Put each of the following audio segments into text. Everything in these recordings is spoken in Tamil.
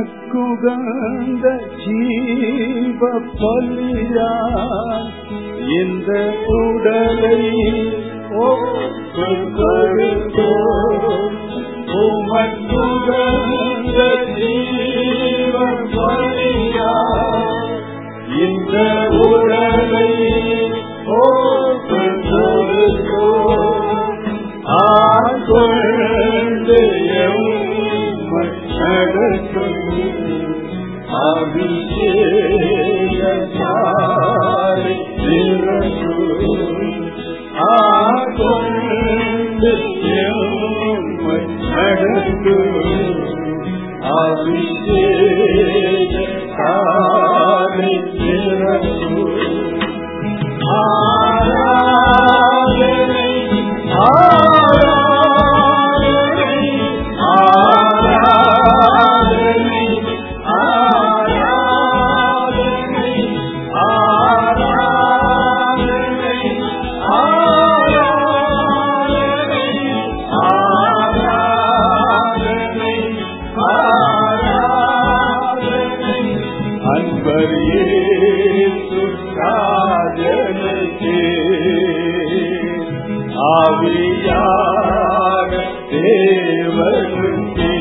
உமக்குகந்த ஜீவ பலியா இந்த உடலை ஒப்புக் கொடுத்தோம் உமக்குகந்த ஜீவ பலியா இந்த உடலை ஒப்புக் கொடுத்தோம் ஆட்கொண்டு எம்மை நடத்தும் அபிஷேகத்தாரை நிரப்பும். ஆட்கொண்டு எம்மை நடத்தும் அபிஷேகத்தாரை நிரப்பும். ஆராதனை ஆராதனை ஆராதனை ஆராதனை ஆராதனை ஆராதனை ஆராதனை அன்பர் இயேசு ராஜனுக்கே ஆவியாக தேவனுக்கே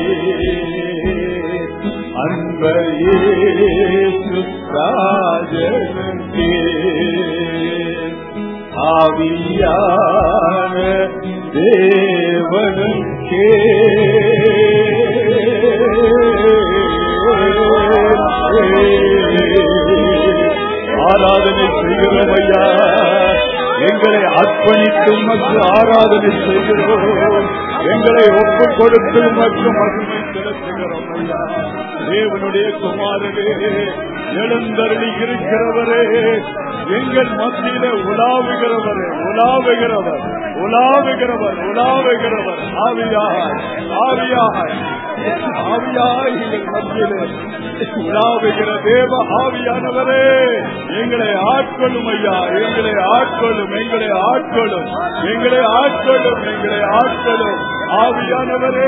அன்பர் இயேசு ராஜனுக்கே ஆவியாக தேவனுக்கே ஆராதனை செய்கிறோம் ஐயா எங்களை அர்ப்பணித்து உமக்கு ஆராதனை செய்கிறோம் எங்களை ஒப்புக் கொடுத்து உமக்கு மகிமை செலுத்துகிறோம் ஐயா தேவனுடைய குமாரனே எழுந்தருளி இருக்கிறவரே எங்கள் மத்தியில உலாவுகிறவரே உலாவுகிறவர் உலாவுகிறவர் உலாவுகிறவர் ஆவியாய் ஆவியாய் ஆவியாய் எங்கள் மத்தியிலே உலாவுகிற தேவ ஆவியானவரே எங்களை ஆட்கொள்ளும் ஐயா எங்களை ஆட்கொள்ளும் எங்களை ஆட்கொள்ளும் எங்களை ஆட்கொள்ளும் எங்களை ஆட்கொள்ளும் ஆவியானவரே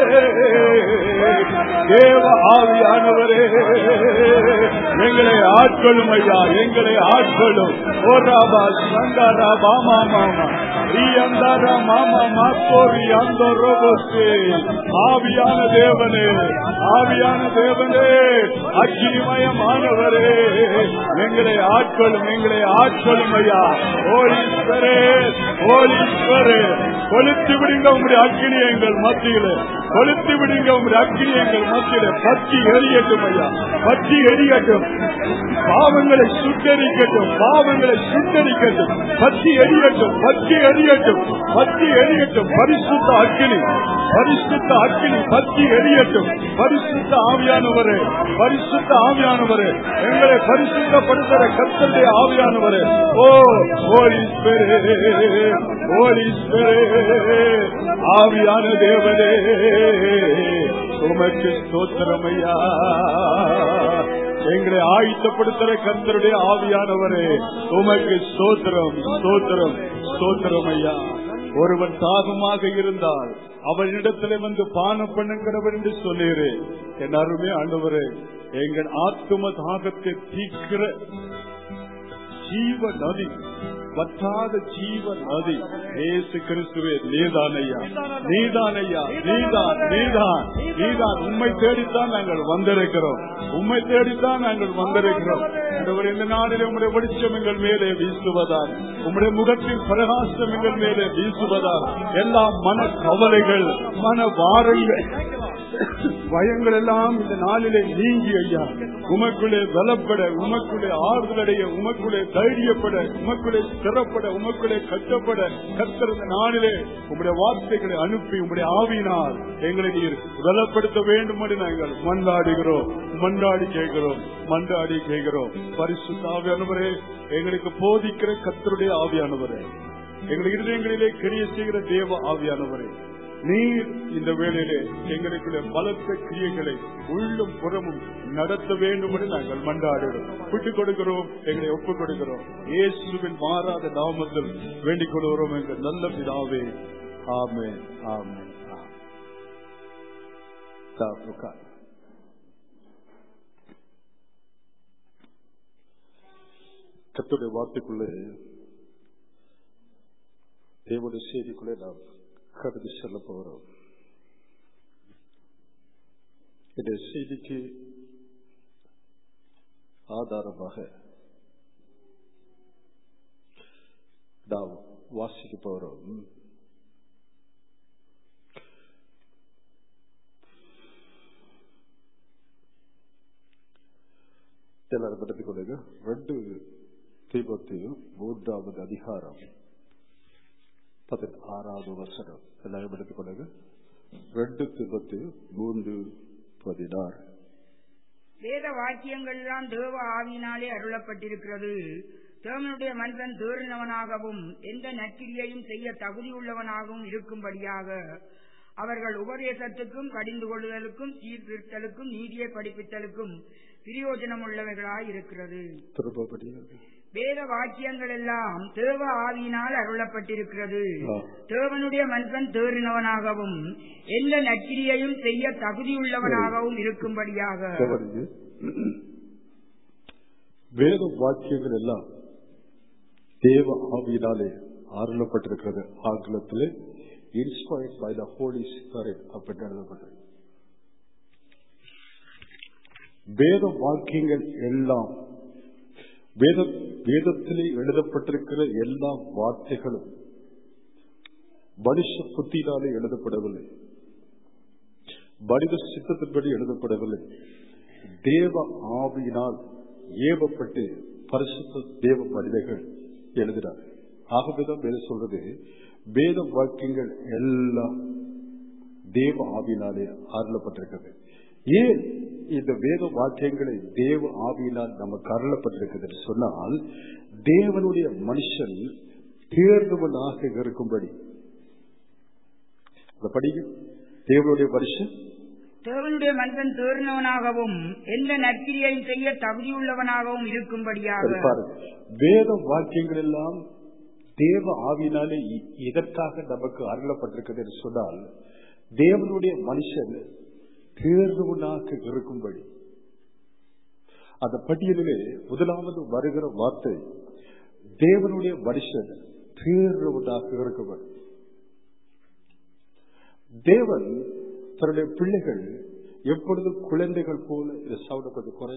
தேவ ஆவியானவரே எங்களை ஆட்கொள்ளும் ஐயா எங்களை ஆட்கொள்ளும் ஓராபா சங்காரா பாமா மாமா ரியந்தாரா மாமா மாக்கோரி அந்த ரோபோஸ்தே ஆவியான தேவனே ஆவியான தேவனே அக்கினிமயமானவரே எங்களை ஆட்கொள்ளும் எங்களை ஆட்கொள்ளும் ஐயா ஓலீஸ்வரே ஓலீஸ்வரே கொளுத்து விடுங்க உங்களுடைய அக்கினி எங்கள் மத்தியில கொளுத்து விடுங்க உங்களுடைய அக்கினி எங்கள் மத்தியில பற்றி எரியட்டும் ஐயா பற்றி எரியட்டும் பாவங்களை சுட்டரிக்கட்டும் பாவங்களை சுட்டரிக்கட்டும் பற்றி எரியட்டும் பற்றி எரியட்டும் பற்றி எரியட்டும் பரிசுத்த அக்கினி பரிசுத்த அக்கினி பற்றி எரியட்டும் பரிசுத்த ஆவியானவரே பரிசுத்த ஆவியானவரே எங்களை பரிசுத்தப்படுத்துகிற கத்தருடைய ஆவியானவரே ஓ ஓலீஸ்வரே ஓலீஸ்வரே ஆவியான தேவனே உமக்கு ஸ்தோத்திரமையா எங்களை ஆயத்தப்படுத்துற கந்தருடைய ஆவியானவரே உமக்கு ஸ்தோத்திரம் ஸ்தோத்திரம் ஸ்தோத்திரம் ஐயா ஒருவன் தாகமாக இருந்தால் அவனிடத்திலே வந்து பானம் பண்ணுங்கிறவர் என்று சொல்லுகிறே என் அருமே ஆண்டவரே எங்கள் ஆத்தும தாகத்தை தீக்கிற ஜீவ நதி வற்றாத ஜீவ நதி ஏசு கிறிஸ்துவே நீதானையா நீதானையா நீதான் நீதான் நீதான் உண்மை தேடித்தான் நாங்கள் வந்திருக்கிறோம் உண்மை தேடித்தான் நாங்கள் வந்திருக்கிறோம் ஆண்டவரே, இந்த நாளிலே உங்களுடைய வெளிச்சம் எங்கள் மேலே வீசுவதால் உங்களுடைய முகத்தின் பிரகாசம் எங்கள் மேலே வீசுவதால் எல்லா மன கவலைகள் மன வாரங்கள் பயங்கள் எல்லாம் இந்த நாளிலே நீங்கி ஐயா உமக்குள்ளே பலப்பட உமக்குள்ளே ஆறுதலடைய உமக்குள்ளே தைரியப்பட உமக்குள்ளே ஸ்திரப்பட உமக்குள்ளே கட்டப்பட கத்தர் இந்த நாளிலே உங்களுடைய வார்த்தைகளை அனுப்பி உங்களுடைய ஆவியினால் எங்களை நீர் பலப்படுத்த வேண்டும் என்று நாங்கள் மன்றாடுகிறோம் மன்றாடி கேட்கிறோம் மன்றாடி கேட்கிறோம் பரிசுத்த ஆவியானவரே எங்களுக்கு போதிக்கிற கத்தருடைய ஆவியானவரே எங்கள் இருதயங்களிலே கிரிய செய்கிற தேவ ஆவியானவரே நீர் இந்த வேளையிலே எங்களுக்குள்ள பலத்த கிரியைகளை உள்ளும் புறமும் நடத்த வேண்டும் என்று நாங்கள் மன்றாடுகிறோம் விட்டுக் கொடுக்கிறோம் எங்களை ஒப்புக் கொடுக்கிறோம் இயேசுவின் மாறாத நாமத்தில் வேண்டிக் கொள்கிறோம் எங்கள் நல்ல பிதாவே ஆமே ஆமே கத்துடைய வார்த்தைக்குள்ளே தேவனுடைய செய்திக்குள்ளே நாம் கடந்து செல்ல போகிறோம் இந்த செய்திக்கு ஆதாரமாக நாம் வாசிக்க போகிறோம் எல்லாரும் படுத்திக் கொள்ளுங்க ரெண்டு தீபத்து மூன்றாவது அதிகாரம் பதினாறாவது வசனம் எல்லாரும் எடுத்துக் கொள்ளுங்க ரெண்டு தீபத்து மூன்று பதினாறு வேத வாக்கியங்கள் எல்லாம் தேவ ஆவியினாலே அருளப்பட்டிருக்கிறது தேவனுடைய மனிதன் தேறினவனாகவும் எந்த நற்கிரியையும் செய்ய தகுதியுள்ளவனாகவும் இருக்கும்படியாக அவர்கள் உபதேசத்துக்கும் கடிந்து கொள்ளுதலுக்கும் சீர்திருத்தலுக்கும் நீதியை படிப்பித்தலுக்கும் பிரயோஜனம் உள்ளவைகளாய் இருக்கிறது திருப்பப்படியாக வேத வாக்கியங்கள் எல்லாம் தேவ ஆவியினால் அருளப்பட்டிருக்கிறது ஆ. தேவனுடைய மனிதன் தேறினவனாகவும் எந்த நற்கிரியையும் செய்ய தகுதியுள்ளவனாகவும் இருக்கும்படியாக கவனிங்க. வேத வாக்கியங்கள் எல்லாம் தேவ ஆவியினாலே அருளப்பட்டிருக்கிறது ஆங்கிலத்தில் inspired by the holy spirit அப்படின்னு எழுதப்பட்டது வேத வாக்கியங்கள் எல்லாம் வேத வேதத்திலே எழுதப்பட்டிருக்கிற எல்லா வார்த்தைகளும் மனுஷ புத்தியினாலே எழுதப்படவில்லை மனித சித்தத்தின்படி எழுதப்படவில்லை தேவ ஆவியினால் ஏவப்பட்டு பரிசுத்த தேவ மனிதர்கள் எழுதினார் ஆகவேதான் வேத சொல்றது வேத வாக்கியங்கள் எல்லாம் தேவ ஆவியினாலே அருளப்பட்டிருக்கிறது ஏன் இந்த வேத வாக்கியங்களை தேவ ஆவியினால் நமக்கு அருளப்பட்டிருக்கிறது என்று சொன்னால் தேவனுடைய மனுஷன் தேர்ந்தவனாக இருக்கும்படி அந்த படிங்க தேவனுடைய மனுஷன் தேவனுடைய மனிதன் தேறினவனாகவும் எந்த நற்கிரியையும் செய்ய தகுதியுள்ளவனாகவும் இருக்கும்படியாக சரி, பாருங்க. வேத வாக்கியங்கள் எல்லாம் தேவ ஆவினாலே இ- இதற்காக நமக்கு அருளப்பட்டிருக்கிறது என்று சொன்னால் தேவனுடைய மனுஷன் தேர்ந்தவனாக இருக்கும்படி அந்த பட்டியலிலே முதலாவது வருகிற வார்த்தை தேவனுடைய மனுஷன் தேர்ந்தவனாக இருக்கும்படி தேவன் தன்னுடைய பிள்ளைகள் எப்பொழுதும் குழந்தைகள் போல இந்த சவுண்ட் கொஞ்சம் குறை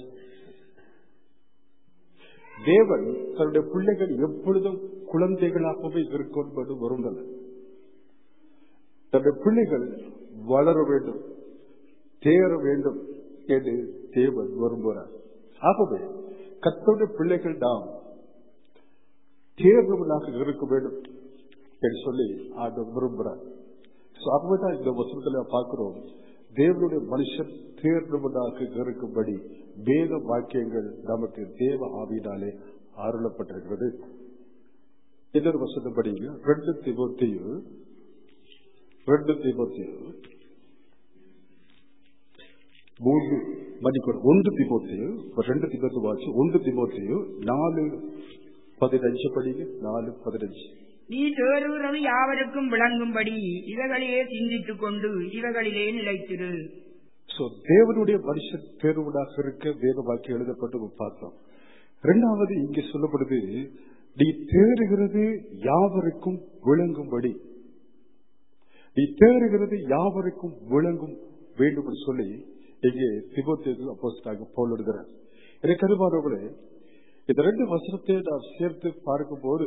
தேவன் தன்னுடைய பிள்ளைகள் எப்பொழுதும் குழந்தைகளாகவே இருக்கும் என்பது வருந்தல தன்னுடைய பிள்ளைகள் வளர வேண்டும் தேர வேண்டும் என்று தேவன் விரும்புகிறார் ஆகவே கத்தோடைய பிள்ளைகள் நாம் தேர்ந்தவனாக இருக்க வேண்டும் என்று சொல்லி ஆண்டவர் விரும்புகிறார் So, ஆகவேதான் இந்த வசனத்துல பார்க்கிறோம் தேவனுடைய மனுஷன் தேர்ந்தவனாக இருக்கும்படி வேத வாக்கியங்கள் நமக்கு தேவ ஆவியினாலே அருளப்பட்டிருக்கிறது இன்னொரு வசனப்படி ரெண்டு திமுத்தையும் ரெண்டு திமுத்தையும் மூன்று மன்னிக்கணும் ஒன்று திமுத்தையும் ரெண்டு திமுத்து வாசி ஒன்று திமுத்தையும் நாலு பதினஞ்சு படிங்க நாலு பதினஞ்சு நீ தேறுகிறது யாவருக்கும் விளங்கும்படி இவைகளிலே சிந்தித்துக் கொண்டு இவைகளிலே நிலைத்திரு சோ தேவனுடைய மனுஷன் தேர்வுடாக இருக்க வேத வாக்கியம் எழுதப்பட்டு பார்த்தோம் இரண்டாவது இங்கே சொல்லப்படுது நீ தேறுகிறது யாவருக்கும் விளங்கும்படி நீ தேறுகிறது யாவருக்கும் விளங்கும் வேண்டும் என்று சொல்லி இங்கே திபோத்தேது அப்போஸ்தலனாகிய பவுல் எழுதுகிறார் எனக்கு கருமானவர்களே இந்த ரெண்டு வசனத்தை நாம் சேர்த்து பார்க்கும்போது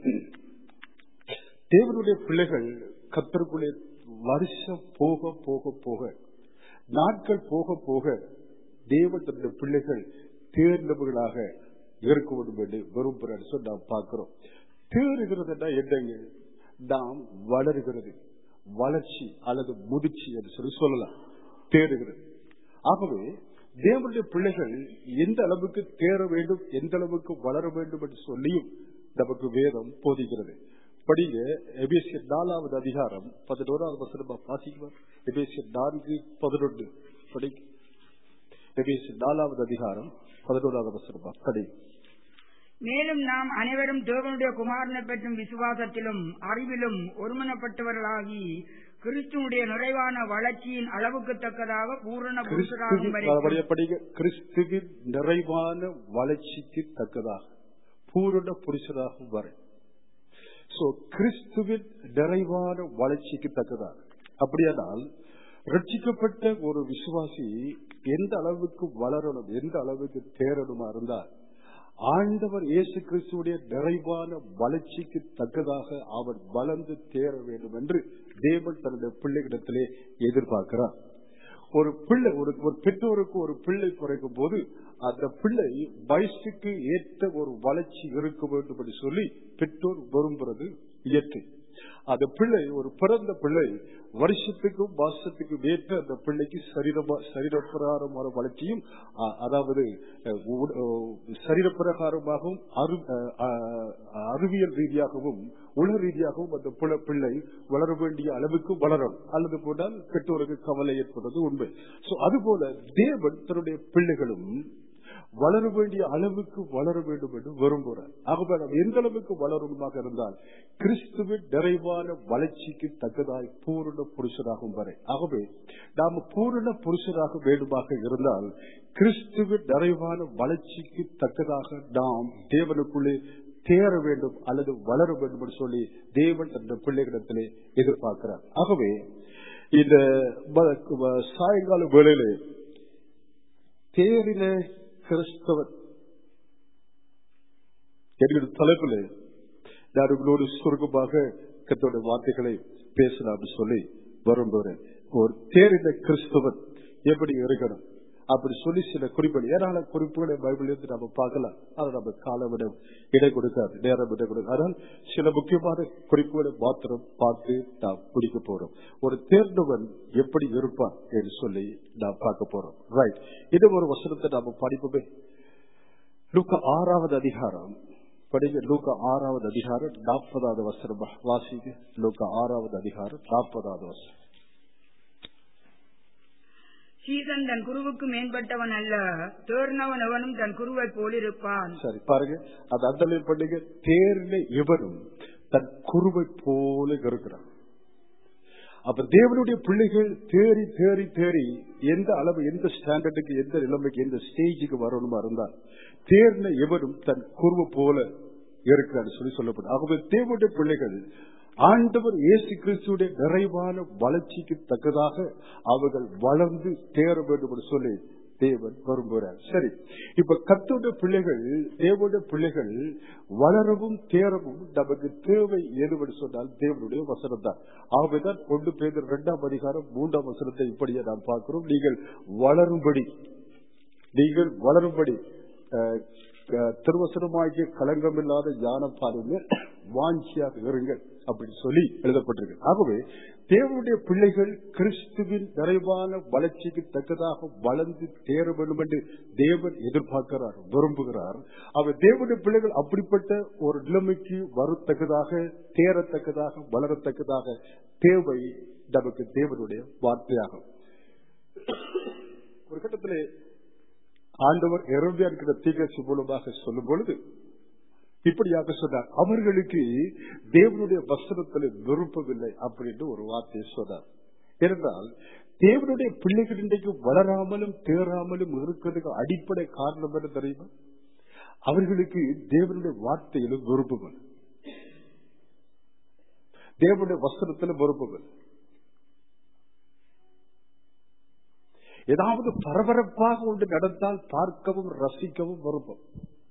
தேவனுடைய பிள்ளைகள் கத்தருக்குள்ளே வருஷம் போக போக போக நாட்கள் போக போக தேவன் தன்னுடைய பிள்ளைகள் தேர்ந்தவர்களாக இருக்க வேண்டும் என்று விரும்புகிறார் சொல்லி நாம் பார்க்கிறோம் தேறுகிறதுனா என்னங்க நாம் வளருகிறது வளர்ச்சி அல்லது முதிர்ச்சி என்று சொல்லி சொல்லலாம் தேறுகிறது ஆகவே தேவனுடைய பிள்ளைகள் எந்த அளவுக்கு தேர வேண்டும் எந்த அளவுக்கு வளர வேண்டும் என்று சொல்லியும் நமக்கு வேதம் போதிக்கிறது படிங்க எபேசியர் நாலாவது அதிகாரம் பதினோராவது வசனமா வாசிக்குவார் எபேசியர் நான்கு பதினொன்று படி எபேசியர் நாலாவது அதிகாரம் பதினோராவது வசனமா படி மேலும் நாம் அனைவரும் தேவனுடைய குமாரனை பற்றும் விசுவாசத்திலும் அறிவிலும் ஒருமனப்பட்டவர்களாகி கிறிஸ்துவுடைய நிறைவான வளர்ச்சியின் அளவுக்கு தக்கதாக பூரண புருஷராகும் கிறிஸ்துவின் வரைக்கும் மறுபடியும் படிங்க கிறிஸ்துவின் நிறைவான வளர்ச்சிக்கு தக்கதாக பூரண புருஷராகும் வரை சோ கிறிஸ்துவின் நிறைவான வளர்ச்சிக்கு தக்கதாக அப்படியானால் ரட்சிக்கப்பட்ட ஒரு விசுவாசி எந்த அளவுக்கு வளரணும் எந்த அளவுக்கு தேரணுமா இருந்தால் ஆண்டவர் இயேசு கிறிஸ்துடைய நிறைவான வளர்ச்சிக்கு தக்கதாக அவர் வளர்ந்து தேர வேண்டும் என்று தேவன் தன்னுடைய பிள்ளைகளிடத்திலே எதிர்பார்க்கிறார் ஒரு பிள்ளை ஒரு ஒரு பெற்றோருக்கு ஒரு பிள்ளை பிறக்கும் போது அந்த பிள்ளை வயசுக்கு ஏற்ற ஒரு வளர்ச்சி இருக்க வேண்டும் என்று சொல்லி பெற்றோர் விரும்புறது இயற்கை அந்த பிள்ளை ஒரு பிறந்த பிள்ளை வருஷத்துக்கும் மாசத்துக்கும் ஏற்ற அந்த பிள்ளைக்கு சரீரமா சரீரப்பிரகாரமான வளர்ச்சியும் அ- அதாவது அஹ், உ- அஹ், சரீரப்பிரகாரமாகவும் அறி- அஹ், அஹ், அறிவியல் ரீதியாகவும் உள ரீதியாகவும் அந்த பிள்ளை பிள்ளை வளர வேண்டிய அளவுக்கு வளரும் அல்லது போனால் பெற்றோருக்கு கவலை ஏற்படுறது உண்மை சோ அதுபோல தேவன் தன்னுடைய பிள்ளைகளும் வளர வேண்டிய அளவுக்கு வளர வேண்டும் என்று விரும்புகிறார் ஆகவே நாம் எந்த அளவுக்கு வளருமாக இருந்தால் கிறிஸ்துவின் நிறைவான வளர்ச்சிக்கு தக்கதாய் பூரண புருஷராகும் வரை ஆகவே நாம் பூரண புருஷராக வேண்டுமாக இருந்தால் கிறிஸ்துவின் நிறைவான வளர்ச்சிக்கு தக்கதாக நாம் தேவனுக்குள்ளே தேர வேண்டும் அல்லது வளர வேண்டும் என்று சொல்லி தேவன் அந்த பிள்ளைகளிடத்திலே எதிர்பார்க்கிறார் ஆகவே இந்த ம- சாயங்கால வேளையிலே தேறின கிறிஸ்தவன் என்கிற தலைப்பில் நான் உங்களோடு சுருக்கமாக கத்தோட வார்த்தைகளை பேசலாம் சொல்லி வரும்புகிறேன் ஒரு தேறின கிறிஸ்தவன் எப்படி இருக்கணும் அப்படி சொல்லி சில குறிப்புகள் ஏராள குறிப்புகளை பைபிள் இருந்து நம்ம பார்க்கலாம் அதை நம்ம காலவிடம் இடை கொடுக்காது நேரம் இடை கொடுக்காது ஆனால் சில முக்கியமான குறிப்புகளை மாத்திரம் பார்த்து நாம் பிடிக்க போறோம் ஒரு தேர்ந்தவன் எப்படி இருப்பான் என்று சொல்லி நாம் பார்க்க போறோம் ரைட் இது ஒரு வசனத்தை நாம படிப்போமே லூக்கா ஆறாவது அதிகாரம் படிங்க லூக்கா ஆறாவது அதிகாரம் நாற்பதாவது வசனம் வாசிங்க லூக்கா ஆறாவது அதிகாரம் நாற்பதாவது வசனம் சீசன் தன் குருவுக்கு மேம்பட்டவன் அல்ல தேர்னவன் எவனும் தன் குருவை போலிருப்பான் சரி பாருங்க அது அண்டலை பண்ணுங்க தேர்ல எவரும் தன் குருவை போல இருக்கிறான் அப்ப தேவனுடைய பிள்ளைகள் தேறி தேறி தேறி எந்த அளவு எந்த ஸ்டாண்டர்டுக்கு எந்த நிலைமைக்கு எந்த ஸ்டேஜுக்கு வரணுமா இருந்தால் தேர்ல எவரும் தன் குருவை போல இருக்கிறார் சொல்லி சொல்லப்படும் ஆகவே தேவனுடைய பிள்ளைகள் ஆண்டவர் இயேசு கிறிஸ்துடைய நிறைவான வளர்ச்சிக்கு தக்கதாக அவர்கள் வளர்ந்து தேர வேண்டும் என்று சொல்லி தேவன் விரும்புகிறார் சரி இப்ப கத்தோட பிள்ளைகள் தேவனுடைய பிள்ளைகள் வளரவும் தேரவும் நமக்கு தேவை எதுவென்று சொன்னால் தேவனுடைய வசனம் தான் ஆகவேதான் ஒன்று பேர் இரண்டாம் அதிகாரம் மூன்றாம் வசனத்தை இப்படியே நாம் பார்க்கிறோம் நீங்கள் வளரும்படி நீங்கள் வளரும்படி அஹ், அஹ், திருவசனமாகிய களங்கமில்லாத ஞானம் பாருங்க வாஞ்சியாக இருங்கள் அப்படின்னு சொல்லி எழுதப்பட்டிருக்கு ஆகவே தேவனுடைய பிள்ளைகள் கிறிஸ்துவின் நிறைவான வளர்ச்சிக்கு தக்கதாக வளர்ந்து தேர வேண்டும் என்று தேவன் எதிர்பார்க்கிறார் விரும்புகிறார் அவர் தேவனுடைய பிள்ளைகள் அப்படிப்பட்ட ஒரு நிலைமைக்கு வரத்தக்கதாக தேரத்தக்கதாக வளரத்தக்கதாக தேவை நமக்கு தேவனுடைய வார்த்தையாகும் ஒரு கட்டத்திலே ஆண்டவர் எரோபியான்கிற தீகசி மூலமாக சொல்லும் பொழுது இப்படியாக சொன்னார் அவர்களுக்கு தேவனுடைய வசனத்தில் விருப்பமில்லை அப்படின்னு ஒரு வார்த்தையை சொன்னார் ஏனென்றால் தேவனுடைய பிள்ளைகள் இன்றைக்கு வளராமலும் தேராமலும் இருக்கிறதுக்கு அடிப்படை காரணம் என்ன தெரியுமா அவர்களுக்கு தேவனுடைய வார்த்தையிலும் விருப்பமில்லை தேவனுடைய வசனத்திலும் விருப்பமில்லை ஏதாவது பரபரப்பாக ஒன்று நடந்தால் பார்க்கவும் ரசிக்கவும் விருப்பம்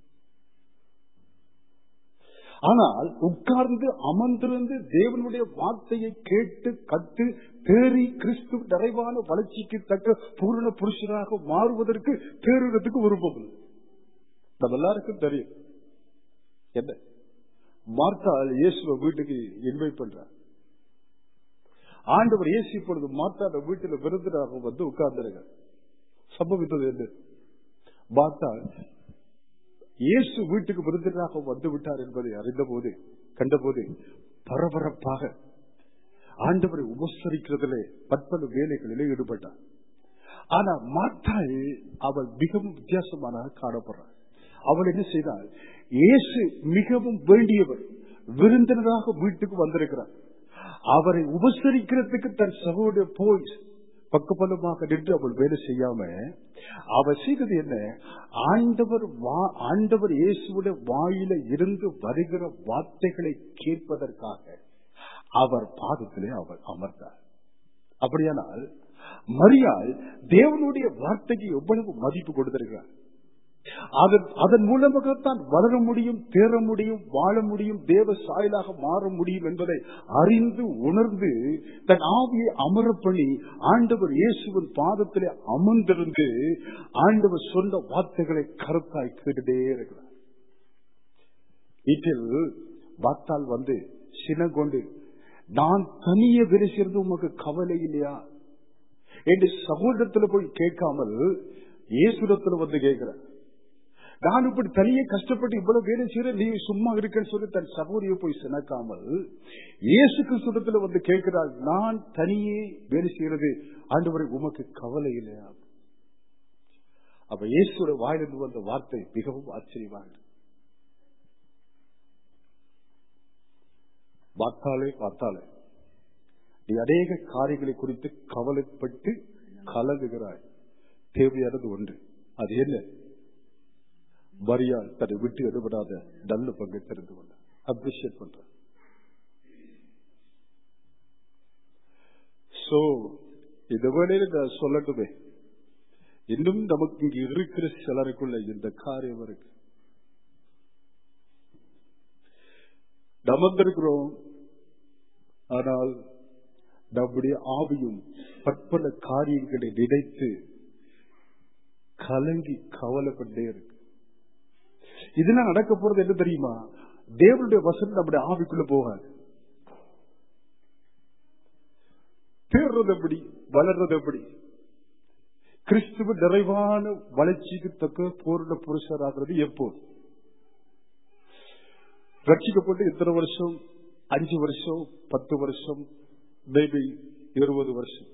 ஆனால் உட்கார்ந்து அமர்ந்திருந்து தேவனுடைய வார்த்தையை கேட்டு கட்டு தேறி கிறிஸ்து நிறைவான வளர்ச்சிக்கு தக்க பூரண புருஷனாக மாறுவதற்கு தேறுவதற்கு விருப்பம் இல்லை. நம்ம எல்லாருக்கும் தெரியும் என்ன மார்த்தாள் இயேசுவ வீட்டுக்கு இன்வைட் பண்றார் ஆண்டவர் இயேசு இப்பொழுது மார்த்தாட வீட்டுல விருந்தினராக வந்து உட்கார்ந்துருங்க சம்பவித்தது என்ன மார்த்தாள் இயேசு வீட்டுக்கு விருந்தினராக வந்து விட்டார் என்பதை அறிந்தபோது கண்டபோது பரபரப்பாக ஆண்டவரை உபசரிக்கிறதிலே பற்பல வேலைகளிலே ஈடுபட்டார் ஆனா மாத்தாள் அவள் மிகவும் வித்தியாசமானதாக காணப்படுறாள் அவள் என்ன செய்தால் இயேசு மிகவும் வேண்டியவர் விருந்தினராக வீட்டுக்கு வந்திருக்கிறார் அவரை உபசரிக்கிறதுக்கு தன் சகோதர போய் பக்கபலமாக நின்று அவள் வேலை செய்யாம அவ செய்தது என்ன ஆண்டவர் வா- ஆண்டவர் இயேசுடைய வாயில இருந்து வருகிற வார்த்தைகளை கேட்பதற்காக அவர் பாதத்திலே அவர் அமர்ந்தார் அப்படியானால் மரியாள் தேவனுடைய வார்த்தைக்கு எவ்வளவு மதிப்பு கொடுத்திருக்கிறார் அதன் அதன் மூலமாகத்தான் வளர முடியும் தேர முடியும் வாழ முடியும் தேவ சாயலாக மாற முடியும் என்பதை அறிந்து உணர்ந்து தன் ஆவியை அமர பண்ணி ஆண்டவர் இயேசுவின் பாதத்திலே அமர்ந்திருந்து ஆண்டவர் சொன்ன வார்த்தைகளை கருத்தாய் கேட்டுட்டே இருக்கிறார் வீட்டில் பார்த்தால் வந்து சினங்கொண்டு நான் தனியே வேலை செய்யறது உமக்கு கவலை இல்லையா என்று சகோதரத்துல போய் கேட்காமல் இயேசுடத்துல வந்து கேட்கிறார் நான் இப்படி தனியே கஷ்டப்பட்டு இவ்வளவு வேலை செய்யற நீ சும்மா இருக்கன்னு சொல்லி தன் சகோதரிய போய் சினக்காமல் இயேசு கிறிஸ்துவத்துல வந்து கேட்கிறாள் நான் தனியே வேலை செய்யறது ஆண்டவரை உமக்கு கவலை இல்லையா அப்ப இயேசுட வாயிலிருந்து வந்த வார்த்தை மிகவும் ஆச்சரியமாக இருக்கு. பார்த்தாலே பார்த்தாலே நீ அநேக காரியங்களை குறித்து கவலைப்பட்டு கலங்குகிறாய் தேவையானது ஒன்று அது என்ன மரியாள் தன்னை விட்டு எடுபடாத நல்ல பங்கை தெரிந்து கொண்ட அப்ரிஷியேட் பண்ற சோ இந்த வேளையில நான் சொல்லட்டுமே இன்னும் நமக்கு இங்க இருக்கிற சிலருக்குள்ள இந்த காரியம் இருக்கு நமந்திருக்கிறோம் ஆனால் நம்முடைய ஆவியும் பற்பல காரியங்களை நினைத்து கலங்கி கவலைப்பட்டே இருக்கு இதெல்லாம் நடக்க போறது என்ன தெரியுமா தேவனுடைய வசனம் நம்முடைய ஆவிக்குள்ள போகாது தேர்றது எப்படி வளர்றது எப்படி கிறிஸ்துவ நிறைவான வளர்ச்சிக்கு தக்க பூர்ண புருஷராகிறது எப்போது ரட்சிக்கப்பட்டு இத்தனை வருஷம் அஞ்சு வருஷம் பத்து வருஷம் மேபி இருபது வருஷம்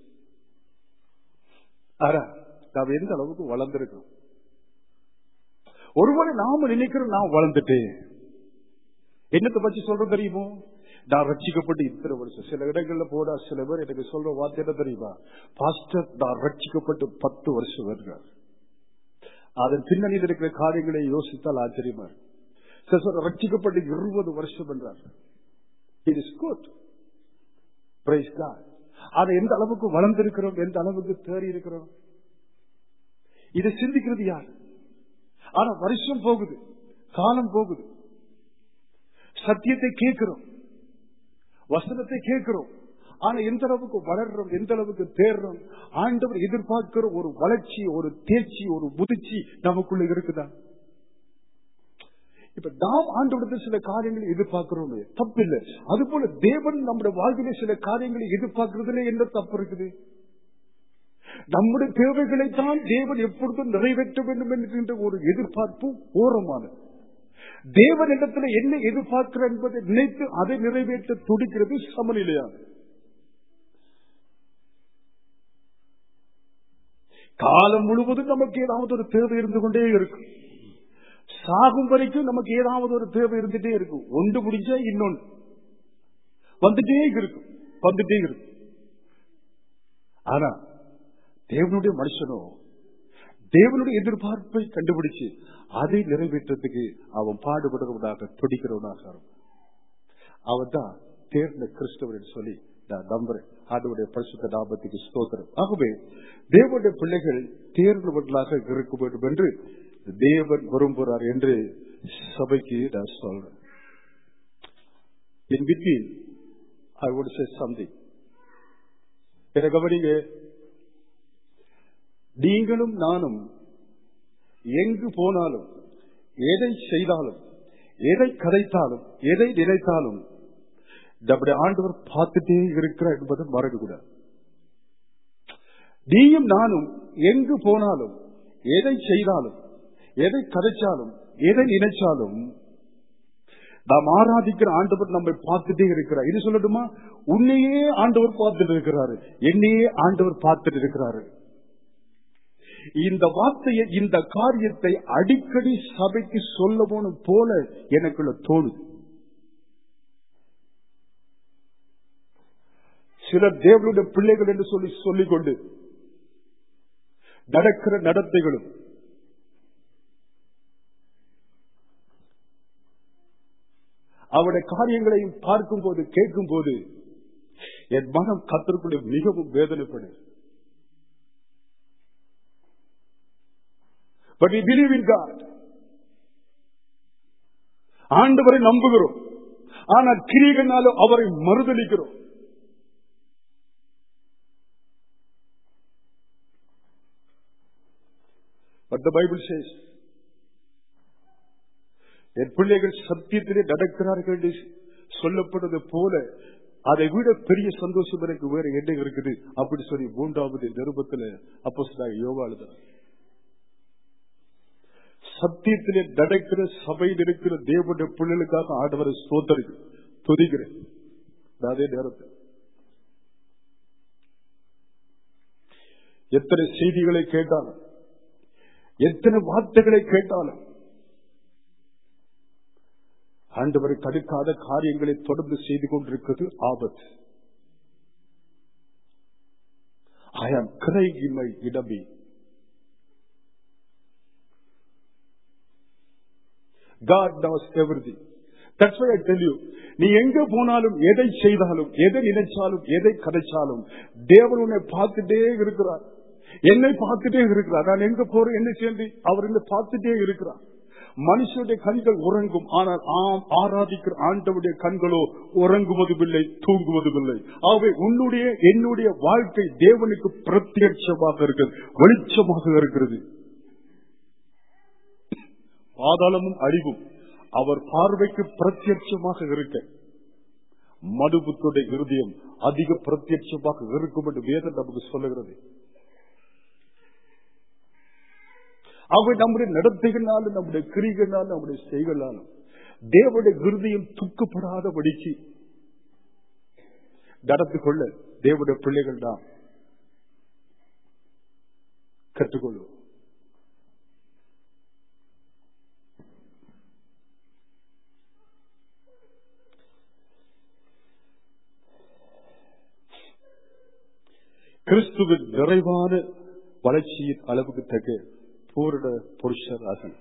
ஆனா நாம் எந்த அளவுக்கு வளர்ந்திருக்கோம் ஒருவேளை நாம நினைக்கிறோம் நான் வளர்ந்துட்டேன் என்னத்தை பற்றி சொல்றோம் தெரியுமோ நான் ரட்சிக்கப்பட்டு இத்தனை வருஷம் சில இடங்கள்ல போனா சில பேர் எனக்கு சொல்ற வார்த்தை என்ன தெரியுமா பாஸ்டர் நான் ரட்சிக்கப்பட்டு பத்து வருஷம் வருகிறார் அதன் பின்னணியில் இருக்கிற காரியங்களை யோசித்தால் ஆச்சரியமா இருக்கு சில சொல்ற ரட்சிக்கப்பட்டு இருபது வருஷம் என்றார் it is good praise God அதை எந்த அளவுக்கு வளர்ந்திருக்கிறோம் எந்த அளவுக்கு தேறி இருக்கிறோம் இதை சிந்திக்கிறது யார் ஆனா வருஷம் போகுது காலம் போகுது சத்தியத்தை கேட்கிறோம் வசனத்தை கேட்கிறோம் ஆனா எந்த அளவுக்கு வளர்றோம் எந்த அளவுக்கு தேர்றோம் ஆண்டவர் எதிர்பார்க்கிற ஒரு வளர்ச்சி ஒரு தேர்ச்சி ஒரு முதிர்ச்சி நமக்குள்ள இருக்குதா இப்ப நாம் ஆண்டவரத்தில் சில காரியங்களை எதிர்பார்க்கிறோம் தப்பு இல்லை அது போல தேவன் நம்முடைய வாழ்விலே சில காரியங்களை எதிர்பார்க்கறதுல என்ன தப்பு இருக்குது நம்முடைய தேவைகளை தான் தேவன் எப்பொழுதும் நிறைவேற்ற வேண்டும் என்கின்ற ஒரு எதிர்பார்ப்பு ஓரமானது தேவன் இடத்துல என்ன எதிர்பார்க்கிறார் என்பதை நினைத்து அதை நிறைவேற்ற துடிக்கிறது சமநிலையானது காலம் முழுவதும் நமக்கு ஏதாவது ஒரு தேவை இருந்து கொண்டே இருக்கும் சாகும் வரைக்கும் நமக்கு ஏதாவது ஒரு தேவை இருந்துட்டே இருக்கும் ஒன்று முடிஞ்சா இன்னொன்று வந்துட்டே இருக்கும் வந்துட்டே இருக்கும் ஆனா தேவனுடைய மனுஷனோ தேவனுடைய எதிர்பார்ப்பை கண்டுபிடிச்சு அதை நிறைவேற்றத்துக்கு அவன் பாடுபடுறவனாக துடிக்கிறவனாக அவன் தான் தேர்ந்த கிறிஸ்தவர் என்று சொல்லி நான் நம்புறேன் ஆண்டவருடைய பரிசுத்த லாபத்துக்கு ஸ்தோத்திரம் ஆகவே தேவனுடைய பிள்ளைகள் தேர்ந்தவர்களாக இருக்க வேண்டும் என்று தேவன் விரும்புகிறார் என்று சபைக்கு நான் சொல்றேன் in between I would say something என கவனிங்க நீங்களும் நானும் எங்கு போனாலும் எதை செய்தாலும் எதை கதைத்தாலும் எதை நினைத்தாலும் நம்முடைய ஆண்டவர் பார்த்துட்டே இருக்கிறார் என்பதை மறக்கக்கூடாது நீயும் நானும் எங்கு போனாலும் எதை செய்தாலும் எதை கதைச்சாலும் எதை நினைச்சாலும் நாம் ஆராதிக்கிற ஆண்டவர் நம்மை பார்த்துட்டே இருக்கிறார் இது சொல்லட்டுமா உன்னையே ஆண்டவர் பார்த்துட்டு இருக்கிறாரு என்னையே ஆண்டவர் பார்த்துட்டு இருக்கிறாரு இந்த வார்த்தையை இந்த காரியத்தை அடிக்கடி சபைக்கு சொல்லவும் போல எனக்குள்ள தோணுது சிலர் தேவனுடைய பிள்ளைகள் என்று சொல்லி சொல்லிக்கொண்டு நடக்கிற நடத்தைகளும் அவருடைய காரியங்களையும் பார்க்கும் போது கேட்கும் போது என் மனம் கத்திற்குள்ளே மிகவும் வேதனைப்படுது but we believe in God. ஆண்டவரை நம்புகிறோம் ஆனால் கிரியகனாலும் அவரை மறுதளிக்கிறோம் But the Bible says, என் பிள்ளைகள் சத்தியத்திலே நடக்கிறார்கள் என்று சொல்லப்பட்டது போல அதை விட பெரிய சந்தோஷம் எனக்கு வேற என்ன இருக்குது அப்படி சொல்லி மூன்றாவது நிருபத்தில் அப்போ யோகா எழுதுறார் சத்தியத்திலே நடக்கிற சபையில் இருக்கிற தேவனுடைய பிள்ளைகளுக்காக ஆண்டவரை சோதரிகள் துதிக்கிறேன் அதே நேரத்தில் எத்தனை செய்திகளை கேட்டாலும் எத்தனை வார்த்தைகளை கேட்டாலும் ஆண்டவரை தடுக்காத காரியங்களை தொடர்ந்து செய்து கொண்டிருக்கிறது ஆபத்து ஐ ஆம் கிரைகிமை இடமே God knows everything. That's why I tell you, நீ எங்க போனாலும் எதை செய்தாலும் எதை நினைச்சாலும் எதை கதைச்சாலும் தேவன் உன்னை பார்த்துட்டே இருக்கிறார் என்னை பார்த்துட்டே இருக்கிறார் நான் எங்க போறேன் என்ன சேர்ந்து அவர் என்னை பார்த்துட்டே இருக்கிறார் மனுஷனுடைய கண்கள் உறங்கும் ஆனால் ஆம் ஆராதிக்கிற ஆண்டவுடைய கண்களோ உறங்குவதும் இல்லை தூங்குவதும் இல்லை ஆகவே உன்னுடைய என்னுடைய வாழ்க்கை தேவனுக்கு பிரத்யட்சமாக இருக்கிறது வெளிச்சமாக இருக்கிறது பாதாளமும் அழிவும் அவர் பார்வைக்கு பிரத்யட்சமாக இருக்க மனுபுத்துடைய இருதயம் அதிக பிரத்யட்சமாக இருக்கும் என்று வேதம் நமக்கு சொல்லுகிறது அவர் நம்முடைய நடத்தைகளாலும் நம்முடைய கிரிகளாலும் நம்முடைய செய்களாலும் தேவனுடைய விருதியும் துக்கப்படாதபடிக்கு நடந்து கொள்ள தேவனுடைய பிள்ளைகள் தான் கற்றுக்கொள்வோம் கிறிஸ்துவின் நிறைவான வளர்ச்சியின் அளவுக்கு தக்க பூரண புருஷர் ஆசன்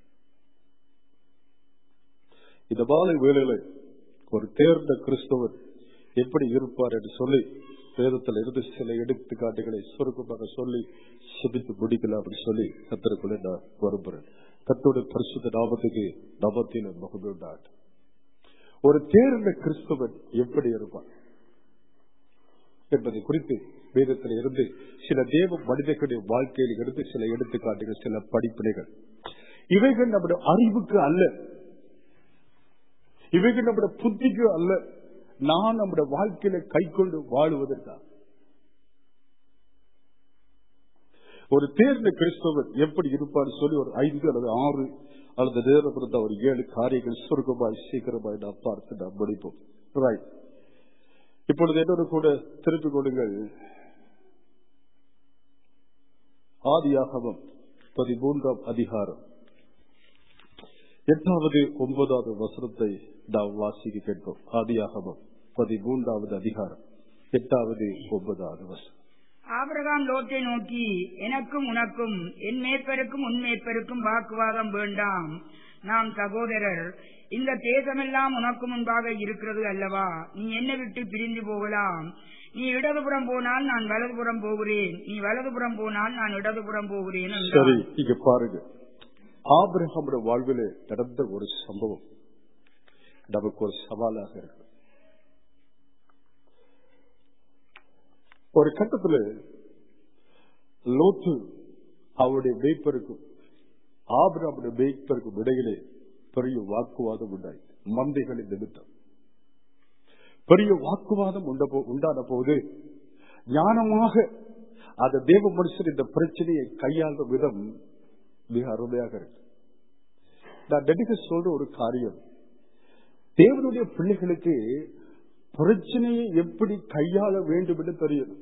இந்த மாலை வேளையில ஒரு தேர்ந்த கிறிஸ்தவர் எப்படி இருப்பார் என்று சொல்லி வேதத்தில் இருந்து சில எடுத்துக்காட்டுகளை சுருக்கமாக சொல்லி சிபித்து முடிக்கலாம் அப்படின்னு சொல்லி கத்தருக்குள்ளே நான் வரும்புறேன் கத்தோட பரிசுத்த நாமத்துக்கு நபத்தில மகுண்டாட் ஒரு தேர்ந்த கிறிஸ்தவன் எப்படி இருப்பான் என்பதை குறித்து வேதத்தில் இருந்து சில தேவ மனிதர்களுடைய வாழ்க்கையில் இருந்து சில எடுத்துக்காட்டுகள் சில படிப்பினைகள் இவைகள் நம்முடைய அறிவுக்கு அல்ல இவைகள் நம்முடைய புத்திக்கு அல்ல நான் நம்முடைய வாழ்க்கையில கை கொண்டு வாழுவதற்காக ஒரு தேர்ந்த கிறிஸ்தவர் எப்படி இருப்பார் சொல்லி ஒரு ஐந்து அல்லது ஆறு அல்லது நேரம் இருந்த ஒரு ஏழு காரியங்கள் சுருக்கமாய் சீக்கிரமாய் நாம் பார்த்து நாம் முடிப்போம் ரைட் இப்பொழுது என்னோட கூட திருப்பிக் கொள்ளுங்கள் ஆதியாகவம் பதிமூன்றாம் அதிகாரம் எட்டாவது ஒன்பதாவது வசனத்தை நாம் வாசிக்க கேட்போம் ஆதியாகமம் பதிமூன்றாவது அதிகாரம் எட்டாவது ஒன்பதாவது வசனம் ஆபிரகாம் லோத்தை நோக்கி எனக்கும் உனக்கும் என் மேற்பருக்கும் உன் மேற்பருக்கும் வாக்குவாதம் வேண்டாம் நாம் சகோதரர் இந்த தேசமெல்லாம் உனக்கு முன்பாக இருக்கிறது அல்லவா நீ என்னை விட்டு பிரிந்து போகலாம் நீ இடதுபுறம் போனால் நான் வலதுபுறம் போகிறேன் நீ வலதுபுறம் போனால் நான் இடதுபுறம் போகிறேன் என்றார். சரி இங்க பாருங்க ஆபிரகாமுடைய வாழ்விலே நடந்த ஒரு சம்பவம் நமக்கு ஒரு சவாலாக இருக்கு ஒரு கட்டத்துல லோத்து அவருடைய மேய்ப்பருக்கும் ஆபிரகாமுடைய மேய்ப்பருக்கும் இடையிலே பெரிய வாக்குவாதம் உண்டாய் மந்தைகளின் நிமித்தம் பெரிய வாக்குவாதம் உண்ட போ- உண்டான போது ஞானமாக அந்த தேவ மனுஷன் இந்த பிரச்சனையை கையாளுற விதம் மிக அருமையாக இருக்கு நான் நடிக சொல்ற ஒரு காரியம் தேவனுடைய பிள்ளைகளுக்கு பிரச்சனையை எப்படி கையாள வேண்டும் என்று தெரியும்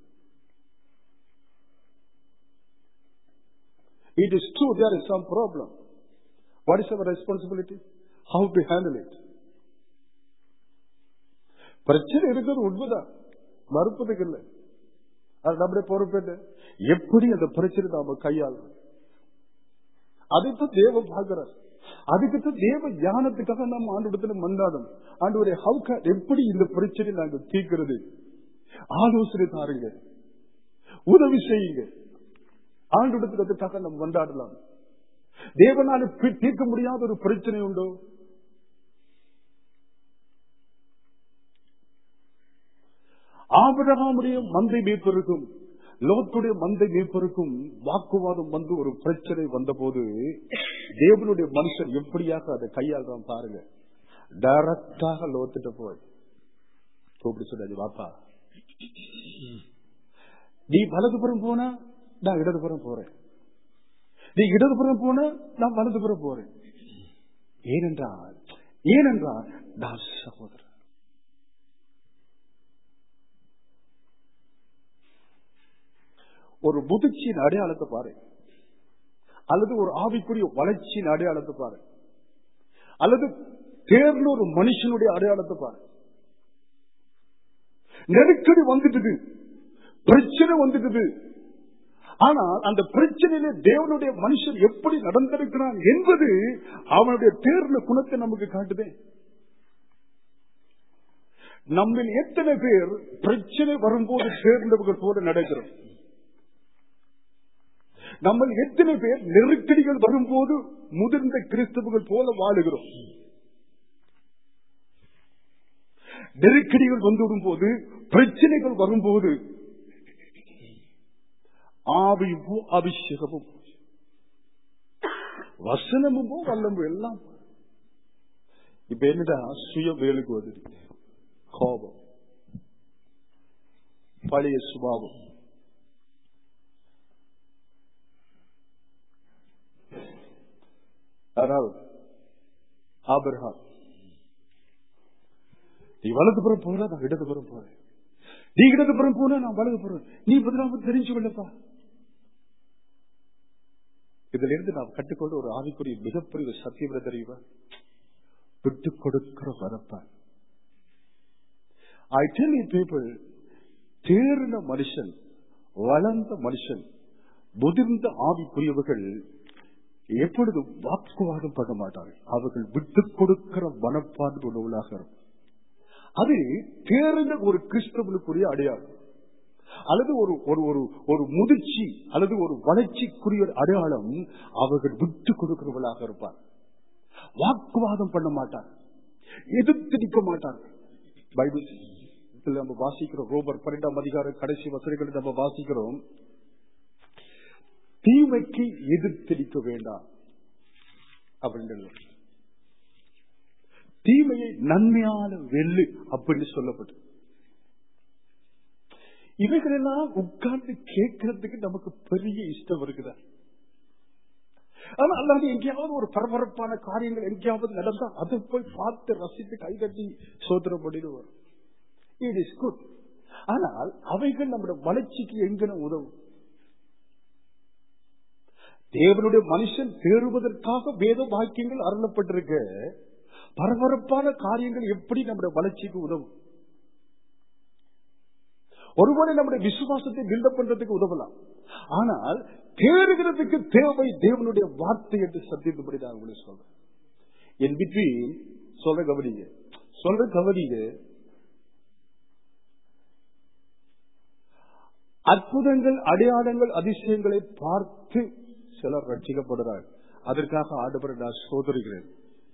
it is true there is some problem what is our responsibility how to handle it பிரச்சனை இருக்கிறது உண்மைதான் மறுப்பதுக்கு இல்லை அது நம்முடைய பொறுப்பு என்ன எப்படி அந்த பிரச்சனை நாம கையாளுறோம் அதைத்தான் தேவன் பார்க்கிறார் அதுக்குத்தான் தேவ ஞானத்துக்காக நம்ம ஆண்டு மன்றாடும் ஆண்டு ஹவுக்கா எப்படி இந்த பிரச்சனை நாங்கள் தீர்க்கிறது ஆலோசனை தாருங்க உதவி செய்யுங்க ஆண்டு அதுக்காக நம்ம கொண்டாடலாம் தேவனால பி- தீர்க்க முடியாத ஒரு பிரச்சனை உண்டோ ஆபிரகாமுடைய மந்தை மீட்பருக்கும் லோத்துடைய மந்தை மீட்பருக்கும் வாக்குவாதம் வந்து ஒரு பிரச்சனை வந்தபோது தேவனுடைய மனுஷன் எப்படியாக அதை கையாளுறான் பாருங்க டைரக்டாக லோத்துட்ட போய் கூப்பிட்டு சொன்னாரு வாப்பா நீ வலதுபுறம் போனா நான் இடதுபுறம் போறேன் நீ இடதுபுறம் போனா நான் வலதுபுறம் போறேன் ஏனென்றால் ஏனென்றால் நான் சகோதரன் ஒரு முதிர்ச்சியின் அடையாளத்தை பாரு அல்லது ஒரு ஆவிக்குரிய வளர்ச்சியின் அடையாளத்தை பாரு அல்லது தேர்ந்த ஒரு மனுஷனுடைய அடையாளத்தை பாரு நெருக்கடி வந்துட்டுது பிரச்சனை வந்துட்டுது ஆனால் அந்த பிரச்சனையில தேவனுடைய மனுஷன் எப்படி நடந்திருக்கிறான் என்பது அவனுடைய தேர்ந்த குணத்தை நமக்கு காட்டுதே நம்மில் எத்தனை பேர் பிரச்சனை வரும்போது தேர்ந்தவர்கள் போல நடக்கிறோம் நம்ம எத்தனை பேர் நெருக்கடிகள் வரும்போது முதிர்ந்த கிறிஸ்தவர்கள் போல வாழுகிறோம் நெருக்கடிகள் வந்துவிடும் போது பிரச்சனைகள் வரும்போது ஆவியும் போ அபிஷேகமும் போ. வசனமும் போ வல்லமும் எல்லாம் போ. இப்ப என்னடா சுய வேலுக்கு வருது கோபம் பழைய சுபாவம் அதாவது ஆபிரகாம் நீ வலதுபுறம் போற நான் இடதுபுறம் போறேன் நீ இடதுபுறம் போன நான் வலதுபுறம் நீ பதிலாக தெரிஞ்சு கொள்ளப்பா இதுல இருந்து நாம் கற்றுக்கொண்ட ஒரு ஆவிக்குரிய மிகப்பெரிய சத்தியம் என்ன தெரியுமா விட்டு கொடுக்கிற வரப்பான் ஐ டெல் யூ பீப்புள் தேர்ந்த மனுஷன் வளர்ந்த மனுஷன் முதிர்ந்த ஆவிக்குரியவர்கள் எப்பொழுதும் வாக்குவாதம் பண்ண மாட்டார்கள் அவர்கள் விட்டுக் கொடுக்கிற மனப்பான்மை உள்ளவர்களாக இருக்கும் அது தேர்ந்த ஒரு கிறிஸ்தவனுக்குரிய அடையாளம் அல்லது ஒரு ஒரு ஒரு ஒரு முதிர்ச்சி அல்லது ஒரு வளர்ச்சிக்குரிய அடையாளம் அவர்கள் விட்டுக் கொடுக்கிறவர்களாக இருப்பார் வாக்குவாதம் பண்ண மாட்டார் எதிர்த்து நிற்க மாட்டார் பைபிள் இதுல நம்ம வாசிக்கிறோம் ரோபர் பன்னெண்டாம் அதிகார கடைசி வசதிகளை நம்ம வாசிக்கிறோம் தீமைக்கு எதிர்த்து நிற்க வேண்டாம் அப்படின்னு தீமையை நன்மையான வெள்ளு அப்படின்னு சொல்லப்பட்டு இவைகளெல்லாம் உட்கார்ந்து கேட்கறதுக்கு நமக்கு பெரிய இஷ்டம் இருக்குதா ஆனா அல்லாது எங்கேயாவது ஒரு பரபரப்பான காரியங்கள் எங்கேயாவது நடந்தா அதை போய் பார்த்து ரசித்து கைகட்டி சோதனம் பண்ணிட்டு வரும் இட் இஸ் குட் ஆனால் அவைகள் நம்முடைய வளர்ச்சிக்கு எங்கன உதவும் தேவனுடைய மனுஷன் தேறுவதற்காக வேத வாக்கியங்கள் அருளப்பட்டிருக்க பரபரப்பான காரியங்கள் எப்படி நம்முடைய வளர்ச்சிக்கு உதவும் ஒருவேளை நம்முடைய விசுவாசத்தை பில்டப் பண்றதுக்கு உதவலாம் ஆனால் தேறுகிறதுக்கு தேவை தேவனுடைய வார்த்தை என்று சத்தியத்துப்படி நான் உங்களுக்கு சொல்றேன் என் பிட்வீன் சொல்ற கவனிங்க சொல்ற கவனிங்க அற்புதங்கள் அடையாளங்கள் அதிசயங்களை பார்த்து சிலர் ரட்சிக்கப்படுறார்கள் அதற்காக ஆண்டவரை நான் சோதரிகிறேன்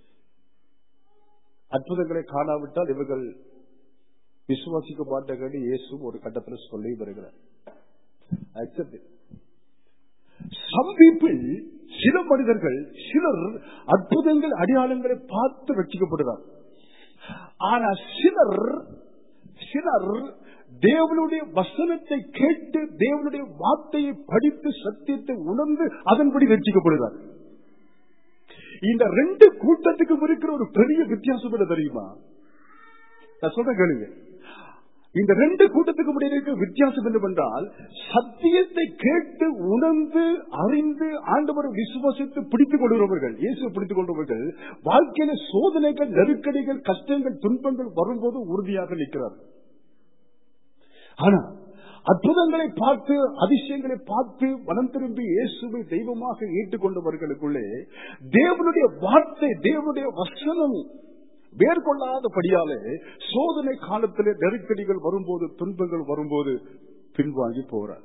அற்புதங்களை காணாவிட்டால் இவர்கள் விசுவாசிக்க மாட்டாங்க இயேசு ஒரு கட்டத்தில் சொல்லி வருகிறார் Accept it. Some people, சில மனிதர்கள் சிலர் அற்புதங்கள் அடையாளங்களை பார்த்து ரட்சிக்கப்படுகிறார் ஆனா சிலர் சிலர் தேவனுடைய வசனத்தை கேட்டு தேவனுடைய வார்த்தையை படித்து சத்தியத்தை உணர்ந்து அதன்படி ரட்சிக்கப்படுகிறார் இந்த ரெண்டு கூட்டத்துக்கும் இருக்கிற ஒரு பெரிய வித்தியாசம் என்ன தெரியுமா நான் சொல்ற கேளுங்க இந்த ரெண்டு கூட்டத்துக்கு முடிய இருக்கிற வித்தியாசம் என்னவென்றால் சத்தியத்தை கேட்டு உணர்ந்து அறிந்து ஆண்டவர் விசுவாசித்து பிடித்துக் கொள்கிறவர்கள் இயேசு பிடித்துக் கொண்டவர்கள் வாழ்க்கையில சோதனைகள் நெருக்கடிகள் கஷ்டங்கள் துன்பங்கள் வரும்போது உறுதியாக நிற்கிறார்கள் ஆனா அற்புதங்களை பார்த்து அதிசயங்களை பார்த்து மனம் திரும்பி இயேசுவை தெய்வமாக ஏற்றுக்கொண்டவர்களுக்குள்ளே தேவனுடைய வார்த்தை தேவனுடைய வசனம் மேற்கொள்ளாதபடியாலே சோதனை காலத்திலே நெருக்கடிகள் வரும்போது துன்பங்கள் வரும்போது பின்வாங்கி போறார்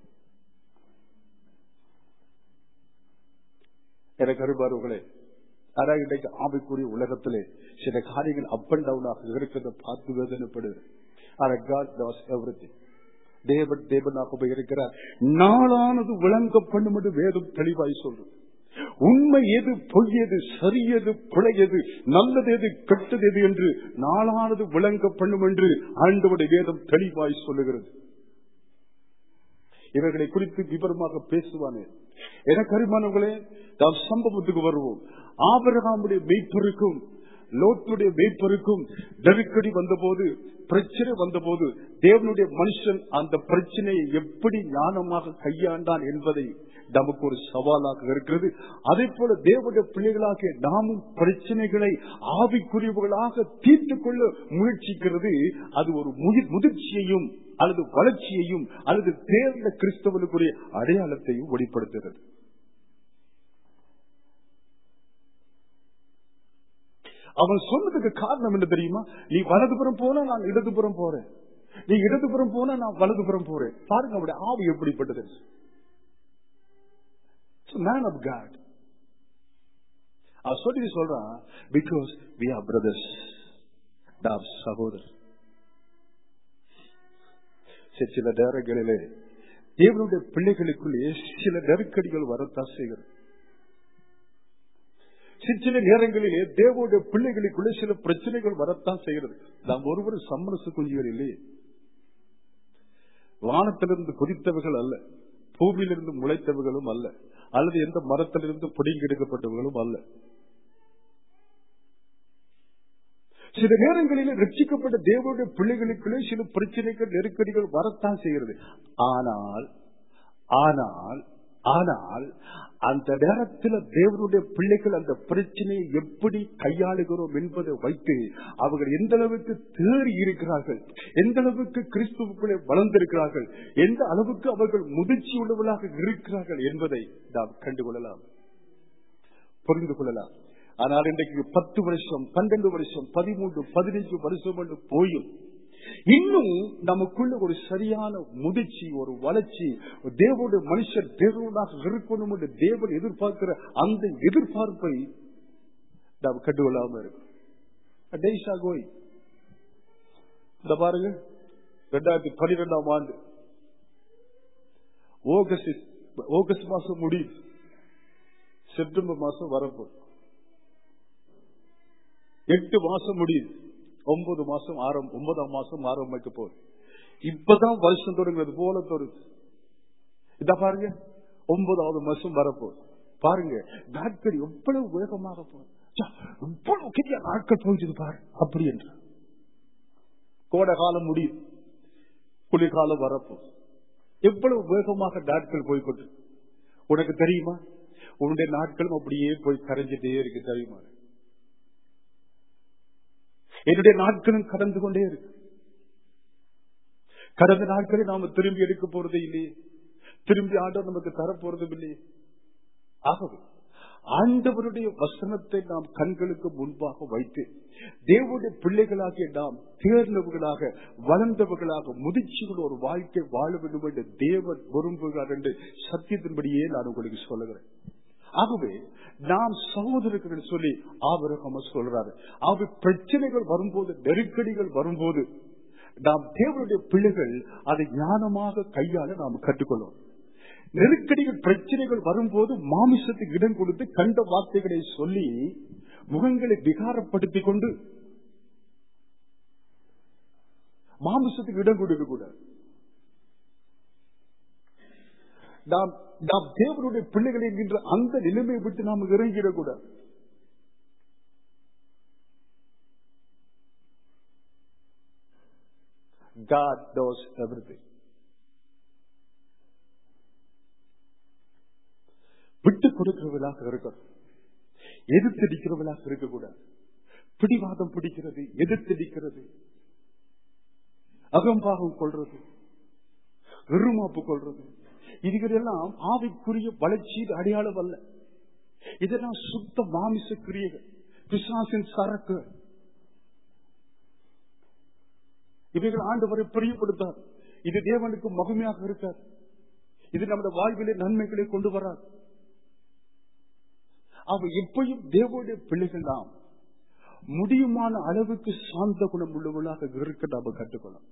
எனக்கு அருபார்களே ஆனா இன்றைக்கு ஆமைக்குரிய உலகத்திலே சில காரியங்கள் அப் அண்ட் டவுனாக இருக்கிறத பார்த்து வேதனைப்படுது ஆனா God knows everything. தேவன் தேவனாக இருக்கிறார் நாளானது விளங்க பண்ணும் என்று வேதம் தெளிவாய் சொல்றது உண்மை எது பொய் எது சரியது பிழையது நல்லது எது கெட்டது எது என்று நாளானது விளங்க பண்ணும் என்று ஆண்டவருடைய வேதம் தெளிவாய் சொல்லுகிறது இவர்களை குறித்து விவரமாக பேசுவானே எனக்கு அருமானவர்களே நாம் சம்பவத்துக்கு வருவோம் ஆபரகாமுடைய மெய்ப்பருக்கும் லோத்துடைய மெய்ப்பருக்கும் நெருக்கடி வந்தபோது பிரச்சனை வந்தபோது தேவனுடைய மனுஷன் அந்த பிரச்சனையை எப்படி ஞானமாக கையாண்டான் என்பதை நமக்கு ஒரு சவாலாக இருக்கிறது அதே போல தேவனுடைய பிள்ளைகளாக நாமும் பிரச்சனைகளை ஆவிக்குரியவர்களாக தீர்த்துக் கொள்ள முயற்சிக்கிறது அது ஒரு முதி- முதிர்ச்சியையும் அல்லது வளர்ச்சியையும் அல்லது தேர்ந்த கிறிஸ்தவனுக்குரிய அடையாளத்தையும் வெளிப்படுத்துகிறது அவன் சொன்னதுக்கு காரணம் என்ன தெரியுமா நீ வலதுபுறம் போனா நான் இடதுபுறம் போறேன் நீ இடதுபுறம் போனா நான் வலதுபுறம் போறேன் பாருங்க அவருடைய ஆவி எப்படிப்பட்டது மேன் ஆஃப் காட் அவன் சொல்லி சொல்றான் பிகாஸ் வி ஆர் பிரதர்ஸ் நாம் சகோதரர் சரி, சில நேரங்களிலே தேவனுடைய பிள்ளைகளுக்குள்ளே சில நெருக்கடிகள் வரத்தான் செய்கிறது சில சில நேரங்களிலே தேவனுடைய பிள்ளைகளுக்குள்ளே சில பிரச்சனைகள் வரத்தான் செய்கிறது நாம் ஒருவரும் சம்மனசு குஞ்சுகள் இல்லையே வானத்திலிருந்து குதித்தவர்கள் அல்ல பூமியிலிருந்து முளைத்தவர்களும் அல்ல அல்லது எந்த மரத்திலிருந்து பிடிங்கெடுக்கப்பட்டவர்களும் அல்ல சில நேரங்களில் ரட்சிக்கப்பட்ட தேவனுடைய பிள்ளைகளுக்குள்ளே சில பிரச்சனைகள் நெருக்கடிகள் வரத்தான் செய்கிறது ஆனால் ஆனால் ஆனால் அந்த நேரத்தில் தேவனுடைய பிள்ளைகள் அந்த பிரச்சனையை எப்படி கையாளுகிறோம் என்பதை வைத்து அவர்கள் எந்த அளவுக்கு தேறி இருக்கிறார்கள் எந்த அளவுக்கு கிறிஸ்துவுக்குள்ளே வளர்ந்திருக்கிறார்கள் எந்த அளவுக்கு அவர்கள் முதிர்ச்சி உள்ளவர்களாக இருக்கிறார்கள் என்பதை நாம் கண்டுகொள்ளலாம் புரிந்து கொள்ளலாம் ஆனால் இன்றைக்கு பத்து வருஷம் பன்னெண்டு வருஷம் பதிமூன்று பதினைஞ்சு வருஷம் என்று போயும் இன்னும் நமக்குள்ள ஒரு சரியான முதிர்ச்சி ஒரு வளர்ச்சி தேவனுடைய மனுஷர் தேவனாக இருக்கணும் என்று தேவன் எதிர்பார்க்கிற அந்த எதிர்பார்ப்பை நாம் கண்டுகொள்ளாம இருக்கும் டெய்ஷா கோய் இந்த பாருங்க ரெண்டாயிரத்தி பனிரெண்டாம் ஆண்டு ஆகஸ்ட் ஆகஸ்ட் மாசம் முடியுது செப்டம்பர் மாசம் வரப்போகுது எட்டு மாசம் முடியுது ஒன்பது மாசம் ஆரம் ஒன்பதாம் மாசம் ஆரம்பிக்க போகுது இப்பதான் வருஷம் தொடங்குறது போல தொடருது இத பாருங்க ஒன்பதாவது மாசம் வரப்போகுது பாருங்க நாட்கள் எவ்வளவு வேகமாக போகுது ச்ச, எவ்வளவு பெரிய நாட்கள் போயிடுது பாரு அப்படி என்று கோடை காலம் முடியுது குளிர்காலம் வரப்போகுது எவ்வளவு வேகமாக நாட்கள் போய்கொண்டு உனக்கு தெரியுமா உன்னுடைய நாட்களும் அப்படியே போய் கரைஞ்சிட்டே இருக்கு தெரியுமா என்னுடைய நாட்களும் கடந்து கொண்டே இருக்கு கடந்த நாட்களை நாம திரும்பி எடுக்க போறதே இல்லையே திரும்பி ஆண்டவர் நமக்கு தர போறதும் இல்லையே ஆகவே ஆண்டவருடைய வசனத்தை நாம் கண்களுக்கு முன்பாக வைத்து தேவனுடைய பிள்ளைகளாகிய நாம் தேர்ந்தவர்களாக வளர்ந்தவர்களாக முதிர்ச்சிகள் ஒரு வாழ்க்கை வாழ வேண்டும் என்று தேவன் விரும்புகிறார் என்று சத்தியத்தின்படியே நான் உங்களுக்கு சொல்லுகிறேன் ஆகவே நாம் சகோதரர்கள் சொல்லி ஆபரகம சொல்றாரு ஆகவே பிரச்சனைகள் வரும்போது நெருக்கடிகள் வரும்போது நாம் தேவனுடைய பிள்ளைகள் அதை ஞானமாக கையாள நாம் கற்றுக்கொள்ளும் நெருக்கடிகள் பிரச்சனைகள் வரும்போது மாமிசத்துக்கு இடம் கொடுத்து கண்ட வார்த்தைகளை சொல்லி முகங்களை விகாரப்படுத்திக் கொண்டு மாமிசத்துக்கு இடம் கொடுக்க கூடாது நாம் நாம் தேவனுடைய பிள்ளைகள் என்கின்ற அந்த நிலைமையை விட்டு நாம் இறங்கிடக்கூடாது God knows everything. விட்டு கொடுக்கிறவர்களாக இருக்கணும் எதிர்த்தடிக்கிறவர்களாக இருக்கக்கூடாது பிடிவாதம் பிடிக்கிறது எதிர்த்தடிக்கிறது அகம்பாகம் கொள்றது வெறுமாப்பு கொள்றது இதுகளெல்லாம் ஆவிக்குரிய வளர்ச்சி அடையாளம் அல்ல இதெல்லாம் சுத்த மாமிச கிரியைகள் பிசாசின் சரக்கு இவைகள் ஆண்டவரை பிரியப்படுத்தார் இது தேவனுக்கு மகிமையாக இருக்காது இது நம்முடைய வாழ்விலே நன்மைகளை கொண்டு வராது அவ எப்பயும் தேவனுடைய பிள்ளைகள் நாம் முடியுமான அளவுக்கு சாந்த குணம் உள்ளவர்களாக இருக்க நாம கற்றுக்கொள்ளணும்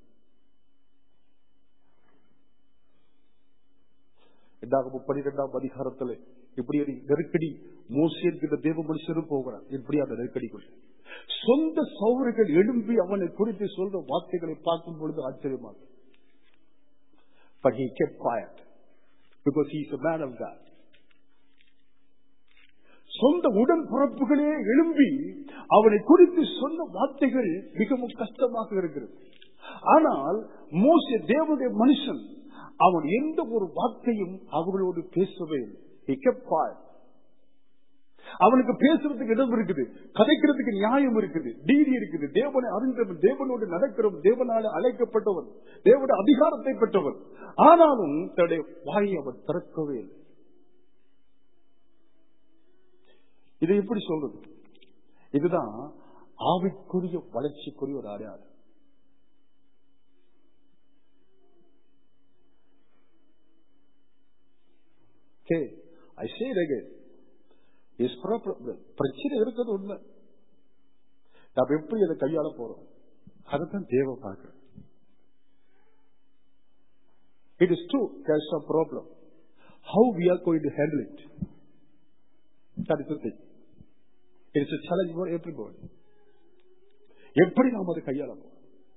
இரண்டாவது பனிரெண்டாம் அதிகாரத்துல இப்படி ஒரு நெருக்கடி மோசியிருக்கிற தேவ மனுஷரும் போகிறார் இப்படி அந்த நெருக்கடிக்குள் சொந்த சௌகர்கள் எழும்பி அவனை குறித்து சொல்ற வார்த்தைகளை பார்க்கும் பொழுது ஆச்சரியமாக But he kept quiet because he is a man of God. சொந்த உடன்பிறப்புகளே எழும்பி அவனை குறித்து சொன்ன வார்த்தைகள் மிகவும் கஷ்டமாக இருக்கிறது ஆனால் மோச தேவனுடைய மனுஷன் அவன் எந்த ஒரு வார்த்தையும் அவர்களோடு பேசவே இல்லை He kept quiet. அவனுக்கு பேசுறதுக்கு இடம் இருக்குது கதைக்கிறதுக்கு நியாயம் இருக்குது நீதி இருக்குது தேவனை அறிந்தவன் தேவனோடு நடக்கிறவன் தேவனால அழைக்கப்பட்டவன் தேவனுடைய அதிகாரத்தை பெற்றவன் ஆனாலும் தன்னுடைய வாயை அவன் திறக்கவே இல்லை இதை எப்படி சொல்றது இதுதான் ஆவிக்குரிய வளர்ச்சிக்குரிய ஒரு அடையாளம் Okay, I say it again. His proper- பிரச்சனை இருக்கிறது உண்மை நாம் எப்படி அதை கையாள போறோம் அதுதான் தேவை பார்க்க it is true case a problem how we are going to handle it that is thing it is challenge for everybody எப்படி நாம் அதை கையாள போறோம்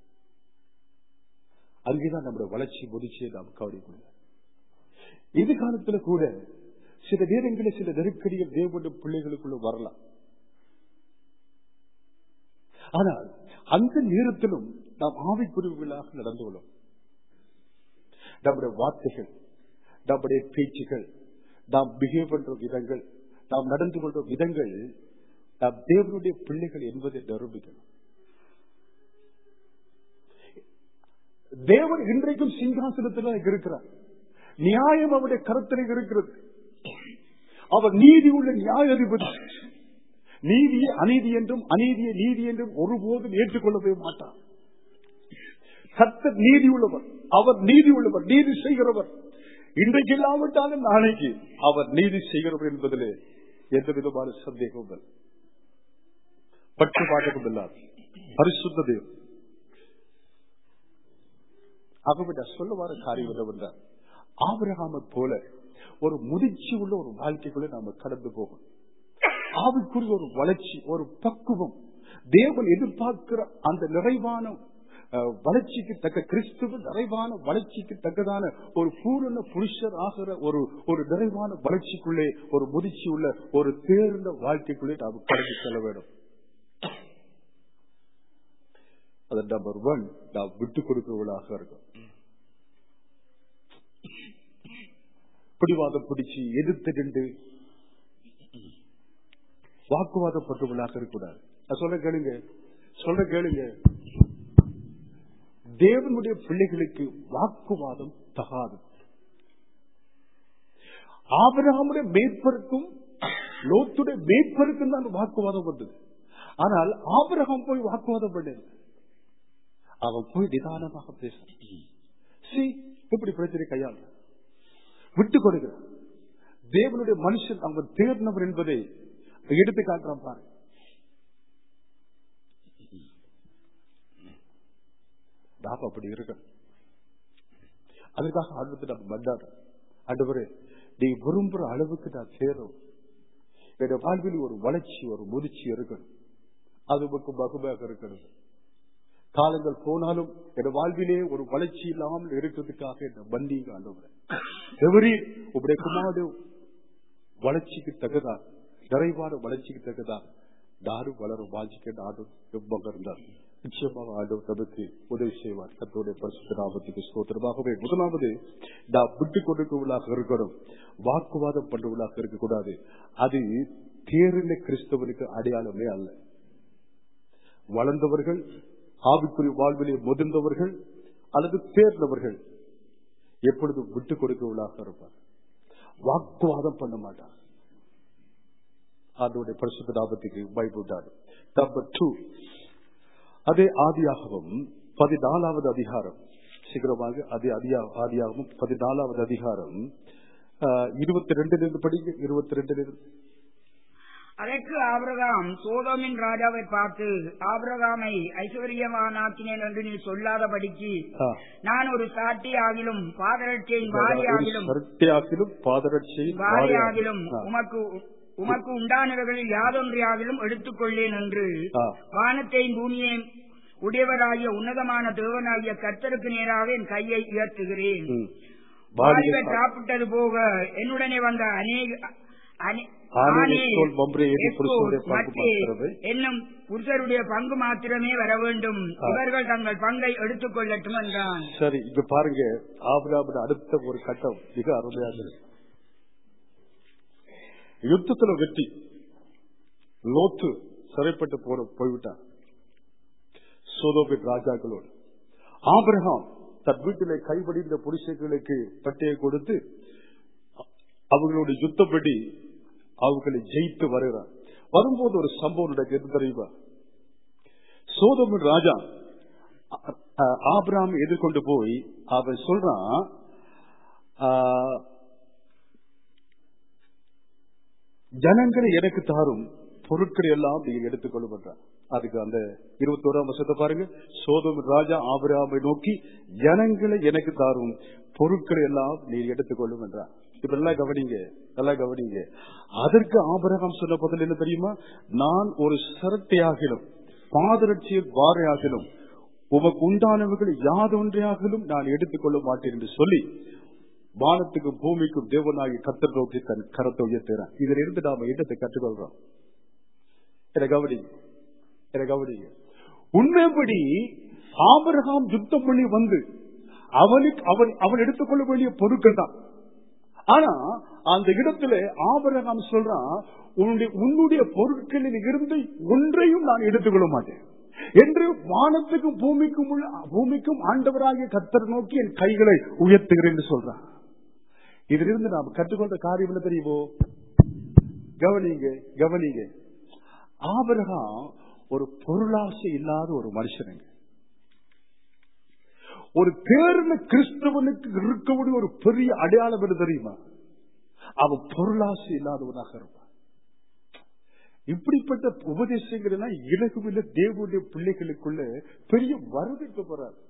அங்கேதான் நம்முடைய வளர்ச்சி முதிர்ச்சியை நாம் கவனிக்கணும் எதிர்காலத்துல கூட சில நேரங்களில் சில நெருக்கடிகள் தேவனுடைய பிள்ளைகளுக்குள்ள வரலாம் ஆனால் அந்த நேரத்திலும் நாம் ஆவிக்குருவிகளாக நடந்து கொள்ளும் நம்முடைய வார்த்தைகள் நம்முடைய பேச்சுகள் நாம் பிஹேவ் பண்ற விதங்கள் நாம் நடந்து கொள்ற விதங்கள் நாம் தேவனுடைய பிள்ளைகள் என்பதை நிரூபிக்கணும் தேவன் இன்றைக்கும் சிங்காசனத்தில் இருக்கிறார் நியாயம் அவருடைய கருத்தில் இருக்கிறது அவர் நீதி உள்ள நியாயாதிபதி நீதியை அநீதி என்றும் அநீதியை நீதி என்றும் ஒருபோதும் ஏற்றுக்கொள்ளவே மாட்டார் கர்த்தர் நீதி உள்ளவர் அவர் நீதி உள்ளவர் நீதி செய்கிறவர் இன்றைக்கு இல்லாவிட்டாலும் நாளைக்கு அவர் நீதி செய்கிறவர் என்பதிலே எந்த விதமான சந்தேகமும் இல்லை பட்சபாட்டமும் இல்லாது பரிசுத்த தேவன் ஆகவே நான் சொல்ல வர காரியம் என்னவென்றால் ஆபிரகாமை போல ஒரு முதிர்ச்சி உள்ள ஒரு வாழ்க்கைக்குள்ள நாம கடந்து போகும் ஆவிக்குரிய ஒரு வளர்ச்சி ஒரு பக்குவம் தேவன் எதிர்பார்க்கிற அந்த நிறைவான அஹ், வளர்ச்சிக்கு தக்க கிறிஸ்துவ நிறைவான வளர்ச்சிக்கு தக்கதான ஒரு பூரண புருஷர் ஆகிற ஒரு ஒரு நிறைவான வளர்ச்சிக்குள்ளே ஒரு முதிர்ச்சி உள்ள ஒரு தேர்ந்த வாழ்க்கைக்குள்ளே நாம் கடந்து செல்ல வேண்டும் அது நம்பர் ஒன் நாம் விட்டுக் கொடுக்கிறவர்களாக இருக்கும் பிடிவாதம் பிடிச்சு எதிர்த்து நின்று வாக்குவாதப்பட்டவர்களாக இருக்கக்கூடாது நான் சொல்ல கேளுங்க சொல்ற கேளுங்க தேவனுடைய பிள்ளைகளுக்கு வாக்குவாதம் தகாது ஆபிரகாமுடைய மேற்பருக்கும் லோத்துடைய மேற்பருக்கும் தான் வாக்குவாதம் வந்தது ஆனால் ஆபிரகாம் போய் வாக்குவாதம் பண்ணல அவன் போய் நிதானமாக பேச சி இப்படி பிரச்சனை கையாள விட்டு கொடுக்கிறார் தேவனுடைய மனுஷன் அவன் தேர்ந்தவர் என்பதை எடுத்து காட்டுறான் பாரு நாம் அப்படி இருக்க அதுக்காக ஆண்டத்தை நம்ம வந்தாட ஆண்டவரே நீ விரும்புற அளவுக்கு நான் சேரும் என்னுடைய வாழ்வில் ஒரு வளர்ச்சி ஒரு முதிர்ச்சி இருக்கணும் அது உமக்கு மகுமையாக இருக்கணும் காலங்கள் போனாலும் என் வாழ்விலே ஒரு வளர்ச்சி இல்லாமல் இருக்கிறதுக்காக என்ன வந்தீங்க ஆண்டவரே எவரி உங்களுடைய குமாரடு வளர்ச்சிக்கு தகுதா நிறைவான வளர்ச்சிக்கு தகுதா நானும் வளரும் வாழ்ச்சிக்கு நானும் எவ்வளவு இருந்தார் நிச்சயமாக ஆண்டவர் நமக்கு உதவி செய்வார் கத்தோடைய பரிசுத்த நாமத்துக்கு ஸ்தோத்திரமாகவே முதலாவது நாம் விட்டுக் கொடுக்கவளாக இருக்கணும் வாக்குவாதம் பண்றவளாக இருக்கக்கூடாது அது தேர்ந்த கிறிஸ்தவனுக்கு அடையாளமே அல்ல வளர்ந்தவர்கள் ஆவிக்குரிய வாழ்விலே முதிர்ந்தவர்கள் அல்லது தேர்ந்தவர்கள் எப்பொழுதும் விட்டு கொடுக்கவளாக இருப்பார் வாக்குவாதம் பண்ண மாட்டார் அதோடைய பரிசுத்த லாபத்துக்கு பயப்பட்டார் நம்பர் டூ அதே ஆதியாகவும் பதினாலாவது அதிகாரம் சீக்கிரமாக அதே அதியா- ஆதியாகமும் பதினாலாவது அதிகாரம் இருபத்தி ரெண்டிலிருந்து படிங்க இருபத்தி ரெண்டிலிருந்து அதற்கு ஆபிரகாம் சோதோமின் ராஜாவை பார்த்து ஆபிரகாமை ஐஸ்வர்யவானாக்கினேன் என்று நீ சொல்லாதபடிக்கு ஆ. நான் ஒரு சாட்டி ஆகிலும் பாதரட்சியின் வாரி ஆகிலும் சர்த்தியாகிலும் பாதரட்சியின் வாரி ஆகிலும் ஆ. உமக்கு உமக்கு உண்டானவர்களில் யாதொன்றையாகிலும் எடுத்துக் கொள்ளேன் என்று ஆ. வானத்தையும் பூமியையும் உடையவராகிய உன்னதமான தேவனாகிய கர்த்தருக்கு நேராக என் கையை உயர்த்துகிறேன் ம். வாலிப வாலிபர் சாப்பிட்டது போக என்னுடனே வந்த அநேக அனே- ஆனேல், ஆனேல், எஸ்கோல், மம்ரே, ஏது எஸ்கோல், புருஷருடைய பங்கு மத்தே மாத்திரமே. என்னும் புருஷருடைய பங்கு மாத்திரமே வர வேண்டும் ஆ. இவர்கள் தங்கள் பங்கை எடுத்துக் கொள்ளட்டும் என்றான் சரி இங்க பாருங்க ஆபிரகாமின் அடுத்த ஒரு கட்டம் மிக அருமையாக இருக்கு யுத்தத்துல வெற்றி லோத்து சிறைப்பட்டு போற போய்விட்டார் சோதோபின் ராஜாக்களோடு ஆபிரகாம் தன் வீட்டிலே கைவடிந்த புருஷர்களுக்கு பட்டியை கொடுத்து அவர்களுடைய யுத்தப்படி அவர்களை ஜெயித்து வருகிறார் வரும்போது ஒரு சம்பவம் நடக்கிறது தெரியுமா சோதோமின் ராஜா அ- ஆபிரகாம் எதிர்கொண்டு போய் அவன் சொல்றான் ஆ, ஜனங்களை எனக்கு தாரும் பொருட்களை எல்லாம் நீங்க எடுத்துக்கொள்ளும் என்றார் அதுக்கு அந்த இருபத்தோராம் வருஷத்தை பாருங்க சோதம் ராஜா ஆபிரகாமை நோக்கி ஜனங்களை எனக்கு தாரும் பொருட்களை எல்லாம் நீ எடுத்துக்கொள்ளும் என்றார் இப்ப நல்லா கவனிங்க நல்லா கவனிங்க அதற்கு ஆபிரகாம் சொன்ன பதில் என்ன தெரியுமா நான் ஒரு சரட்டையாகிலும் பாதரட்சியில் வாரையாகிலும் உமக்கு உண்டானவர்கள் யாதொன்றையாகிலும் நான் எடுத்துக்கொள்ள மாட்டேன் என்று சொல்லி வானத்துக்கும் பூமிக்கும் தேவனாகி கத்தர் நோக்கி தன் கரத்தை உயர்த்துகிறான் இதுல இருந்து நாம இடத்தை கற்றுக்கொள்றோம் என கவனிங்க என கவனிங்க உண்மைப்படி ஆபிரகாம் யுத்தம் பண்ணி வந்து அவனுக்கு அவன் அவன் எடுத்துக்கொள்ள வேண்டிய பொருட்கள் தான் ஆனா அந்த இடத்துல ஆபரகம் சொல்றான் உன்னுடைய உன்னுடைய பொருட்களில் இருந்து ஒன்றையும் நான் எடுத்துக்கொள்ள மாட்டேன் என்று வானத்துக்கும் பூமிக்கும் உள்ள பூமிக்கும் ஆண்டவராகிய கத்தர் நோக்கி என் கைகளை உயர்த்துகிறேன் என்று சொல்றான் இதிலிருந்து நாம் கற்றுக்கொண்ட காரியம் என்ன தெரியுமோ கவனிங்க கவனிங்க ஆபரகம் ஒரு பொருளாசை இல்லாத ஒரு மனுஷனுங்க ஒரு தேர்ந்த கிறிஸ்தவனுக்கு இருக்கக்கூடிய ஒரு பெரிய அடையாளம் என்ன தெரியுமா அவன் பொருளாசை இல்லாதவனாக இருப்பான் இப்படிப்பட்ட உபதேசங்கள் எல்லாம் இலகுவில தேவனுடைய பிள்ளைகளுக்குள்ள பெரிய வரவேற்க போறார்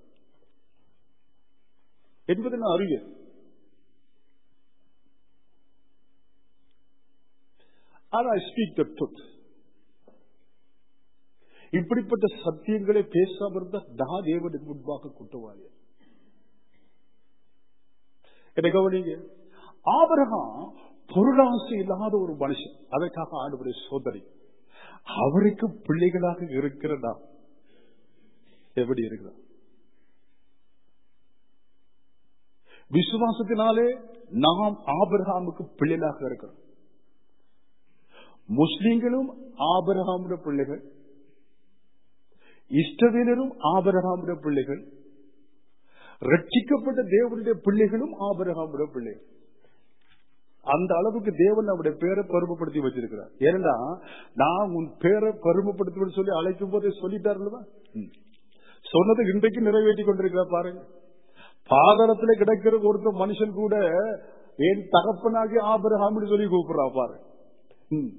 என்பதை நான் அறிய ஆனா ஸ்பீக் த ட்ரூத் இப்படிப்பட்ட சத்தியங்களை பேசாம இருந்தா நான் தேவனுக்கு முன்பாக குற்றவாளி என்ன கவனிங்க ஆபரகம் பொருளாசை இல்லாத ஒரு மனுஷன் அதற்காக ஆண்டவரை சோதனை அவருக்கு பிள்ளைகளாக இருக்கிற நாம் எப்படி இருக்கிறோம் விசுவாசத்தினாலே நாம் ஆபிரகாமுக்கு பிள்ளைகளாக இருக்கிறோம் முஸ்லிம்களும் ஆபிரகாமுடைய பிள்ளைகள் இஷ்டவீனரும் ஆபரகாமுடைய பிள்ளைகள் ரட்சிக்கப்பட்ட தேவனுடைய பிள்ளைகளும் ஆபரகாமுடைய பிள்ளைகள் அந்த அளவுக்கு தேவன் அவருடைய பேரை பெருமைப்படுத்தி வச்சிருக்கிறார் ஏன்னா நான் உன் பேரை பெருமைப்படுத்துவேன் சொல்லி அழைக்கும் போதே சொல்லிட்டார் அல்லவா ம். சொன்னது இன்றைக்கு நிறைவேற்றி கொண்டிருக்கிறார் பாருங்க பாதாளத்துல கிடக்கிற ஒருத்த மனுஷன் கூட என் தகப்பனாகி ஆபரகாம்னு சொல்லி கூப்பிடுறா பாரு ம்.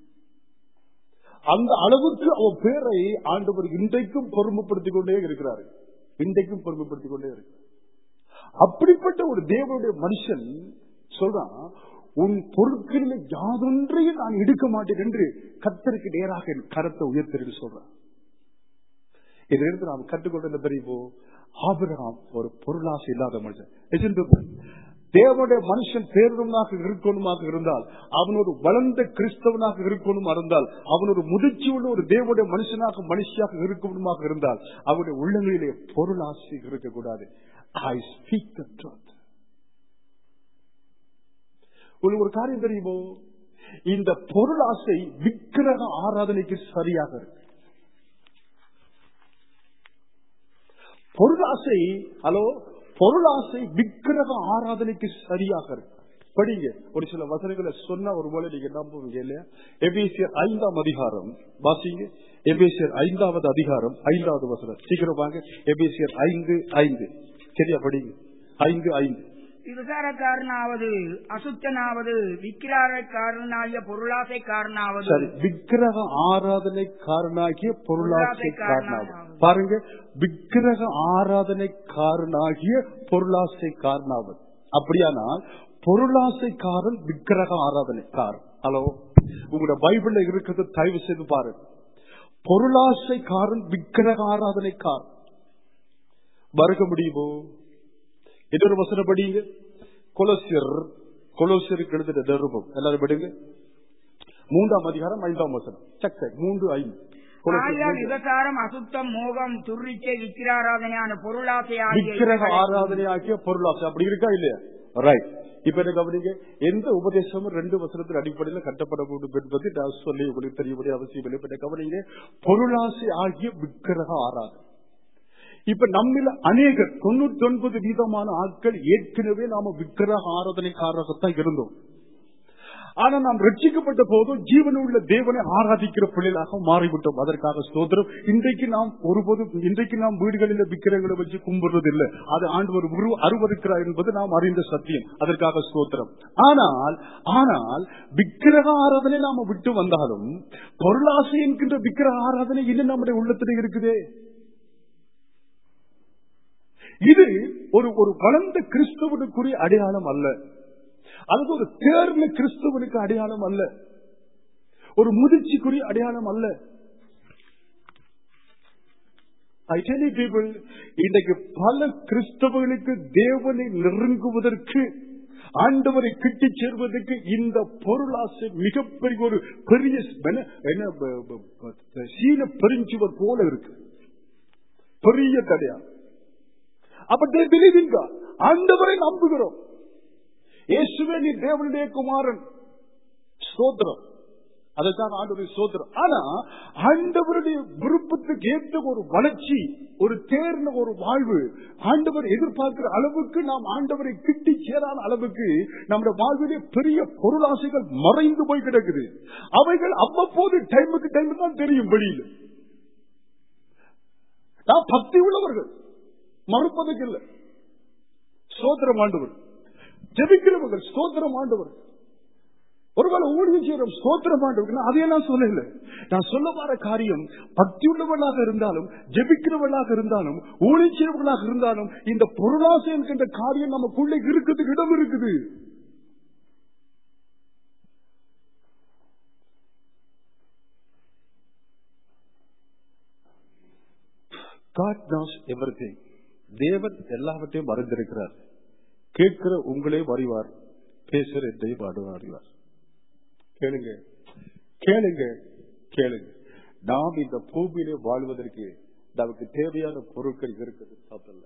அந்த அளவுக்கு அவன் பேரை ஆண்டவர் இன்றைக்கும் பொறுமைப்படுத்திக் கொண்டே இருக்கிறார் இன்றைக்கும் பொறுமைப்படுத்திக் கொண்டே இருக்கிறார் அப்படிப்பட்ட ஒரு தேவனுடைய மனுஷன் சொல்றான் உன் பொருட்களில் யாதொன்றையும் நான் எடுக்க மாட்டேன் என்று கத்தருக்கு நேராக என் கரத்தை உயர்த்தி சொல்றான் இதிலிருந்து நாம் கற்றுக்கொண்ட தெரியுமோ ஆபிரகாம் ஒரு பொருளாசை இல்லாத மனுஷன் Listen to me. தேவனுடைய மனுஷன் பேருமாக இருக்கணுமாக இருந்தால் அவன் ஒரு வளர்ந்த கிறிஸ்தவனாக இருக்கணுமா இருந்தால் அவன் ஒரு முதிர்ச்சி உள்ள ஒரு தேவனுடைய மனுஷனாக மனுஷியாக இருக்கணுமாக இருந்தால் அவனுடைய உள்ளங்களிலே பொருளாசை இருக்கக்கூடாது ஐ ஸ்பீக் த ட்ரூத் உங்களுக்கு ஒரு காரியம் தெரியுமோ இந்த பொருளாசை விக்கிரக ஆராதனைக்கு சரியாக இருக்கு பொருளாசை ஹலோ பொருளாசை விக்கிரக ஆராதனைக்கு சரியாக இருக்கு படிங்க ஒரு சில வசனங்களை சொன்னா ஒருவேளை நீங்க நம்புவீங்க இல்லையா எபேசியர் ஐந்தாம் அதிகாரம் வாசிங்க எபேசியர் ஐந்தாவது அதிகாரம் ஐந்தாவது வசனம் சீக்கிரம் வாங்க எபேசியர் ஐந்து ஐந்து சரியா படிங்க ஐந்து ஐந்து விபசாரக்காரனாவது அசுத்தனாவது விக்கிராரக்காரனாகிய பொருளாசைக்காரனாவது சரி விக்கிரக ஆராதனை காரனாகிய பொருளாசை காரணாவது பாருங்க விக்கிரக ஆராதனை காரனாகிய பொருளாசை காரணாவது அப்படியானால் பொருளாசைக்காரன் விக்கிரக ஆராதனைக்காரன் ஹலோ உங்களோட பைபிள்ல இருக்கிறது தயவு செய்து பாருங்க பொருளாசைக்காரன் விக்கிரக ஆராதனைக்காரன் மறுக்க முடியுமோ இன்னொரு வசனம் படிங்க கொலசியர் கொலோசியருக்கு எழுதின நிருபம் எல்லாரும் படிங்க மூன்றாம் அதிகாரம் ஐந்தாம் வசனம் சக்க மூன்று ஐந்து கொலோசியர் ஆகையால் மூன்று. விபசாரம் அசுத்தம் மோகம் துர்ரிச்சை விக்கிராராதனையான பொருளாசை ஆகிய விக்கிரக இவைகளை- ஆராதனை ஆகிய பொருளாசை அப்படி இருக்கா இல்லையா ரைட் இப்ப என்ன கவனிங்க எந்த உபதேசமும் ரெண்டு வசனத்தின் அடிப்படையில் கட்டப்பட வேண்டும் என்பது நான் சொல்லி உங்களுக்கு தெரிய வேண்டிய அவசியம் இல்லை இப்ப என்ன கவனிங்க பொருளாசை ஆகிய விக்கிரக ஆராதனை இப்ப நம்மில அநேகர் தொண்ணூத்தி ஒன்பது வீதமான ஆட்கள் ஏற்கனவே நாம விக்கிரக ஆராதனைக்காரராகத்தான் இருந்தோம் ஆனா நாம் ரட்சிக்கப்பட்ட போதும் ஜீவனுள்ள தேவனை ஆராதிக்கிற பிள்ளைகளாக மாறிவிட்டோம் அதற்காக ஸ்தோத்திரம் இன்றைக்கு நாம் ஒருபோதும் இன்றைக்கு நாம் வீடுகளில் விக்கிரங்களை வச்சு கும்பிடுறது இல்லை அது ஆண்டவர் குரு அருவருக்கிறார் என்பது நாம் அறிந்த சத்தியம் அதற்காக ஸ்தோத்திரம் ஆனால் ஆனால் விக்கிரக ஆராதனை நாம விட்டு வந்தாலும் பொருளாசை என்கின்ற விக்கிரக ஆராதனை இன்னும் நம்முடைய உள்ளத்தில் இருக்குதே இது ஒரு ஒரு வளர்ந்த கிறிஸ்தவனுக்குரிய அடையாளம் அல்ல அல்லது ஒரு தேர்ந்த கிறிஸ்தவனுக்கு அடையாளம் அல்ல ஒரு முதிர்ச்சிக்குரிய அடையாளம் அல்ல I tell you people, இன்றைக்கு பல கிறிஸ்தவர்களுக்கு தேவனை நெருங்குவதற்கு ஆண்டவரை கிட்டி சேர்வதற்கு இந்த பொருளாசை மிகப்பெரிய ஒரு பெரிய என்ன- என்ன ப- ப- ப- சீன பெருஞ்சுவர் போல இருக்கு பெரிய தடையா அப்ப they believe in God. ஆண்டவரை நம்புகிறோம் இயேசுவே நீ தேவனுடைய குமாரன் ஸ்தோத்திரம் அதுதான் ஆண்டவருடைய சோதரம் ஆனா ஆண்டவருடைய விருப்பத்துக்கு ஏற்ற ஒரு வளர்ச்சி ஒரு தேர்ந்த ஒரு வாழ்வு ஆண்டவர் எதிர்பார்க்கிற அளவுக்கு நாம் ஆண்டவரை கிட்டி சேராத அளவுக்கு நம்முடைய வாழ்விலே பெரிய பொருளாசைகள் மறைந்து போய் கிடக்குது அவைகள் அவ்வப்போது டைமுக்கு டைம் தான் தெரியும் வெளியில் நான் பக்தி உள்ளவர்கள் மறுப்பதற்கு இல்லை சோதரம் ஆண்டவர் ஜெபிக்கிறவர்கள் ஸ்தோத்திரம் ஆண்டவர் ஒருவேளை ஊழியம் செய்யறோம் ஸ்தோத்திரம் ஆண்டவர் நான் அதையே நான் சொல்லல நான் சொல்ல வர காரியம் பக்தி உள்ளவர்களாக இருந்தாலும் ஜெபிக்கிறவர்களாக இருந்தாலும் ஊழியம் செய்யறவர்களாக இருந்தாலும் இந்த பொருளாசை என்கின்ற காரியம் நமக்குள்ளே இருக்குது இடம் இருக்குது God knows everything. தேவன் எல்லாவற்றையும் அறிந்திருக்கிறார் கேட்கிற உங்களே அறிவார் பேசுற என்னையும் பாடுவார் அறிவார் கேளுங்க கேளுங்க கேளுங்க நாம் இந்த பூமியிலே வாழ்வதற்கு நமக்கு தேவையான பொருட்கள் இருக்குது தப்பில்ல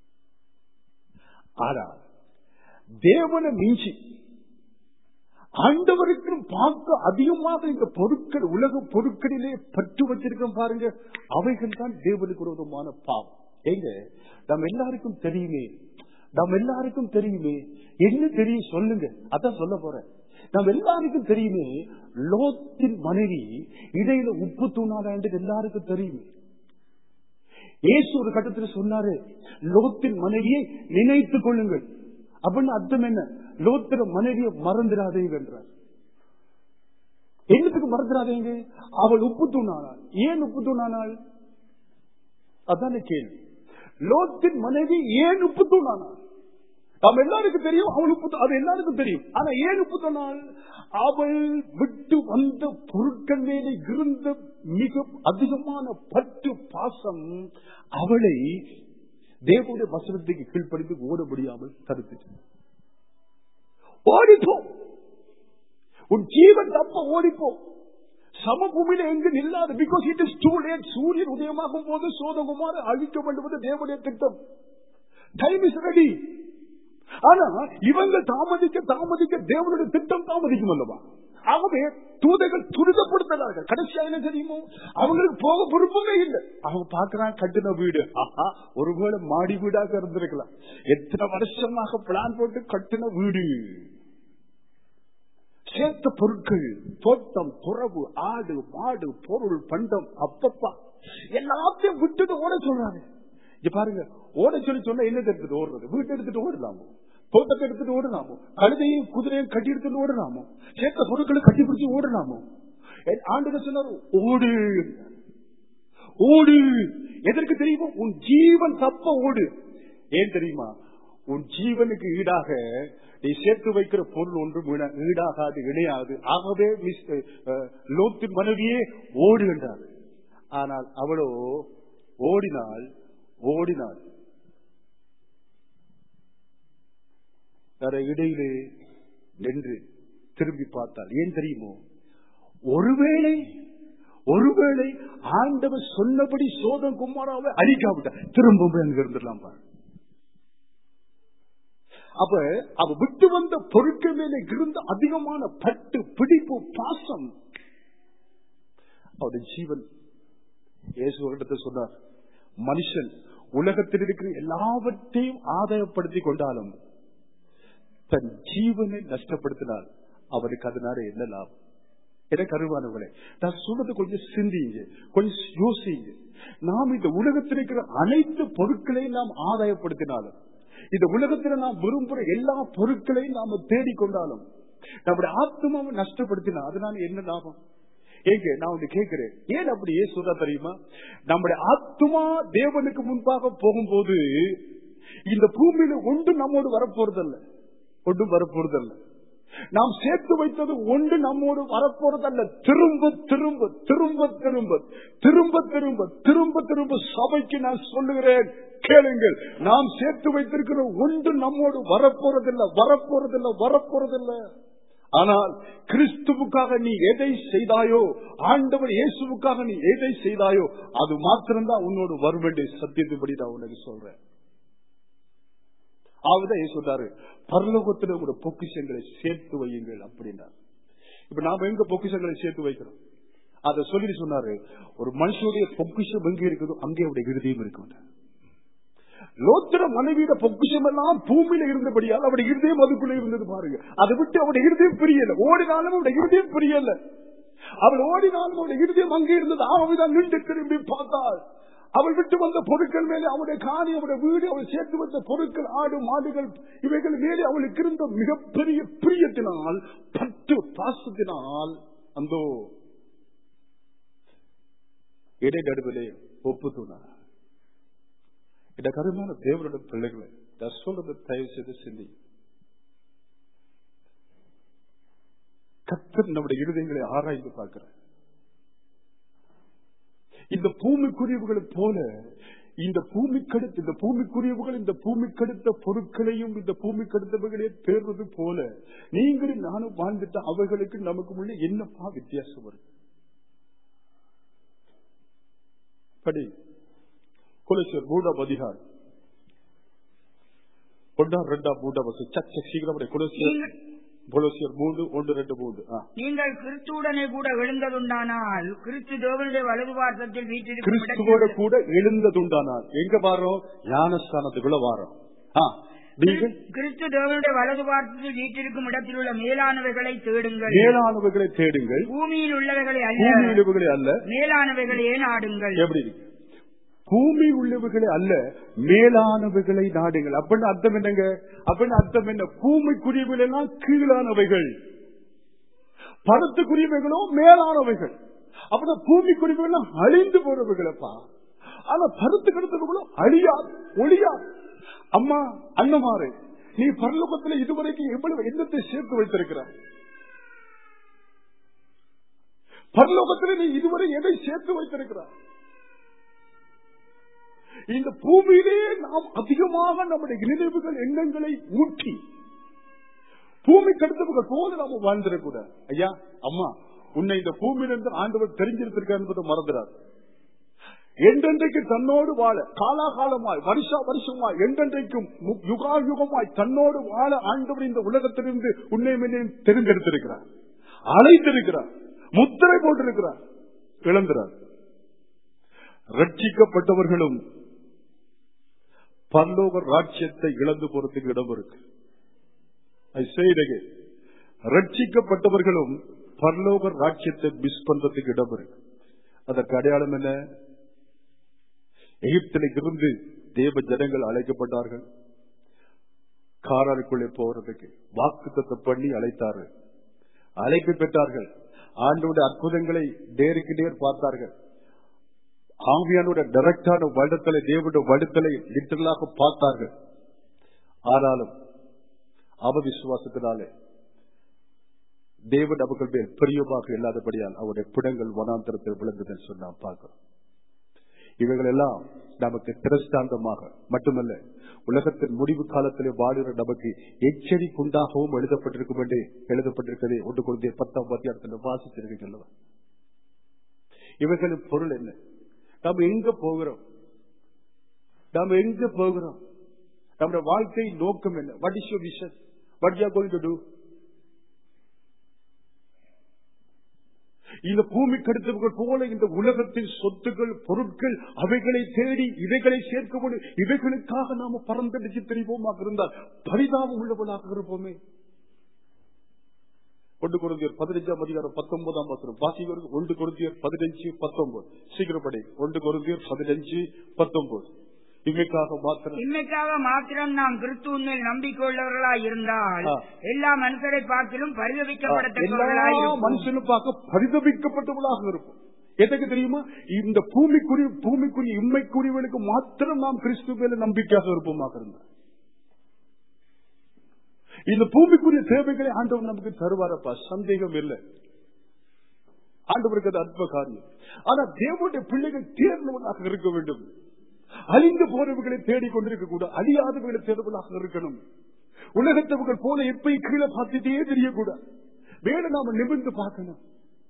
ஆனா தேவனை மிஞ்சி ஆண்டவருக்கு பார்க்க அதிகமாக இந்த பொருட்கள் உலக பொருட்களிலே பற்று வச்சிருக்கோம் பாருங்க அவைகள் தான் தேவனுக்கு விரோதமான பாவம் எங்க நம்ம எல்லாருக்கும் தெரியுமே நம்ம எல்லாருக்கும் தெரியுமே என்ன தெரியும் சொல்லுங்க அதான் சொல்ல போறேன் நம்ம எல்லாருக்கும் தெரியுமே லோத்தின் மனைவி இடையில உப்பு தூணாடாண்டு எல்லாருக்கும் தெரியுமே இயேசு ஒரு கட்டத்தில் சொன்னாரு லோத்தின் மனைவியை நினைத்துக் கொள்ளுங்கள் அப்படின்னு அர்த்தம் என்ன லோத்திர மனைவியை மறந்துடாதீங்க என்றார் என்னத்துக்கு மறந்துடாதீங்க அவள் உப்பு தூணானாள் ஏன் உப்பு தூணானாள் அதான கேள்வி லோத்தின் மனைவி ஏன் உப்பு தூணானாள் நம்ம எல்லாருக்கும் தெரியும் அவள் உப்பு அது எல்லாருக்கும் தெரியும் ஆனா ஏன் உப்பு தூணாள் அவள் விட்டு வந்த பொருட்கள் மேலே இருந்த மிக அதிகமான பற்று பாசம் அவளை தேவனுடைய வசனத்துக்கு கீழ்ப்படிந்து ஓட முடியாமல் தடுத்துச்சு ஓடிப்போ உன் ஜீவன் தப்ப ஓடிப்போ சமபூமியில எங்கு நில்லாது because it is too late சூரியன் உதயமாகும் போது சோதகுமார் அழிக்க வேண்டுவது தேவனுடைய திட்டம் டைம் இஸ் ரெடி ஆனா இவங்க தாமதிக்க தாமதிக்க தேவனுடைய திட்டம் தாமதிக்கும் அல்லவா ஆகவே தூதைகள் துரிதப்படுத்தினார்கள் கடைசியாக என்ன தெரியுமோ அவங்களுக்கு போக விருப்பமே இல்லை அவங்க பாக்குறாங்க கட்டின வீடு ஆஹா ஒருவேளை மாடி வீடாக இருந்திருக்கலாம் எத்தனை வருஷமாக பிளான் போட்டு கட்டின வீடு சேர்த்த பொருட்கள் தோட்டம் துறவு ஆடு மாடு பொருள் பண்டம் அப்பப்பா எல்லாத்தையும் விட்டுட்டு ஓட சொல்றாங்க இங்க பாருங்க ஓட சொல்லி சொன்னா என்ன எடுத்துட்டு ஓடுறது வீட்டை எடுத்துட்டு ஓடலாமோ தோட்டத்தை எடுத்துட்டு ஓடலாமோ கழுதையும் குதிரையும் கட்டி எடுத்துட்டு ஓடலாமோ சேர்த்த பொருட்களை கட்டி பிடிச்சு ஓடலாமோ என் ஆண்டுகள் சொன்னார் ஓடு ஓடு எதற்கு தெரியுமா உன் ஜீவன் தப்ப ஓடு ஏன் தெரியுமா உன் ஜீவனுக்கு ஈடாக நீ சேர்த்து வைக்கிற பொருள் ஒன்றும் ஈடா- ஈடாகாது இணையாது ஆகவே மிஸ் அஹ், லோத்தின் மனைவியே ஓடு என்றார் ஆனால் அவளோ ஓடினாள் ஓடினாள் வேற இடையிலே நின்று திரும்பி பார்த்தாள் ஏன் தெரியுமோ ஒருவேளை ஒருவேளை ஆண்டவர் சொன்னபடி சோதம் குமாராவை அழிக்காவிட்ட திரும்ப போய் அங்க இருந்துடலாம் பாரு அப்ப அவ விட்டு வந்த பொருட்கள் மேல இருந்த அதிகமான பட்டு பிடிப்பு பாசம் அவருடைய ஜீவன் இயேசு இடத்தை சொன்னார் மனுஷன் உலகத்தில் இருக்கிற எல்லாவற்றையும் ஆதாயப்படுத்தி கொண்டாலும் தன் ஜீவனை நஷ்டப்படுத்தினால் அவருக்கு அதனால என்ன லாபம் என கருவானவர்களே நான் சொல்றது கொஞ்சம் சிந்திங்க கொஞ்சம் யோசிங்க நாம் இந்த உலகத்தில் இருக்கிற அனைத்து பொருட்களையும் நாம் ஆதாயப்படுத்தினாலும் இந்த உலகத்தில் நாம் விரும்புகிற எல்லா பொருட்களையும் நாம தேடிக்கொண்டாலும் நம்முடைய ஆத்மாவை நஷ்டப்படுத்தினா அதனால என்ன லாபம் ஏங்க நான் ஒன்று கேட்கிறேன் ஏன் அப்படியே சொல்றா தெரியுமா நம்முடைய ஆத்மா தேவனுக்கு முன்பாக போகும்போது இந்த பூமியில ஒன்று நம்மோடு வரப்போறதல்ல ஒன்றும் வரப்போறதல்ல நாம் சேர்த்து வைத்தது ஒன்று நம்மோடு வரப்போறதல்ல திரும்ப திரும்ப திரும்ப திரும்ப திரும்ப திரும்ப திரும்ப திரும்ப சபைக்கு நான் சொல்லுகிறேன் கேளுங்கள் நாம் சேர்த்து வைத்திருக்கிற ஒன்று நம்மோடு வரப்போறதில்லை வரப்போறதில்லை வரப்போறதில்லை ஆனால் கிறிஸ்துவுக்காக நீ எதை செய்தாயோ ஆண்டவர் இயேசுவுக்காக நீ எதை செய்தாயோ அது மாத்திரம்தான் உன்னோடு வரும் வேண்டிய சத்தியத்தின்படி நான் உனக்கு சொல்றேன் அவர்தான் ஏன் சொல்றாரு பரலோகத்தில் உங்களோட பொக்கிஷங்களை சேர்த்து வையுங்கள் அப்படின்னார் இப்ப நாம எங்க பொக்கிஷங்களை சேர்த்து வைக்கிறோம் அதை சொல்லி சொன்னாரு ஒரு மனுஷனுடைய பொக்கிஷம் எங்க இருக்குதோ அங்கே அவருடைய இருதயம் இருக்கு லோத்திர மனைவியோட பொக்கிஷம் எல்லாம் பூமியில இருந்தபடியால் அவருடைய இருதயம் அதுக்குள்ள இருந்தது பாருங்க அதை விட்டு அவருடைய இருதயம் பிரியல ஓடினாலும் அவருடைய இருதயம் பிரியல அவள் ஓடினாலும் அவருடைய இருதயம் அங்கே இருந்தது ஆகவேதான் நின்று திரும்பி பார்த்தாள் அவள் விட்டு வந்த பொருட்கள் மேலே அவருடைய காணி அவருடைய வீடு அவள் சேர்த்து வந்த பொருட்கள் ஆடு மாடுகள் இவைகள் மேலே அவளுக்கு இருந்த மிகப்பெரிய பிரியத்தினால் பட்டு பாசத்தினால் அந்த இடை நடுவிலே ஒப்பு தூணார் இந்த கருமான தேவனோட பிள்ளைகளை நான் சொல்றது தயவு செய்து சிந்தி கத்தர் நம்முடைய இருதயங்களை ஆராய்ந்து பார்க்கிறார் இந்த பூமிக்குரியவுகளை போல இந்த பூமிக்கடுத்து இந்த பூமிக்குரியவுகள் இந்த பூமிக்கடுத்த பொருட்களையும் இந்த பூமிக்கடுத்தவர்களே தேர்வது போல நீங்களும் நானும் வாழ்ந்துட்ட அவர்களுக்கு நமக்கு முன்னே என்னப்பா வித்தியாசம் வரும் படி கொலேஸ்வர் மூன்றாம் அதிகாரம் ஒன்றாம் ரெண்டாம் மூன்றாம் வருஷம் சச்ச சீக்கிரம் கொலேஸ்வர் கொலேஸ்வர் மூன்று ஒன்று ரெண்டு மூன்று ஆ. நீங்கள் கிறிஸ்துவுடனே கூட எழுந்ததுண்டானால் கிறிஸ்து தேவனுடைய வலது வாசத்தில் வீட்டிற்கு கிறிஸ்துவோட கூட எழுந்ததுண்டானார் எங்க வாரோம் ஞானஸ்தானத்துக்குள்ள வாரோம் ஆ, நீங்கள் கிறிஸ்து தேவனுடைய வலது வாசத்தில் வீட்டிற்கும் இடத்தில் உள்ள மேலானவைகளை தேடுங்கள் மேலானவைகளை தேடுங்கள் பூமியில் உள்ளவைகளை அல்ல பூமி உள்ளவைகளை அல்ல மேலானவைகளையே நாடுங்கள் எப்படி இருக்கு பூமி உள்ளவைகளை அல்ல மேலானவைகளை நாடுங்கள் அப்படின்னு அர்த்தம் என்னங்க அப்படின்னு அர்த்தம் என்ன பூமிக்குரியவைகள் எல்லாம் கீழானவைகள் படத்துக்குரியவைகளோ மேலானவைகள் அப்படின்னா பூமிக்குரியவைகள் அழிந்து போறவைகளப்பா ஆனா பருத்து கிடத்தவர்களும் அழியாது ஒழியாது அம்மா அண்ணமாறு நீ பரலோகத்தில் இதுவரைக்கும் எவ்வளவு எண்ணத்தை சேர்த்து வைத்திருக்கிறாய் பரலோகத்தில் நீ இதுவரை எதை சேர்த்து வைத்திருக்கிறாய் இந்த பூமியிலே நாம் அதிகமாக நம்முடைய நினைவுகள் எண்ணங்களை ஊற்றி பூமி கடுத்தவர்கள் போது நாம வாழ்ந்துடக்கூடாது ஐயா அம்மா உன்னை இந்த பூமியிலிருந்து ஆண்டவர் தெரிஞ்சிருத்திருக்க என்பதை மறந்துடாது என்றென்றைக்கு தன்னோடு வாழ காலாகாலமாய் வருஷா வருஷமாய் என்றென்றைக்கும் மு- யுகாயுகமாய் தன்னோடு வாழ ஆண்டவர் இந்த உலகத்திலிருந்து உன்னை முன்னே தெரிந்தெடுத்திருக்கிறார் அழைத்திருக்கிறார் முத்திரை போட்டிருக்கிறார் இழந்துறார் ரட்சிக்கப்பட்டவர்களும் பரலோக ராட்சியத்தை இழந்து போறதுக்கு இடம் இருக்கு I say it again. ரட்சிக்கப்பட்டவர்களும் பரலோக ராட்சியத்தை மிஸ் பண்றதுக்கு இடம் இருக்கு அதற்கு அடையாளம் என்ன எகிப்தில இருந்து தேவ ஜனங்கள் அழைக்கப்பட்டார்கள் காராருக்குள்ளே போறதுக்கு வாக்கு பண்ணி அழைத்தார்கள் அழைப்பு பெற்றார்கள் ஆண்டோட அற்புதங்களை நேருக்கு நேர் பார்த்தார்கள் ஆவியானோட டைரக்டான வருடத்தலை தேவனுடைய வருடத்தலை லிட்டரலாக பார்த்தார்கள் ஆனாலும் அவவிசுவாசத்தினாலே தேவன் அவர்கள் மேல் பிரியமாக இல்லாதபடியால் அவருடைய பிடங்கள் வனாந்தரத்தில் விழுந்ததில் சொன்னா பார்க்கிறோம் இவைகள் எல்லாம் நமக்கு திரஸ்தாந்தமாக மட்டுமல்ல உலகத்தின் முடிவு காலத்திலே வாழுகிற நமக்கு எச்சரிக்குண்டாகவும் எழுதப்பட்டிருக்கும் என்று எழுதப்பட்டிருக்கிறதே ஒன்று குழந்தைய பத்தாம் அதிகாரத்தில் வாசித்திருக்கீங்களா இவைகளின் பொருள் என்ன நாம் எங்க போகிறோம் நாம் எங்க போகிறோம் நம்முடைய வாழ்க்கை நோக்கம் என்ன what is your vision what you going to do இந்த பூமி கடுத்தவர்கள் போல இந்த உலகத்தின் சொத்துக்கள் பொருட்கள் அவைகளை தேடி இவைகளை சேர்க்க முடியும் இவைகளுக்காக நாம பறந்தடிச்சு தெரிவோமாக இருந்தால் பரிதாபம் உள்ளவர்களாக இருப்போமே ஒன்று குருந்தியர் பதினஞ்சாம் அதிகாரம் பத்தொன்பதாம் வசனம் வாசிவர்கள் ஒன்று குருந்தியர் பதினஞ்சு பத்தொன்பது சீக்கிரப்படி ஒன்று குருந்தியர் பதினஞ்சு பத்தொன்பது இவைக்காக மாத்திரம் இன்மைக்காக மாத்திரம் நாம் கிறிஸ்துவின் நம்பிக்கையுள்ளவர்களாய் இருந்தால் ஆ. எல்லா மனுஷரை பார்க்கிலும் எல்லா பரிதவிக்கப்படத்தக்கவர்களாய் இருப்போம். மனுஷனும் பார்க்க பரிதவிக்கப்பட்டவளாக இருக்கும் எதுக்கு தெரியுமா இந்த பூமிக்குரிய பூமிக்குரிய இம்மைக்குரியவர்களுக்கு மாத்திரம் நாம் கிறிஸ்து மேல நம்பிக்கையாக இருப்போமாக இருந்தார் இந்த பூமிக்குரிய தேவைகளை ஆண்டவர் நமக்கு தருவாரப்பா சந்தேகம் இல்லை ஆண்டவருக்கு அது அற்ப காரியம் ஆனா தேவனுடைய பிள்ளைகள் தேர்ந்தவனாக இருக்க வேண்டும் அழிந்து போறவர்களை தேடிக் கொண்டிருக்க கூட அழியாதவர்களை தேர்ந்தவனாக இருக்கணும் உலகத்தவர்கள் போல எப்பயும் கீழே பார்த்துட்டே தெரியக்கூடாது மேல நாம நிமிர்ந்து பார்க்கணும்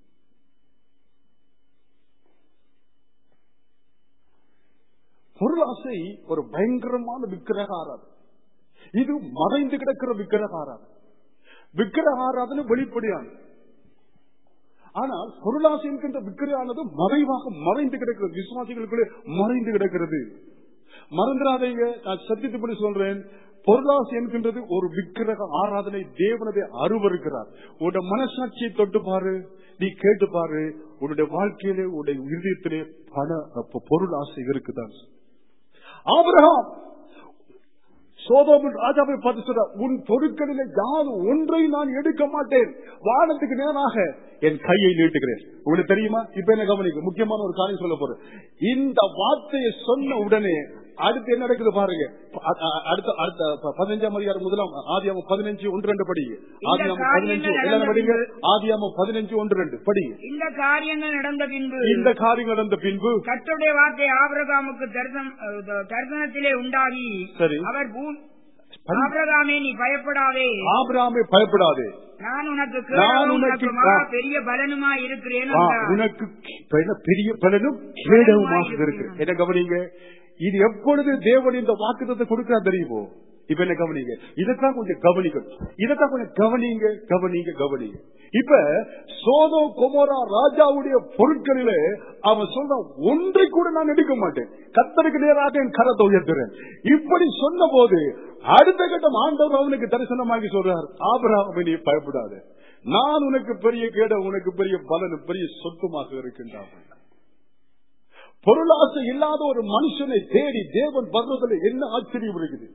பொருளாசை ஒரு பயங்கரமான விக்கிரக ஆராதனை இது மறைந்து கிடக்கிற விக்கிரக ஆராதனை விக்கிரக ஆராதனை வெளிப்படையானது ஆனால் பொருளாசை என்கின்ற விக்கிரையானது மறைவாக மறைந்து கிடக்கிறது விசுவாசிகளுக்குள்ளே மறைந்து கிடக்கிறது மறந்துடாதீங்க நான் சத்தியத்துப்படி சொல்றேன் பொருளாசை என்கின்றது ஒரு விக்கிரக ஆராதனை தேவனதை அருவருக்கிறார் உன்னுடைய மனசாட்சியை தொட்டு பாரு நீ கேட்டு பாரு உன்னுடைய வாழ்க்கையிலே உன்னுடைய இதயத்திலே பண அப்ப பொருள் ஆசை இருக்குதான் ஆபிரகாம் சோதோமின் ராஜாவை பார்த்து சொல்ற உன் பொருட்களிலே யாரு ஒன்றை நான் எடுக்க மாட்டேன் வானத்துக்கு நேராக என் கையை நீட்டுகிறேன் உங்களுக்கு தெரியுமா இப்ப என்ன கவனிக்க முக்கியமான ஒரு காரியம் சொல்ல போறேன் இந்த வார்த்தையை சொன்ன உடனே அடுத்து என்ன நடக்குது பாருங்க அ- அ- அடுத்த அடுத்த ப- பதினஞ்சாம் அதிகாரம் முதலாம் ஆதியாமம் பதினஞ்சு ஒன்று ரெண்டு படிங்க ஆதியாமம் பதினஞ்சு எல்லாரும் படிங்க ஆதியாமம் பதினஞ்சு ஒன்று ரெண்டு படிங்க இந்த காரியங்கள் நடந்த பின்பு இந்த காரியம் நடந்த பின்பு கர்த்தருடைய வார்த்தை ஆபிரகாமுக்கு தரிசனம் அஹ், தரிசனத்திலே உண்டாகி சரி. அவர் பூ- ஆபிரகாமே நீ பயப்படாதே ஆபிராமே பயப்படாதே நான் உனக்கு நான் கேடவும் உனக்கு உனக்கு மகா ஆ. பெரிய பலனுமா இருக்கிறேன் ஆ, என்றார். உனக்கு பெரிய- பெரிய பலனும் கேடவுமாக இருக்கு என்ன கவனிங்க இது எப்பொழுது தேவன் இந்த வாக்குத்தத்தை கொடுக்கிறா தெரியுமோ இப்ப என்ன கவனிங்க இதைத்தான் கொஞ்சம் கவனிக்கணும் இதைத்தான் கொஞ்சம் கவனிங்க கவனிங்க கவனிங்க இப்ப சோதோ குமரா ராஜாவுடைய பொருட்களிலே அவன் சொல்ற ஒன்றை கூட நான் எடுக்க மாட்டேன் கத்தருக்கு நேராக என் கரத்தை உயர்த்துறேன் இப்படி சொன்ன போது அடுத்த கட்டம் ஆண்டவர் அவனுக்கு தரிசனமாகி சொல்றார் ஆபராம நீ பயப்படாத நான் உனக்கு பெரிய கேட உனக்கு பெரிய பலனும் பெரிய சொத்துமாக இருக்கின்றான் பொருளாசை இல்லாத ஒரு மனுஷனை தேடி தேவன் வர்றதுல என்ன ஆச்சரியம் இருக்குது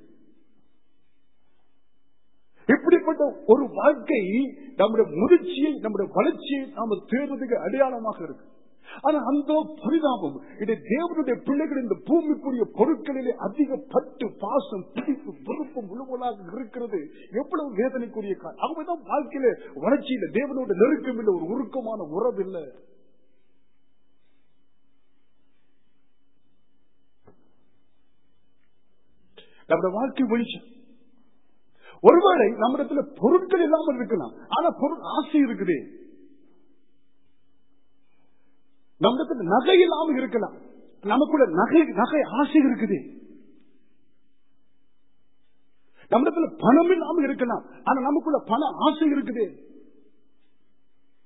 இப்படிப்பட்ட ஒரு வாழ்க்கை நம்முடைய முதிர்ச்சியை நம்முடைய வளர்ச்சியை நாம தேர்வதற்கு அடையாளமாக இருக்கு ஆனா அந்த பரிதாபம் இது தேவனுடைய பிள்ளைகள் இந்த பூமிக்குரிய பொருட்களிலே அதிக பட்டு பாசம் பிடிப்பு பொறுப்பு முழுவலாக இருக்கிறது எவ்வளவு வேதனைக்குரிய காரணம் அவங்கதான் வாழ்க்கையில வளர்ச்சி இல்லை தேவனோட நெருக்கம் இல்லை ஒரு உருக்கமான உறவு இல்லை நம்முடைய வாழ்க்கை வெளிச்சம் ஒருவேளை நம்மிடத்துல பொருட்கள் இல்லாமல் இருக்கலாம் ஆனா பொருள் ஆசை இருக்குது நம்மிடத்துல நகை இல்லாமல் இருக்கலாம் நமக்குள்ள நகை நகை ஆசை இருக்குது நம்மிடத்துல பணம் இல்லாமல் இருக்கலாம் ஆனா நமக்குள்ள பண ஆசை இருக்குது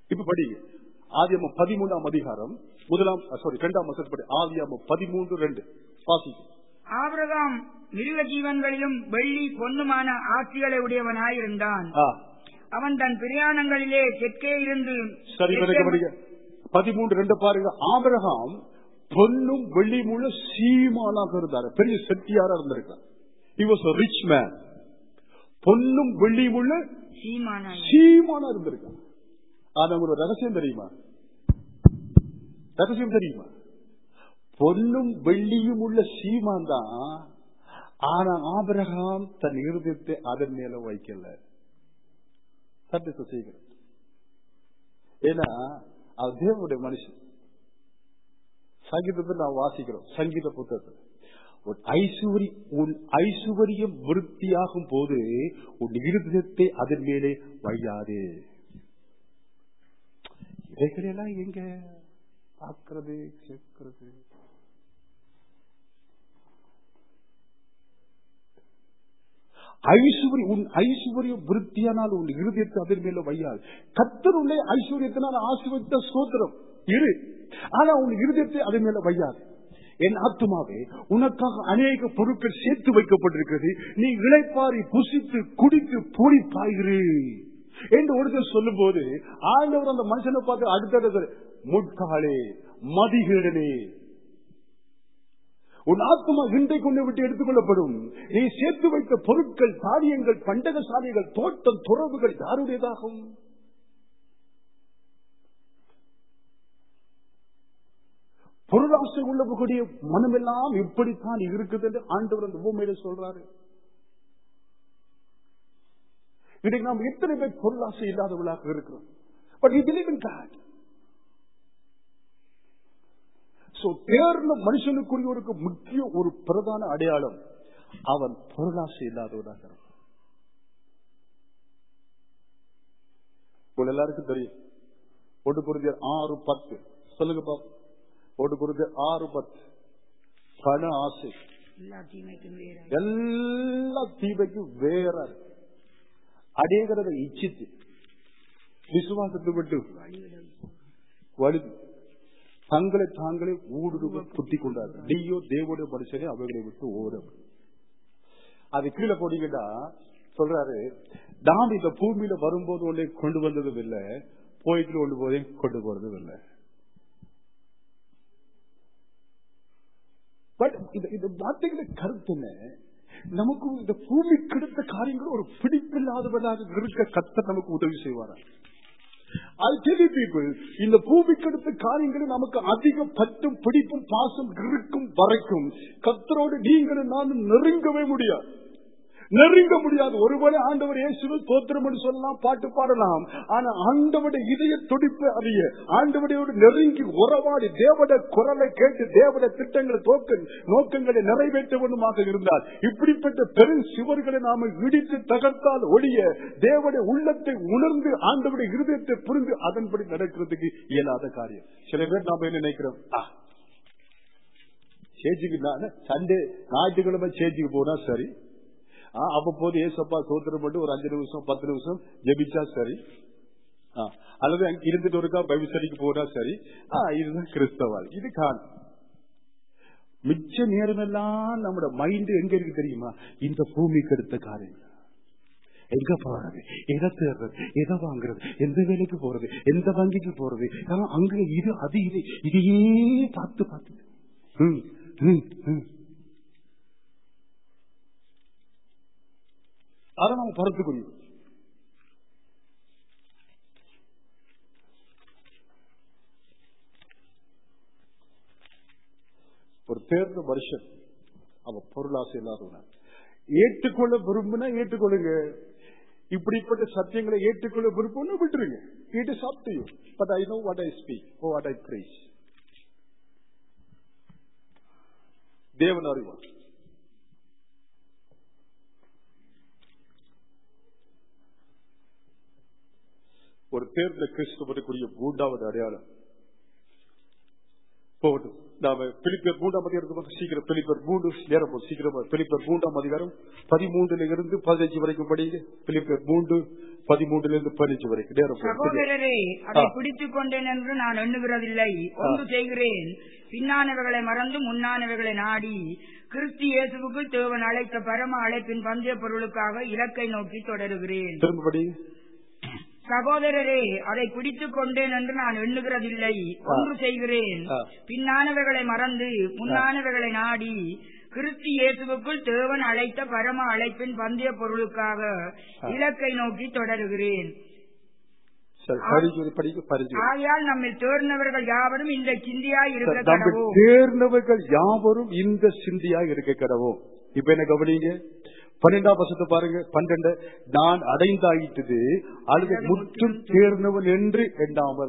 இப்ப படி ஆதியம பதிமூன்றாம் அதிகாரம் முதலாம் சாரி இரண்டாம் வசனம் படி ஆதியாம பதிமூன்று ரெண்டு வாசிக்கும் ஆபிரகாம் மிருக ஜீவன்களிலும் வெள்ளி பொன்னுமான ஆட்சிகளை உடையவனாயிருந்தான் ஆ, அவன் தன் பிரயாணங்களிலே தெற்கே இருந்து சரி விளக்க படிங்க பதிமூன்று ரெண்டு பாருங்க ஆபிரகாம் பொன்னும் வெள்ளியுமுள்ள சீமானாக இருந்தார் பெரிய செட்டியாரா இருந்திருக்கார் he was a rich man பொன்னும் வெள்ளியுமுள்ள சீமானாய் சீமானா இருந்திருக்கார் ஆனா உங்களுக்கு ஒரு ரகசியம் தெரியுமா ரகசியம் தெரியுமா பொன்னும் வெள்ளியும் உள்ள சீமான் தான் ஆனா ஆபிரகாம் தன் இருதயத்தை அதன் மேல வைக்கல சட்டத்தை செய்கிறது ஏன்னா அவர் தேவனுடைய மனுஷன் சங்கீதத்தை நான் வாசிக்கிறோம் சங்கீத புத்தகத்தில் உன் ஐசுவரி உன் ஐசுவரியம் விருத்தியாகும் போது உன் இருதயத்தை அதன் மேலே வையாதே இதைகளெல்லாம் எங்க பார்க்கிறது கேட்கிறது ஐஸ்வரி உன் ஐஸ்வர்யம் விருத்தியானால் உன் இருதயத்தை அதன் மேல வையாது கத்தருள்ளே ஐஸ்வர்யத்தினால் ஆசிர்வதித்த சோத்திரம் இரு ஆனா உன் இருதயத்தை அதன் மேல வையாது என் ஆத்துமாவே உனக்காக அநேக பொருட்கள் சேர்த்து வைக்கப்பட்டிருக்கிறது நீ இளைப்பாரி புசித்து குடித்து பூரி பாய்கிறே என்று ஒருத்தர் சொல்லும் போது ஆண்டவர் அந்த மனுஷனை பார்த்து அடுத்தது முட்காலே மதிகேடனே உன் ஆத்மா இன்றை கொண்டு விட்டு எடுத்துக்கொள்ளப்படும் நீ சேர்த்து வைத்த பொருட்கள் தானியங்கள் பண்டகசாலைகள் தோட்டம் துறவுகள் யாருடையதாகும் பொருளாசை உள்ளவர்களுடைய மனமெல்லாம் இப்படித்தான் இருக்குது என்று ஆண்டவர் அந்த பூமியில சொல்றாரு இன்றைக்கு நாம் எத்தனை பேர் பொருளாசை இல்லாதவர்களாக இருக்கிறோம் பட் இது பிலீவ் இன் காட் சோ தேர்ந்த மனுஷனுக்குரிய ஒரு முக்கிய ஒரு பிரதான அடையாளம் அவன் பொருளாசை இல்லாதவனாக இருப்பான். உங்கள் எல்லாருக்கும் தெரியும் ஒன்று குருதியர் ஆறு பத்து சொல்லுங்க பாப்போம் ஒன்று குருதியர் ஆறு பத்து பண ஆசை எல்லா தீமைக்கும் வேற எல்லா தீமைக்கும் வேற அடைகிறத இச்சித்து விசுவாசத்தை விட்டு வலுது தங்களை தாங்களே ஊடுருவ குத்தி கொண்டார்கள் நீயோ தேவனுடைய மனுஷனே அவைகளை விட்டு ஓடும் அது கீழே போனீங்கன்னா சொல்றாரு நாம் இந்த பூமியில வரும்போது ஒன்றை கொண்டு வந்ததும் இல்லை போயிட்டு கொண்டு போதே கொண்டு போறதும் இல்லை பட் இந்த இந்த வார்த்தைகள கருத்து என்ன நமக்கு இந்த பூமி கிடைத்த காரியங்கள் ஒரு பிடிப்பில்லாதவனாக இருக்க கத்த நமக்கு உதவி செய்வாரா I tell you people, இந்த பூமிக்கு அடுத்த காரியங்களில் நமக்கு அதிக பற்றும் பிடிப்பும் பாசம் இருக்கும் வரைக்கும் கத்தரோடு நீங்களும் நானும் நெருங்கவே முடியாது நெருங்க முடியாது ஒருவேளை ஆண்டவர் இயேசுவை தோத்திரம் என்று சொல்லலாம் பாட்டு பாடலாம் ஆனா ஆண்டவருடைய இதய துடிப்பு அறிய ஆண்டவரையோடு நெருங்கி உறவாடி தேவட குரலை கேட்டு தேவட திட்டங்களை தோக்க நோக்கங்களை நிறைவேற்ற வேண்டுமாக இருந்தால் இப்படிப்பட்ட பெரும் சிவர்களை நாம இடித்து தகர்த்தால் ஒழிய தேவடைய உள்ளத்தை உணர்ந்து ஆண்டவருடைய இருதயத்தை புரிந்து அதன்படி நடக்கிறதுக்கு இயலாத காரியம் சில பேர் நாம என்ன நினைக்கிறோம் ஆ, சேஜுக்கு நான் சண்டே ஞாயிற்றுக்கிழமை சேஜுக்கு போனா சரி ஆ, அவ்வப்போது ஏசப்பா சோத்திரம் பண்ணி ஒரு அஞ்சு நிமிஷம் பத்து நிமிஷம் ஜெபிச்சா சரி ஆ, அல்லது அங்க இருந்துட்டு ஒருக்கா பைபிள் ஸ்டடிக்கு போனா சரி ஆ, இதுதான் கிறிஸ்தவாள் இது கான் மிச்ச நேரமெல்லாம் நம்மட மைண்ட் எங்க இருக்கு தெரியுமா இந்த பூமிக்கு எடுத்த காரியங்கள் எங்க போறது எதை தேர்றது எதை வாங்குறது எந்த வேலைக்கு போறது எந்த வங்கிக்கு போறது ஆனா, அங்க இது அது இது இதையே பார்த்து பார்த்து ம், ம், ம். அதை நம்ம பரத்துக்குரிய ஒரு தேர்ந்த மனுஷன் அவன் பொருளாசை இல்லாதவன் ஏற்றுக்கொள்ள விரும்பினா ஏற்றுக்கொள்ளுங்க இப்படிப்பட்ட சத்தியங்களை ஏற்றுக்கொள்ள விருப்பம்னு விட்டுருங்க it is up to you but I know what I speak oh what I praise தேவன் அறிவான் ஒரு தேர்ந்த கிறிஸ்துவனுக்குரிய மூன்றாவது அடையாளம் போகட்டும் நாம பிலிப்பர் மூன்றாம் அதிகாரத்துக்கு சீக்கிரம் பிலிப்பர் மூன்று நேரம் போகுது. சீக்கிரமா பிலிப்பர் மூன்றாம் அதிகாரம் பதிமூன்றுல இருந்து பதினஞ்சு வரைக்கும் படிங்க பிலிப்பர் மூன்று பதிமூன்றுல இருந்து பதினஞ்சு வரைக்கும் நேரம் போகுது. சகோதரரே அதை ஆ. பிடித்துக் கொண்டேன் என்று நான் எண்ணுகிறதில்லை ஒன்று செய்கிறேன் பின்னானவைகளை மறந்து முன்னானவைகளை நாடி கிறிஸ்து இயேசுவுக்கு தேவன் அழைத்த பரம அழைப்பின் பந்தய பொருளுக்காக இலக்கை நோக்கி தொடருகிறேன் திரும்படி சகோதரரே அதை பிடித்துக் கொண்டேன் என்று நான் எண்ணுகிறதில்லை ஒன்று செய்கிறேன் ஆ. பின்னானவைகளை மறந்து முன்னானவைகளை நாடி கிறிஸ்து இயேசுவுக்குள் தேவன் அழைத்த பரம அழைப்பின் பந்தய பொருளுக்காக ஆ. இலக்கை நோக்கி தொடருகிறேன் சரி பரிஞ்சு படிக்க பரிஞ்சு ஆகையால் நம்மில் தேர்ந்தவர்கள் யாவரும் இந்த சிந்தியாய் இருக்க நம்ம கடவோம் தேர்ந்தவர்கள் யாவரும் இந்த சிந்தியா இருக்க கடவோம் இப்ப என்ன கவனிங்க பன்னெண்டாம் வருஷத்தை பாருங்க பன்னெண்டு நான் அடைந்தாயிட்டது அல்லது முற்றும் தேர்ந்தவன் என்று எண்ணாமல்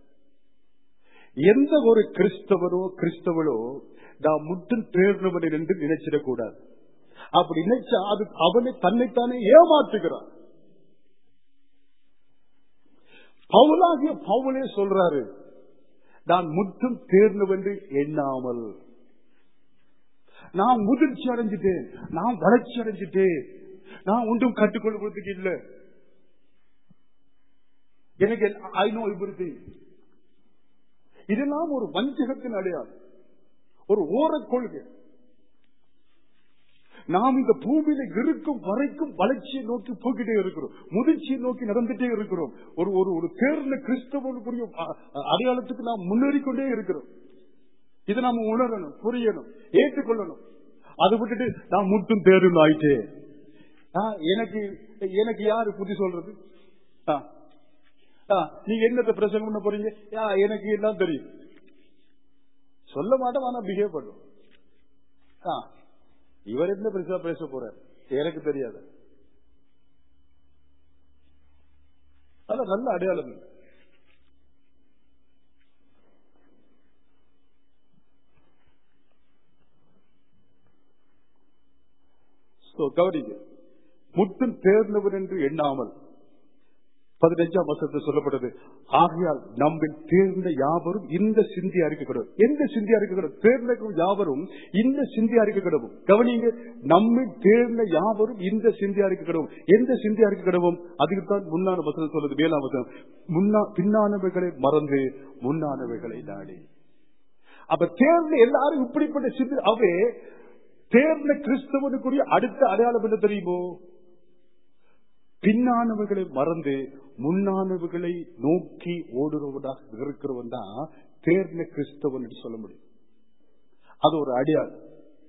எந்த ஒரு கிறிஸ்தவரோ கிறிஸ்தவளோ நான் முற்றும் தேர்ந்தவன் என்று நினைச்சிடக்கூடாது அப்படி நினைச்சா அது அவனை தன்னைத்தானே ஏமாற்றுகிறான் பவுலாகிய பவுலே சொல்றாரு நான் முற்றும் தேர்ந்தவென்று எண்ணாமல் நான் முதிர்ச்சி அடைஞ்சிட்டேன் நான் வளர்ச்சி அடைஞ்சிட்டேன் நான் ஒன்றும் கற்றுக்கொள்வதற்கு இல்லை எனக்கு ஐ நோ everything இதெல்லாம் ஒரு வஞ்சகத்தின் அடையாளம் ஒரு ஓரக் கொள்கை நாம் இந்த பூமியில இருக்கும் வரைக்கும் வளர்ச்சியை நோக்கி போய்கிட்டே இருக்கிறோம் முதிர்ச்சியை நோக்கி நடந்துட்டே இருக்கிறோம் ஒரு ஒரு ஒரு தேர்ந்த கிறிஸ்தவனுக்குரிய அ- அ- அடையாளத்துக்கு நாம் முன்னேறிக்கொண்டே இருக்கிறோம் இதை நாம உணரணும் புரியணும் ஏற்றுக்கொள்ளணும் அதை விட்டுட்டு நான் முட்டும் தேர்வு ஆயிட்டேன் ஆ, எனக்கு எனக்கு யாரு புத்தி சொல்றது ஆ. ஆ, நீங்க என்னத்தை பிரசங்கம் பண்ண போறீங்க ஆ, எனக்கு எல்லாம் தெரியும் சொல்ல மாட்டோம் ஆனா பிஹேவ் பண்ணும் ஆ, இவர் என்ன பெருசா பேச போறார் எனக்கு தெரியாது அதான் நல்ல அடையாளம் இல்லை. So, கவனிங்க முற்றும் தேர்ந்தவர் என்று எண்ணாமல் பதினஞ்சாம் வருஷத்தில் சொல்லப்பட்டது ஆகையால் நம்மில் தேர்ந்த யாவரும் இந்த சிந்தி அறிக்கப்படும் எந்த சிந்தி அறிக்கப்படும் தேர்ந்த யாவரும் இந்த சிந்தி அறிக்கப்படும் கவனிங்க நம்மில் தேர்ந்த யாவரும் இந்த சிந்தி அறிக்கப்படும் எந்த சிந்தி அறிக்கப்படும் அதுக்கு தான் முன்னான வசனம் சொல்லுது மேலாம் வசனம் முன்னா பின்னானவைகளை மறந்து முன்னானவைகளை நாடி அப்ப தேர்ந்த எல்லாரும் இப்படிப்பட்ட சிந்தி அவே தேர்ந்த கிறிஸ்தவனுக்குரிய அடுத்த அடையாளம் என்ன தெரியுமோ பின்னானவர்களை மறந்து முன்னானவர்களை நோக்கி ஓடுறவனாக இருக்கிறவன் தான் தேர்ந்த கிறிஸ்தவன் என்று சொல்ல முடியும் அது ஒரு அடையாளம்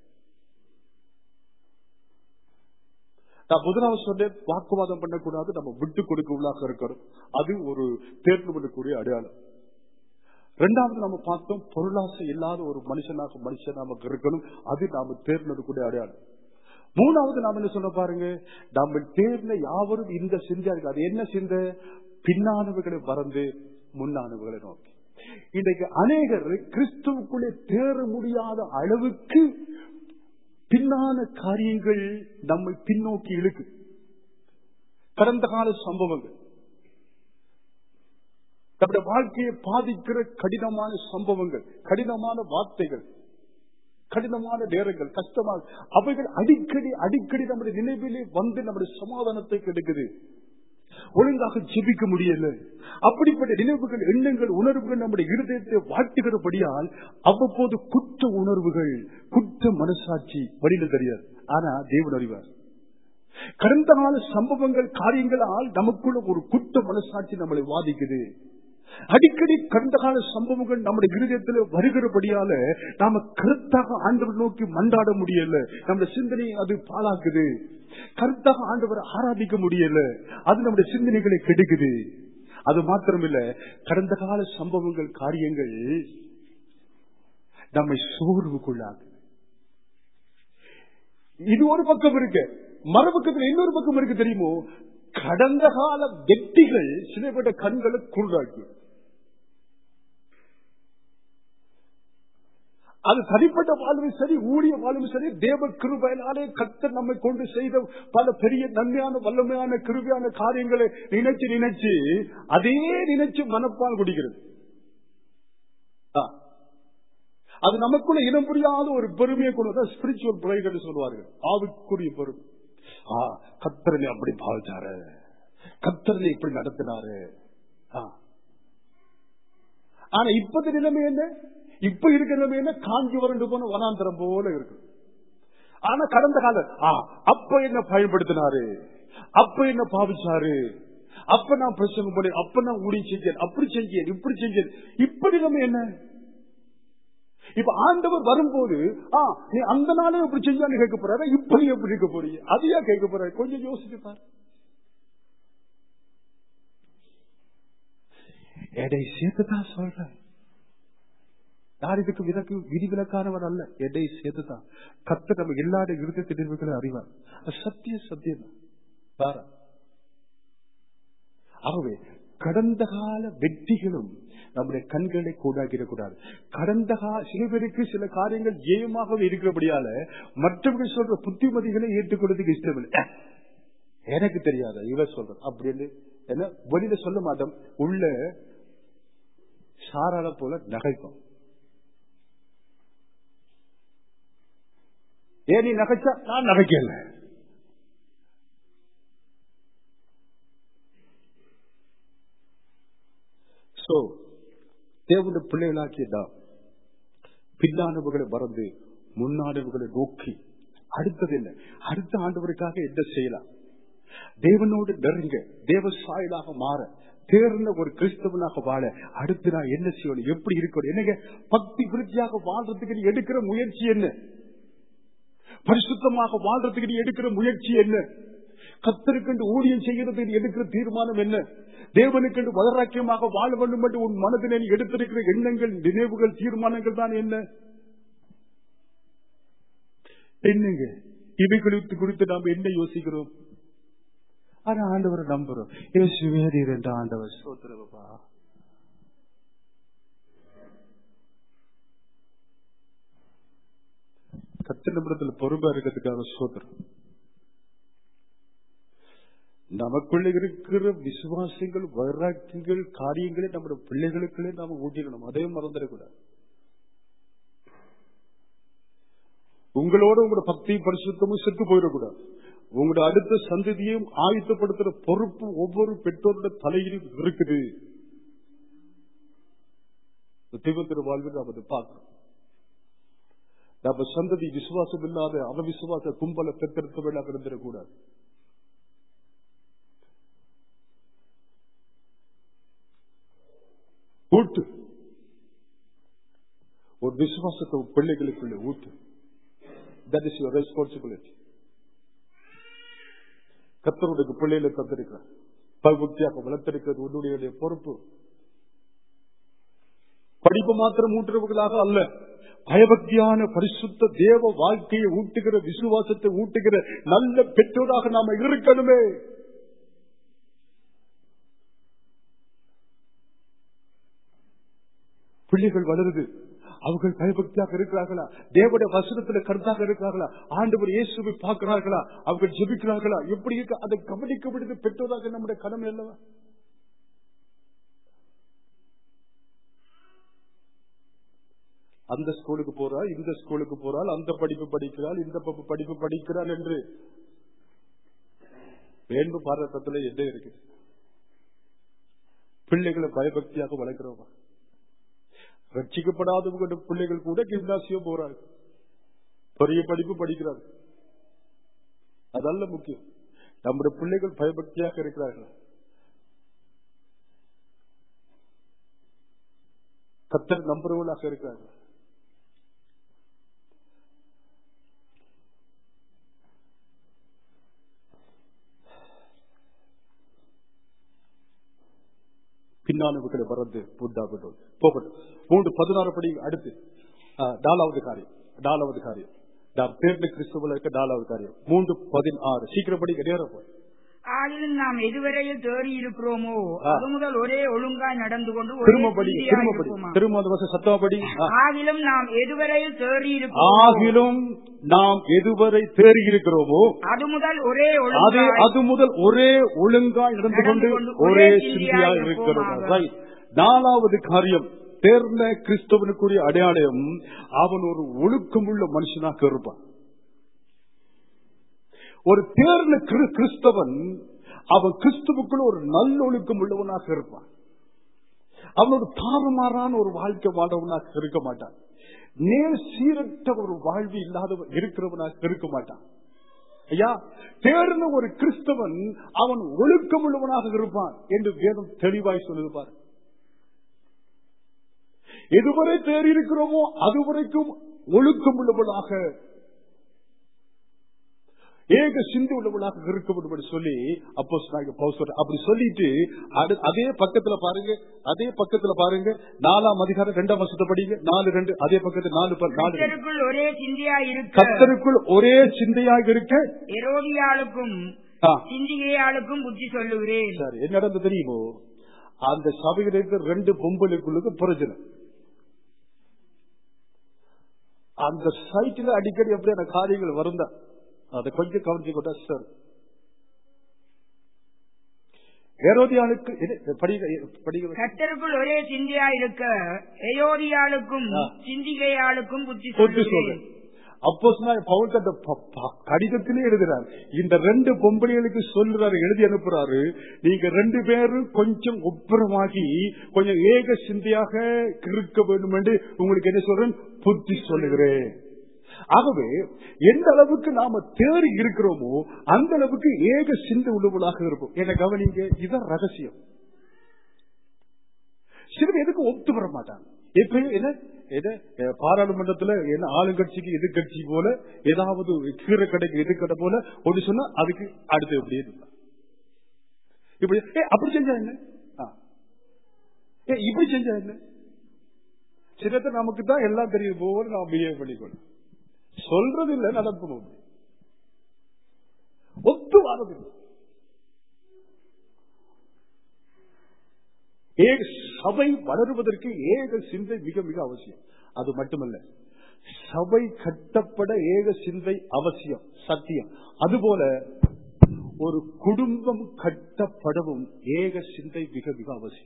நான் முதலாவது சொன்னேன் வாக்குவாதம் பண்ணக்கூடாது நம்ம விட்டு கொடுக்க உள்ளாக இருக்கணும் அது ஒரு தேர்ந்தவனுக்குரிய அடையாளம் இரண்டாவது நம்ம பார்த்தோம் பொருளாசை இல்லாத ஒரு மனுஷனாக மனுஷன் நமக்கு இருக்கணும் அது நாம தேர்ந்தெடுக்கக்கூடிய அடையாளம் மூணாவது நாம என்ன சொல்ல பாருங்க நம்ம தேர்ந்த யாவரும் இந்த சிந்தையா இருக்கு அது என்ன சிந்தை பின்னானவர்களை மறந்து முன்னானவர்களை நோக்கி இன்றைக்கு அநேகர் கிறிஸ்துவுக்குள்ளே தேர முடியாத அளவுக்கு பின்னான காரியங்கள் நம்மை பின்னோக்கி இழுக்கு கடந்த கால சம்பவங்கள் நம்முடைய வாழ்க்கையை பாதிக்கிற கடினமான சம்பவங்கள் கடினமான வார்த்தைகள் கடினமான நேரங்கள் கஷ்டமான அவைகள் அடிக்கடி அடிக்கடி நம்முடைய நினைவிலே வந்து நம்முடைய சமாதானத்தை கெடுக்குது ஒழுங்காக ஜெபிக்க முடியல அப்படிப்பட்ட நினைவுகள் எண்ணங்கள் உணர்வுகள் நம்முடைய இருதயத்தை வாட்டுகிறபடியால் அவ்வப்போது குற்ற உணர்வுகள் குற்ற மனசாட்சி வழியில தெரியாது ஆனா தேவன் அறிவார் கடந்த கால சம்பவங்கள் காரியங்களால் நமக்குள்ள ஒரு குற்ற மனசாட்சி நம்மளை வாதிக்குது அடிக்கடி கடந்த கால சம்பவங்கள் நம்முடைய இருதயத்தில் வருகிறபடியால நாம கருத்தாக ஆண்டவர் நோக்கி மண்டாட முடியல நம்ம சிந்தனையை அது பாழாக்குது கருத்தாக ஆண்டவரை ஆராதிக்க முடியல அது நம்முடைய சிந்தனைகளை கெடுக்குது அது மாத்திரமில்ல கடந்த கால சம்பவங்கள் காரியங்கள் நம்மை சோர்வுக்குள்ளாகுது இது ஒரு பக்கம் இருக்கு மறுபக்கத்தில் இன்னொரு பக்கம் இருக்கு தெரியுமோ கடந்த கால வெற்றிகள் சில பேட்ட கண்களை குருடாக்கி அது தனிப்பட்ட வாழ்வும் சரி ஊழிய வாழ்வும் சரி தேவ கிருபையினாலே கத்தர் நம்மை கொண்டு செய்த பல பெரிய நன்மையான வல்லமையான கிருபையான காரியங்களை நினைச்சு நினைச்சு அதே நினைச்சு மனப்பால் குடிக்கிறது ஆ. அது நமக்குள்ள இனம் புரியாத ஒரு பெருமையை கொண்டு ஸ்பிரிச்சுவல் பிரைகள் சொல்லுவார்கள் ஆவிக்குரிய பெருமை ஆ, கத்தரனை அப்படி பாவிச்சாரு கத்தரனை இப்படி நடத்தினாரு ஆ. ஆனா இப்பத்த நிலைமை என்ன இப்ப இருக்கிற நிலைமை என்ன காஞ்சி வறண்டு போன வனாந்தரம் போல இருக்கு ஆனா கடந்த காலம் ஆ, அப்ப என்ன பயன்படுத்தினாரு அப்ப என்ன பாவிச்சாரு அப்ப நான் பிரசங்கம் பண்ணி அப்ப நான் ஊழியம் செஞ்சேன் அப்படி செஞ்சேன் இப்படி செஞ்சேன் இப்ப நிலைமை என்ன இப்ப ஆண்டவர் வரும்போது ஆ நீ அந்த நாளும் இப்படி செஞ்சான்னு கேட்க போறாரு இப்ப நீ எப்படி இருக்க போறீங்க அதையா கேட்க போறாரு கொஞ்சம் யோசிச்சு பாரு எடை சேர்த்துதான் சொல்றேன் யார் இதுக்கு விலக்கு விதிவிலக்கானவர் அல்ல எடை சேர்த்துதான் கத்த நம்ம எல்லா இருந்த திடீர்வுகளை அறிவார் அது சத்திய சத்தியம் பார ஆகவே கடந்த கால வெற்றிகளும் நம்முடைய கண்களை கூடாக்கிடக்கூடாது கடந்த கால சில பேருக்கு சில காரியங்கள் ஜெயமாகவே இருக்கிறபடியால மற்றவர்கள் சொல்ற புத்திமதிகளை ஏற்றுக்கொள்றதுக்கு இஷ்டமில்லை அஹ், எனக்கு தெரியாத இவர் சொல்ற அப்படின்னு என்ன வெளியில சொல்ல மாட்டோம் உள்ள சாராள போல நகைக்கும் ஏன் நீ நகைச்சா நான் நகைக்கல சோ தேவனுடைய பிள்ளைகளாக்கிய நாம் பின்னானவர்களை மறந்து முன்னானவர்களை நோக்கி அடுத்தது என்ன அடுத்த ஆண்டவருக்காக என்ன செய்யலாம் தேவனோடு நெருங்க தேவ சாயலாக மாற தேர்ந்த ஒரு கிறிஸ்தவனாக வாழ அடுத்து நான் என்ன செய்யணும் எப்படி இருக்கணும் என்னங்க பக்தி விருத்தியாக வாழ்றதுக்கு நீ எடுக்கிற முயற்சி என்ன பரிசுத்தமாக வாழ்றதுக்கு நீ எடுக்கிற முயற்சி என்ன கத்தருக்கென்று ஊழியம் செய்கிறது நீ எடுக்கிற தீர்மானம் என்ன தேவனுக்கென்று வளராக்கியமாக வாழ வேண்டும் என்று உன் மனதில் நீ எடுத்திருக்கிற எண்ணங்கள் நினைவுகள் தீர்மானங்கள் தான் என்ன என்னங்க இவை குறித்து குறித்து நாம் என்ன யோசிக்கிறோம் ஆனா ஆண்டவரை நம்புறோம் இயேசுவே நீர் என்ற ஆண்டவர் சோத்திரப்பா கத்து நிமிடத்தில் பொறுப்பா இருக்கிறதுக்காக சோத்திரம் நமக்குள்ள இருக்கிற விசுவாசங்கள் வைராக்கியங்கள் காரியங்களை நம்முடைய பிள்ளைகளுக்குள்ளே நாம ஊட்டிக்கணும் அதையும் மறந்துடக்கூடாது உங்களோட உங்களோட பக்தி பரிசுத்தமும் செத்து போயிடக்கூடாது உங்களோட அடுத்த சந்ததியையும் ஆயுத்தப்படுத்துற பொறுப்பு ஒவ்வொரு பெற்றோருடைய தலையிலும் இருக்குது தீபத்திர வாழ்வில் நாம் அதை பார்க்கிறோம் நம்ம சந்ததி விசுவாசம் இல்லாத அவவிசுவாச கும்பல பெற்றெடுத்தவர்களாக இருந்திடக்கூடாது ஊட்டு ஒரு விசுவாசத்தை உன் பிள்ளைகளுக்குள்ள ஊட்டு தட் இஸ் யுவர் ரெஸ்பான்சிபிலிட்டி கத்தருடைய பிள்ளைகளை தந்திருக்கிறார் பகுத்தியாக வளர்த்திருக்கிறது உன்னுடைய பொறுப்பு படிப்பு மாத்திரம் ஊட்டுறவர்களாக அல்ல பயபக்தியான பரிசுத்த தேவ வாழ்க்கையை ஊட்டுகிற விசுவாசத்தை ஊட்டுகிற நல்ல பெற்றோராக நாம இருக்கணுமே பிள்ளைகள் வளருது அவர்கள் பயபக்தியாக இருக்கிறார்களா தேவடைய வசனத்துல கருத்தாக இருக்கிறார்களா ஆண்டவர் இயேசுவை பார்க்கிறார்களா அவர்கள் ஜெபிக்கிறார்களா எப்படி இருக்க அதை கவனிக்க விடுது பெற்றோராக நம்முடைய கடமை அல்லவா அந்த ஸ்கூலுக்கு போறாள் இந்த ஸ்கூலுக்கு போறாள் அந்த படிப்பு படிக்கிறாள் இந்த ப- படிப்பு படிக்கிறாள் என்று வேண்பு பாரதத்துல என்ன இருக்குது பிள்ளைகளை பயபக்தியாக வளர்க்கிறோமா ரட்சிக்கப்படாதவங்க பிள்ளைகள் கூட கிம்னாசியம் போறாங்க பெரிய படிப்பு படிக்கிறாங்க அதல்ல முக்கியம் நம்முடைய பிள்ளைகள் பயபக்தியாக இருக்கிறார்கள் கத்தர் நம்புறவர்களாக இருக்கிறார்கள் பின்னானவர்களை மறந்து புத்தாகட்டும் போகட்டும் மூன்று பதினாறு படி அடுத்து ஆ, நாலாவது காரியம் நாலாவது காரியம் நாம் தேர்ந்த கிறிஸ்துவல இருக்க நாலாவது காரியம் மூன்று பதினாறு சீக்கிரம் படிக்க நேரம் போய் ஆகிலும் நாம் எதுவரையில் தேறி இருக்கிறோமோ ஆ. அது முதல் ஒரே ஒழுங்காய் நடந்து கொண்டு ஒரே திரும்ப படி நீதியாய் திரும்ப படி இருப்போமா? திரும்ப அந்த வருஷம் சத்தமா படி ஆ. ஆகிலும் நாம் எதுவரையில் தேறி இருக்கிறோமோ ஆகிலும் நாம் எதுவரை தேறி இருக்கிறோமோ அது முதல் ஒரே அது ஒழுங்காய் அது முதல் ஒரே ஒழுங்காய் நடந்து கொண்டு நடந்து கொண்டு ஒரே ஒரே சிந்தியாய் சிந்தியாய் இருக்கிறோம் இருப்போமாக. Right. நாலாவது காரியம் தேர்ந்த கிறிஸ்தவனுக்குரிய அடையாளம் அவன் ஒரு ஒழுக்கமுள்ள மனுஷனாக இருப்பான் ஒரு தேர்ந்த கிறிஸ்தவன் அவன் கிறிஸ்துவுக்குள்ள ஒரு நல்லொழுக்கம் உள்ளவனாக இருப்பான் அவனோட தாறுமாறான ஒரு வாழ்க்கை வாழ்றவனாக இருக்க மாட்டான் நேர் சீரற்ற ஒரு வாழ்வு இல்லாதவன் இருக்கிறவனாக இருக்க மாட்டான் ஐயா தேர்ந்த ஒரு கிறிஸ்தவன் அவன் ஒழுக்கம் உள்ளவனாக இருப்பான் என்று வேதம் தெளிவாய் சொல்லுது பாரு எதுவரை தேறியிருக்கிறோமோ அதுவரைக்கும் ஒழுக்கம் உள்ளவனாக ஏக சிந்து உள்ளவனாக இருக்க வேண்டும் என்று சொல்லி அப்போ அப்படி சொல்லிட்டு அடு- அதே பக்கத்துல பாருங்க அதே பக்கத்துல பாருங்க நாலாம் அதிகாரம் ரெண்டாம் வருஷத்தை படிங்க நாலு ரெண்டு அதே பக்கத்துல நாலு ப- நாலு ரெண்டு. கர்த்தருக்குள் ஒரே சிந்தியா இருக்க கர்த்தருக்குள் ஒரே சிந்தையாக இருக்க எரோதியாளுக்கும் ஆ, சிந்திகையாளுக்கும் புத்தி சொல்லுகிறேன் சரி என்ன நடந்து தெரியுமோ அந்த சபையில் இருக்கிற ரெண்டு பொம்பளுக்குள்ளுக்கு பிரச்சனை அந்த சைட்ல அடிக்கடி எப்படியான காரியங்கள் வருந்தா அதை கொஞ்சம் கவனிச்சு கொண்டா சார் ஏரோதியாளுக்கு இது, படிங்க படிங்க கர்த்தருக்குள் ஒரே சிந்தியா இருக்க எயோதியாளுக்கும் ஆ. சிந்திகையாளுக்கும் புத்தி போட்டு சொல்லுகிறேன் சொல்றேன் அப்போ பவுல் தந்த ப- ப- கடிதத்திலே எழுதுறார் இந்த ரெண்டு பொம்பளைகளுக்கு சொல்றாரு எழுதி அனுப்புறாரு நீங்க ரெண்டு பேரும் கொஞ்சம் ஒப்புரமாகி கொஞ்சம் ஏக சிந்தையாக இருக்க வேண்டும் என்று உங்களுக்கு என்ன சொல்றேன் புத்தி சொல்லுகிறேன் ஆகவே எந்த அளவுக்கு நாம தேறி இருக்கிறோமோ அந்த அளவுக்கு ஏக சிந்தை உள்ளவர்களாக இருப்போம் என்ன கவனிங்க இதுதான் ரகசியம் சிலர் எதுக்கு ஒத்து வர மாட்டாங்க எப்பயும் என்ன என்ன அஹ், பாராளுமன்றத்துல என்ன ஆளுங்கட்சிக்கு எதிர்கட்சி போல ஏதாவது கீரை கடைக்கு எதிர்கடை போல ஒன்று சொன்னா அதுக்கு அடுத்து எப்படி இப்படி ஏ அப்படி செஞ்சா என்ன ஆ. ஏ இப்படி செஞ்சா என்ன சிலத்தை நமக்கு தான் எல்லாம் தெரியும் போல நாம் பிஹேவ் பண்ணிக்கணும் சொல்றது இல்ல நடக்கணும் ஒத்து வாரது இல்லை. ஏக சபை வளருவதற்கு ஏக சிந்தை மிக மிக அவசியம் அது மட்டுமல்ல சபை கட்டப்பட ஏக சிந்தை அவசியம் சத்தியம் அதுபோல ஒரு குடும்பம் கட்டப்படவும் ஏக சிந்தை மிக மிக அவசியம்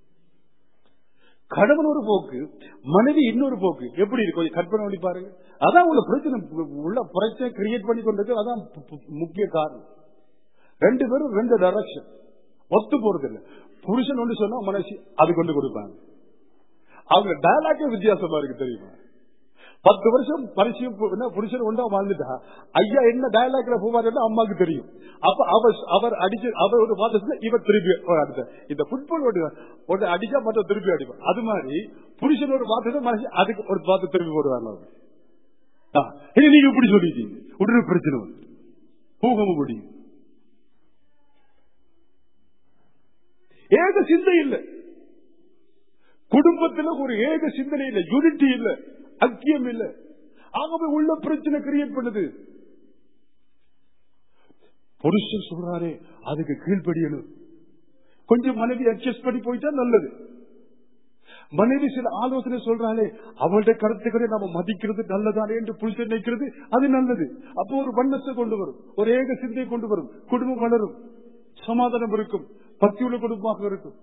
கணவன் ஒரு போக்கு மனைவி இன்னொரு போக்கு எப்படி இருக்கு கொஞ்சம் கற்பனை பண்ணி பாருங்க அதான் உள்ள பிரச்சனை உள்ள பிரச்சனை கிரியேட் பண்ணி கொண்டிருக்கு அதான் பு- பு- முக்கிய காரணம் ரெண்டு பேரும் ரெண்டு டைரக்ஷன் ஒத்து போறது இல்ல புருஷன் ஒன்று சொன்னா மனசு அது கொண்டு கொடுப்பாங்க அவங்க டயலாக்கே வித்தியாசமா இருக்கு தெரியுமா பத்து வருஷம் பரிசயம் புருஷன் ஒன்றா வாழ்ந்துட்டா ஐயா என்ன டயலாக்ல போவாருன்னு அம்மாக்கு தெரியும் அப்ப அவர் அவர் அடிச்சு அவர் ஒரு பாத்தத்துல இவர் திருப்பி அடுத்த இந்த புட்பால் ஒன்று ஒன்று அடிச்சா மற்ற திருப்பி அடிப்பார் அது மாதிரி புருஷன் ஒரு பாத்தத்தை மனசு அதுக்கு ஒரு பாத்து திருப்பி போடுவாங்க அவங்க. ஆ, இது நீங்க இப்படி சொல்லிட்டீங்க உடனே பிரச்சனை வந்து போக முடியும் ஏக சிந்தை இல்லை குடும்பத்துல ஒரு ஏக சிந்தனை இல்ல யூனிட்டி இல்ல ஐக்கியம் இல்ல ஆகவே உள்ள பிரச்சனை கிரியேட் பண்ணுது புருஷன் சொல்றாரே அதுக்கு கீழ்ப்படியணும் கொஞ்சம் மனைவி அட்ஜஸ்ட் பண்ணி போயிட்டா நல்லது மனைவி சில ஆலோசனை சொல்றாளே அவளுடைய கருத்துக்களை நாம மதிக்கிறது நல்லதானே என்று புருஷன் நினைக்கிறது அது நல்லது அப்போ ஒரு வண்ணத்தை கொண்டு வரும் ஒரு ஏக சிந்தையை கொண்டு வரும் குடும்பம் வளரும் சமாதானம் இருக்கும் பக்தியுள்ள குடும்பமாக இருக்கும்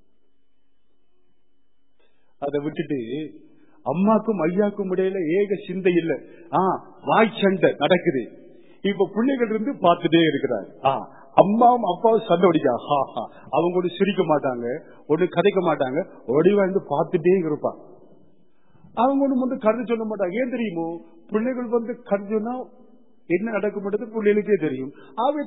அதை விட்டுட்டு அம்மாக்கும் ஐயாக்கும் இடையில ஏக சிந்தை இல்ல ஆ வாய் சண்டை நடக்குது இப்ப பிள்ளைகள் இருந்து பார்த்துட்டே இருக்கிறார் ஆ அம்மாவும் அப்பாவும் சண்டை அடிக்கா ஹா ஹா அவங்க ஒண்ணு சிரிக்க மாட்டாங்க ஒண்ணு கதைக்க மாட்டாங்க ஒடிவா இருந்து பார்த்துட்டே இருப்பான் அவங்க ஒண்ணு வந்து கருத்து சொல்ல மாட்டாங்க ஏன் தெரியுமோ பிள்ளைகள் வந்து கருத்து சொன்னா என்ன நடக்கும் பிள்ளைகளுக்கே தெரியும் அவை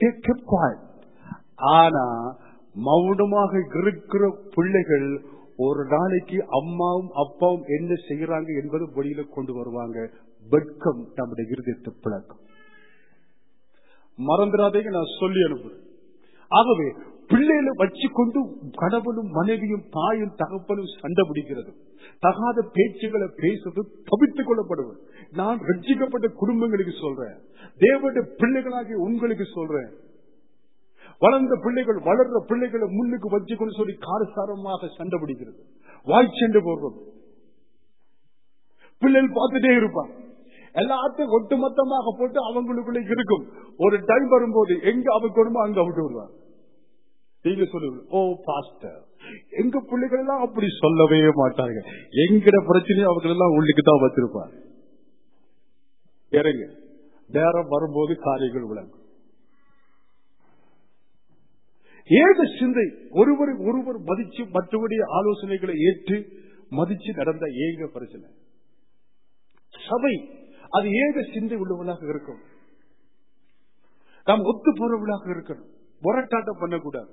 ஆனா மௌனமாக இருக்கிற பிள்ளைகள் ஒரு நாளைக்கு அம்மாவும் அப்பாவும் என்ன செய்யறாங்க என்பது வெளியில கொண்டு வருவாங்க வெட்கம் நம்முடைய இருதயத்தை பிளக்கும் மறந்துடாதீங்க நான் சொல்லி அனுப்புறேன் ஆகவே பிள்ளைகளை வச்சுக்கொண்டு கணவனும் மனைவியும் தாயும் தகப்பனும் சண்டை பிடிக்கிறது தகாத பேச்சுகளை பேசுறது தவித்துக் கொள்ளப்படுவது நான் ரட்சிக்கப்பட்ட குடும்பங்களுக்கு சொல்றேன் தேவனுடைய பிள்ளைகளாகிய உங்களுக்கு சொல்றேன் வளர்ந்த பிள்ளைகள் வளர்ற பிள்ளைகளை முன்னுக்கு வச்சுக்கொண்டு சொல்லி காரசாரமாக சண்டை பிடிக்கிறது வாய் சண்டை போடுறது பிள்ளைகள் பார்த்துட்டே இருப்பான் எல்லாத்தையும் ஒட்டுமொத்தமாக போட்டு அவங்களுக்குள்ள இருக்கும் ஒரு டைம் வரும்போது எங்க அவக்கணுமோ அங்க விட்டு விடுவாங்க நீங்க சொல்லுங்க ஓ பாஸ்டர் எங்க பிள்ளைகள் எல்லாம் அப்படி சொல்லவே மாட்டாங்க எங்கட பிரச்சனையும் அவங்க எல்லாம் உள்ளுக்கு தான் வச்சிருப்பாங்க இறங்க நேரம் வரும்போது காரியங்கள் விளங்கும் ஏக சிந்தை ஒருவர் ஒருவர் மதிச்சு மற்றவருடைய ஆலோசனைகளை ஏற்று மதிச்சு நடந்த ஏக பிரச்சனை சபை அது ஏக சிந்தை உள்ளவர்களாக இருக்கும் நாம் ஒத்து போறவர்களாக இருக்கணும் முரட்டாட்டம் பண்ணக்கூடாது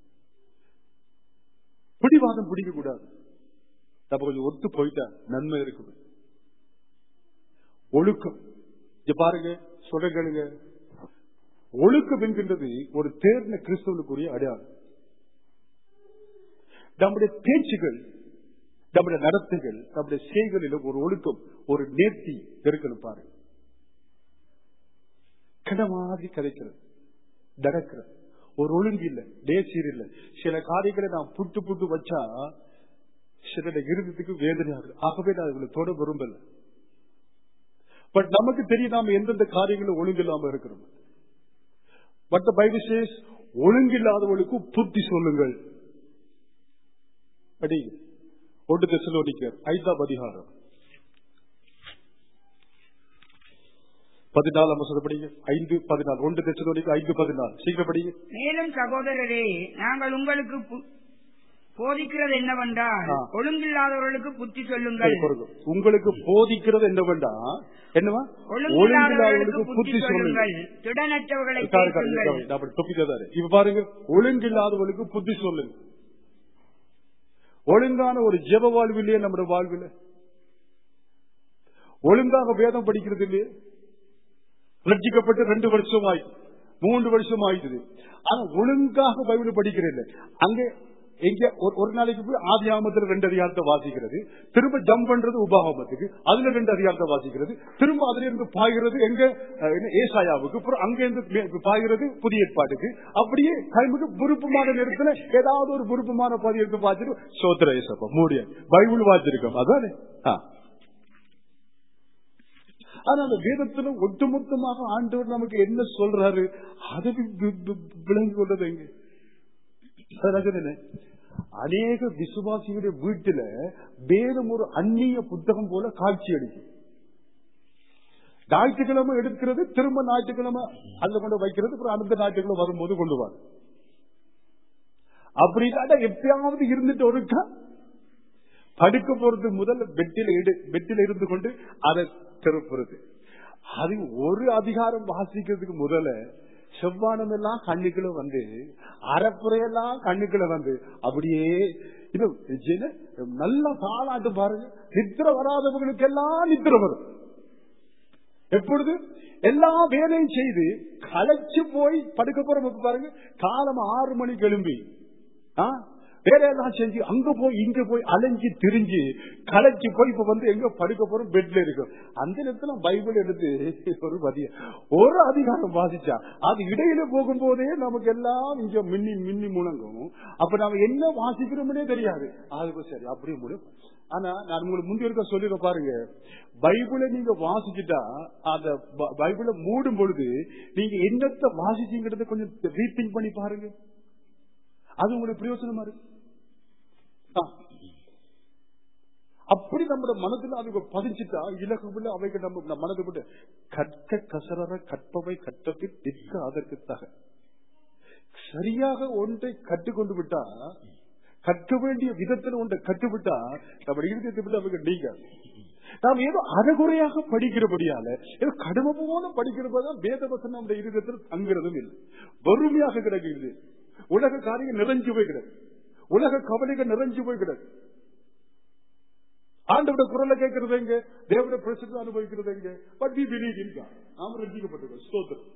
பிடிவாதம் பிடிக்க கூடாது நம்ம கொஞ்சம் ஒத்து போயிட்டா நன்மை இருக்குது ஒழுக்கம் இங்க பாருங்க சொல்ல கேளுங்க ஒழுக்கம் என்கின்றது ஒரு தேர்ந்த கிறிஸ்தவனுக்குரிய அடையாளம் நம்முடைய பேச்சுகள் நம்முடைய நடத்தைகள் நம்முடைய செய்களிலும் ஒரு ஒழுக்கம் ஒரு நேர்த்தி இருக்கணும் பாருங்க கிட மாதிரி கதைக்கிறது நடக்கிறது ஒரு ஒழுங்கு இல்ல நேசீர் இல்ல சில காரியங்களை நாம் புட்டு புட்டு வச்சா சில இருதத்துக்கு வேதனை ஆகுது ஆகவே நான் இவங்களை தொட விரும்பல பட் நமக்கு தெரியும் நாம எந்தெந்த காரியங்களும் ஒழுங்கு இல்லாம இருக்கிறோம் பட் பைபிள் சேஸ் ஒழுங்கில்லாதவர்களுக்கு புத்தி சொல்லுங்கள் படி ஒன்று தெசலோனிக்கர் ஐந்தாம் அதிகாரம் பதினாலாம் வசனம் படிங்க ஐந்து பதினாலு ஒன்று தெசலோனிக்கு ஐந்து பதினாலு சீக்கிரம் படிங்க மேலும் சகோதரரே நாங்கள் உங்களுக்கு பு- போதிக்கிறது என்னவென்றால் ஆ. ஒழுங்கில்லாதவர்களுக்கு புத்தி சொல்லுங்கள் சரி, பொறுங்க. உங்களுக்கு போதிக்கிறது என்னவெண்டா என்னவா ஒழுங்கில்லாதவர்களுக்கு புத்தி சொல்லுங்கள் திடனற்றவர்களை இருக்காரு, இருக்காரு, கேட்குங்கள் இருக்காரு. நான் அப்படி தொப்பிட்டதாரு. இப்ப பாருங்க ஒழுங்கில்லாதவர்களுக்கு புத்தி சொல்லுங்க ஒழுங்கான ஒரு ஜெப வாழ்வு இல்லையே நம்முடைய வாழ்வில் ஒழுங்காக வேதம் படிக்கிறது இல்லையே ரட்சிக்கப்பட்டு ரெண்டு வருஷம் ஆயிடுச்சு மூன்று வருஷம் ஆயிடுது ஆனா ஒழுங்காக பைபிள் படிக்கிறது அங்கே எங்க ஒரு- ஒரு நாளைக்கு போய் ஆதி ஆமத்துல ரெண்டு அதிகாரத்தை வாசிக்கிறது திரும்ப ஜம்ப் பண்றது உபாகமத்துக்கு அதுல ரெண்டு அதிகாரத்தை வாசிக்கிறது திரும்ப அதுல இருந்து பாய்கிறது எங்க அஹ், என்ன, ஏசாயாவுக்கு அப்புறம் அங்க இருந்து மே- பாய்கிறது புதிய ஏற்பாட்டுக்கு அப்படியே டைமுக்கு விருப்பமான நேரத்துல ஏதாவது ஒரு விருப்பமான பதி எடுத்து வாசிட்டு சோத்திர ஏசப்பா மூடிய பைபிள் வாசிச்சிருக்கோம் அதானே ஆ. ஆனா அந்த வேதத்துல ஒட்டுமொத்தமாக ஆண்டவர் நமக்கு என்ன சொல்றாரு அதை வி- வி- வி- விளங்கி கொண்டது எங்க அதான் சொன்னேனே. அநேக விசுவாசிகளுடைய வீட்டுல வேதம் ஒரு அந்நிய புத்தகம் போல காட்சி அடிக்கும் ஞாயிற்றுக்கிழமை எடுக்கிறது திரும்ப ஞாயிற்றுக்கிழமை அதுல கொண்டு வைக்கிறது அப்புறம் அடுத்த ஞாயிற்றுக்கிழமை வரும்போது கொண்டு வாங்க அப்படின்னா எப்பயாவது இருந்துட்டு ஒருக்கா படுக்க போறது முதல்ல பெட்டில எடு- பெட்டில இருந்து கொண்டு அதை திருப்புறது அது ஒரு அதிகாரம் வாசிக்கிறதுக்கு முதல்ல செவ்வானம் எல்லாம் கண்ணுக்குள்ள வந்து அறப்புறையெல்லாம் கண்ணுக்குள்ள வந்து அப்படியே இது என்ன, நல்லா தாளாட்டு பாருங்க நித்திர வராதவங்களுக்கு எல்லாம் நித்திர வரும் எப்பொழுது எல்லா வேலையும் செய்து களைச்சு போய் படுக்க போறவங்க பாருங்க காலம் ஆறு மணிக்கு எழும்பி ஆ? வேலையெல்லாம் செஞ்சு அங்க போய் இங்க போய் அலைஞ்சு திரிஞ்சு களைச்சு போய் இப்ப வந்து எங்க படுக்க போறோம் பெட்ல இருக்கும் அந்த நேரத்துல பைபிள் எடுத்து ஒரு மதியம் ஒரு அதிகாரம் வாசிச்சா அது இடையில போகும்போதே நமக்கு எல்லாம் இங்க மின்னி மின்னி முழங்கும் அப்ப நாம என்ன வாசிக்கிறோம்னே தெரியாது அதுக்கு சரி அப்படியே முடியும் ஆனா நான் உங்களுக்கு முந்தைய இருக்க சொல்லிட பாருங்க பைபிளை நீங்க வாசிச்சுட்டா அந்த ப- பைபிளை மூடும் பொழுது நீங்க என்னத்தை வாசிச்சீங்கிறத கொஞ்சம் ரீதிங்க் பண்ணி பாருங்க அது உங்களுக்கு பிரயோஜனமா இருக்கு ஆ. அப்படி நம்ம மனதில் அது பதிஞ்சிட்டா இலகுல அவைகள் நம்ம நம்ம மனதை விட்டு கற்க கசரற கற்பவை கற்றபின் நிற்க அதற்கு தக சரியாக ஒன்றை கற்றுக்கொண்டு விட்டா கற்க வேண்டிய விதத்தில் ஒன்றை கற்றுவிட்டா நம்ம இருதயத்தை விட்டு அவங்க நீங்க நாம் ஏதோ அறகுறையாக படிக்கிறபடியால ஏதோ கடுமை போல படிக்கிறப்பதான் வேதவசனம் நம்முடைய இருதயத்தில் தங்குறதும் இல்லை வறுமையாக கிடக்குது உலக காரியம் நிறைஞ்சு போய் கிடக்கு உலக கவலைகள் நிறைஞ்சு போய் கிடக்கு ஆண்டோட குரலை கேட்கறது எங்க தேவட பிரச்சனை அனுபவிக்கிறது எங்க but we believe in God நாம ரட்சிக்கப்பட்டிருக்கோம் ஸ்தோத்திரம்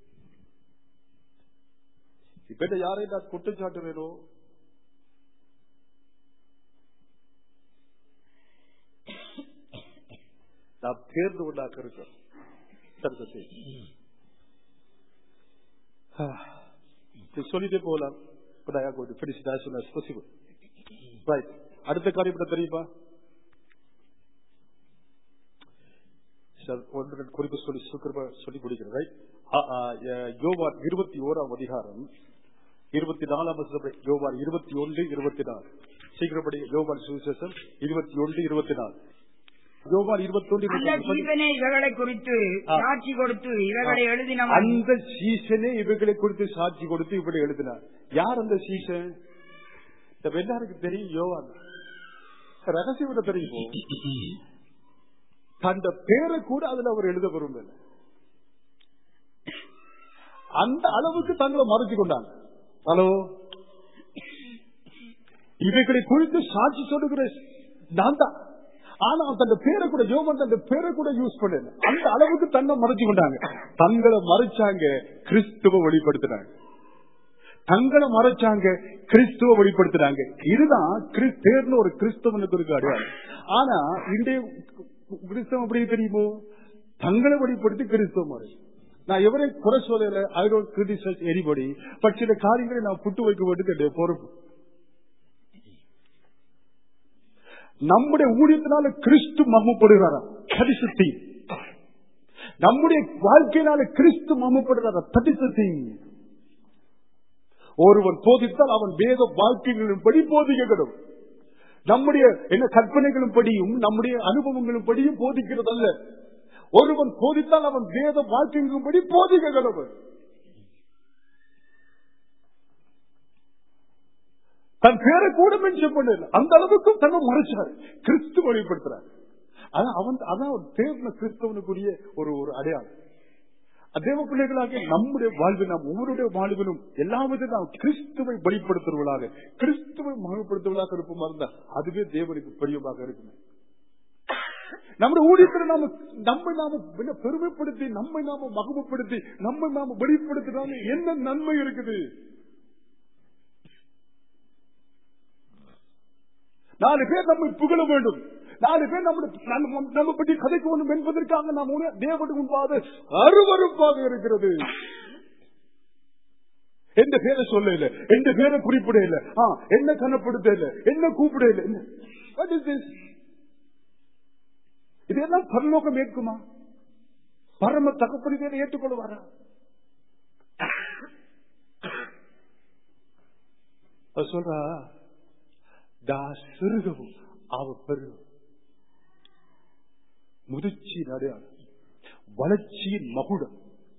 இப்ப யாரை நான் குற்றச்சாட்டுறேனோ நாம் தேர்ந்து கொண்டாக்க இருக்கோம் சர்க்கத்தை சொல்லிட்டே போகலாம் but I am going to finish it as soon as possible. Right. அடுத்த காரியம் என்ன தெரியுமா சார் ஒன்று குறிப்பு சொல்லி சுக்கிரமா சொல்லி முடிக்கிறேன் ரைட் யோவான் இருபத்தி ஓராம் அதிகாரம் இருபத்தி நாலாம் வருஷம் யோவான் இருபத்தி ஒன்று இருபத்தி நாலு சீக்கிரப்படி யோவான் சுவிசேஷம் இருபத்தி ஒன்று இருபத்தி நாலு யோவான் இருபத்தொன்று அந்த சீசனே இவர்களை குறித்து ஆ. சாட்சி கொடுத்து இவர்களை எழுதினவன் அந்த சீசனே இவர்களை கொடுத்து சாட்சி கொடுத்து இப்படி எழுதினார் யார் அந்த சீசன் இந்த எல்லாருக்கும் தெரியும் யோவான் ரகசியம் என்ன தெரியுமோ தந்த பேரை கூட அதுல அவர் எழுத விரும்பல அந்த அளவுக்கு தங்களை மறைச்சு கொண்டாங்க ஹலோ இவைகளை குறித்து சாட்சி சொல்லுகிற நான் தான் ஆனா அந்த பேரை கூட யோவன் அந்த பேரை கூட யூஸ் பண்ணல அந்த அளவுக்கு தன்னை மறைச்சு கொண்டாங்க தங்களை மறைச்சாங்க கிறிஸ்துவ வெளிப்படுத்தினாங்க தங்களை மறைச்சாங்க கிறிஸ்துவ வெளிப்படுத்தினாங்க இதுதான் கிறிஸ்- பேர்ல ஒரு கிறிஸ்தவனுக்கு இருக்கு அடையாளம் ஆனா இன்றைய கிறிஸ்தவம் எப்படி தெரியுமோ தங்களை வெளிப்படுத்தி கிறிஸ்தவ மறை நான் எவரை குறை சொல்லல I don't criticise anybody but சில காரியங்களை நான் புட்டு வைக்க வேண்டியது என்னுடைய பொறுப்பு நம்முடைய ஊழியத்தினால கிறிஸ்து மகமப்படுகிறாரா தடிசத்தி நம்முடைய வாழ்க்கையினால கிறிஸ்து மகமப்படுகிறாரா தடிசத்தி ஒருவன் போதித்தால் அவன் வேத வாழ்க்கைகளின் படி போதிக்கணும் நம்முடைய என்ன கற்பனைகளும் படியும் நம்முடைய அனுபவங்களும் படியும் போதிக்கிறது அல்ல ஒருவன் போதித்தால் அவன் வேத வாழ்க்கைகளின் படி போதிக்க கடவுள் தன் பேரை கூட மென்ஷன் பண்ணல அந்த அளவுக்கு தன்னை மறைச்சார் கிறிஸ்து வழிபடுத்துறார் அதான் அவன் அதான் ஒரு தேர்ந்த கிறிஸ்தவனுக்குரிய ஒரு ஒரு அடையாளம் தேவ பிள்ளைகளாக நம்முடைய வாழ்வில் நாம் ஒவ்வொருடைய வாழ்விலும் எல்லாவற்றையும் நாம் கிறிஸ்துவை வெளிப்படுத்துவர்களாக கிறிஸ்துவை மகப்படுத்துவதாக இருப்போமா இருந்தா அதுவே தேவனுக்கு பிரியமாக இருக்குமே நம்முடைய ஊழியத்தில் நாம நம்மை நாம என்ன பெருமைப்படுத்தி நம்மை நாம மகமப்படுத்தி நம்மை நாம வெளிப்படுத்தினால என்ன நன்மை இருக்குது நாலு பேர் நம்மை புகழ வேண்டும் நாலு பேர் நம்முடைய நம்ம நம்ம பற்றி கதைக்க வேண்டும் என்பதற்காக நாம் உண- தேவனுக்கு முன்பாக அருவருப்பாக இருக்கிறது எந்த பேரை சொல்ல இல்ல எந்த பேரை குறிப்பிட இல்ல ஆ, என்ன கனப்படுத்த இல்ல என்ன கூப்பிட இல்ல என்ன? What is this? இதெல்லாம் பரலோகம் ஏற்குமா பரம தகப்படி இதை ஏற்றுக்கொள்வாரா அவர் சொல்றா தா சிறுகவும் அவ பெருகும் முதிர்ச்சியின் அடையாளம் வளர்ச்சியின் மகுடம்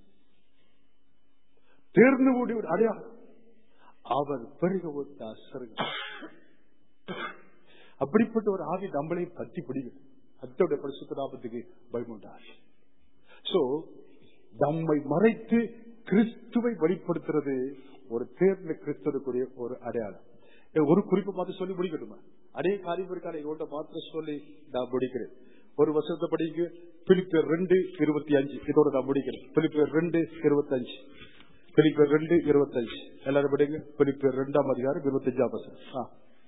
தேர்ந்து ஓடி ஒரு அடையாளம் அவர் பெருகவும் தா சிறுகும் அப்படிப்பட்ட ஒரு ஆவி நம்மளை பற்றி பிடிக்கும் அத்தோட பரிசுத்த நாமத்துக்கு பயமுண்டார் சோ நம்மை மறைத்து கிறிஸ்துவை வெளிப்படுத்துறது ஒரு தேர்ந்த கிறிஸ்துவனுக்குரிய ஒரு அடையாளம் ஏ, ஒரு குறிப்பு பார்த்து சொல்லி முடிக்கணுமா அதே காரியம் இருக்கான இவன்ட மாத்திரம் சொல்லி நான் முடிக்கிறேன் ஒரு வருஷத்தை படிங்க பிலிப்பியர் ரெண்டு இருபத்தி அஞ்சு இதோட நான் முடிக்கிறேன் பிலிப்பியர் ரெண்டு இருபத்தி அஞ்சு பிலிப்பியர் ரெண்டு இருபத்தி அஞ்சு எல்லாரும் படிங்க பிலிப்பியர் ரெண்டாம் அதிகாரம் இருபத்தி அஞ்சாம் வருஷம் ஆ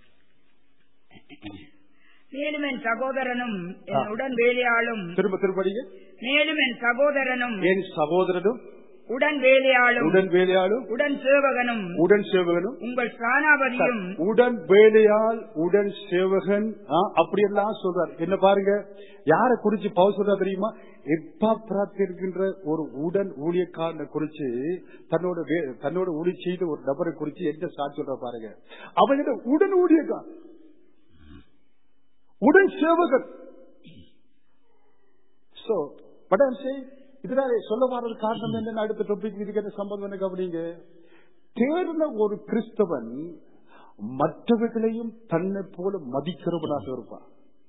மேலும் என் சகோதரனும் ஆ. என் உடன் வேலையாளும் திரும்ப திரும்ப படிங்க மேலும் என் சகோதரனும் என் சகோதரனும் உடன் வேலையாளும் உடன் வேலையாளும் உடன் சேவகனும் உடன் சேவகனும் உங்கள் ஸ்தானாபதியும் உடன் வேலையால் உடன் சேவகன் ஆ, அப்படியெல்லாம் சொல்றார் என்ன பாருங்க யார குறிச்சு பவுல் சொல்றா தெரியுமா எப்பா இருக்கின்ற ஒரு உடன் ஊழியக்காரனை குறிச்சு தன்னோட வே- தன்னோட ஊழி செய்த ஒரு நபரை குறிச்சு என்ன சாட்சி சொல்ற பாருங்க அவன் உடன் ஊழியக்கார் உடன் சேவகன் சோ படம் செய் இதனால சொல்ல வர்றது காரணம் என்ன அடுத்த டாபிக் இதுக்கு என்ன சம்பந்தம் என்ன கவனிங்க தேர்ந்த ஒரு கிறிஸ்தவன் மற்றவர்களையும் தன்னை போல மதிக்கிறவனாக இருப்பான்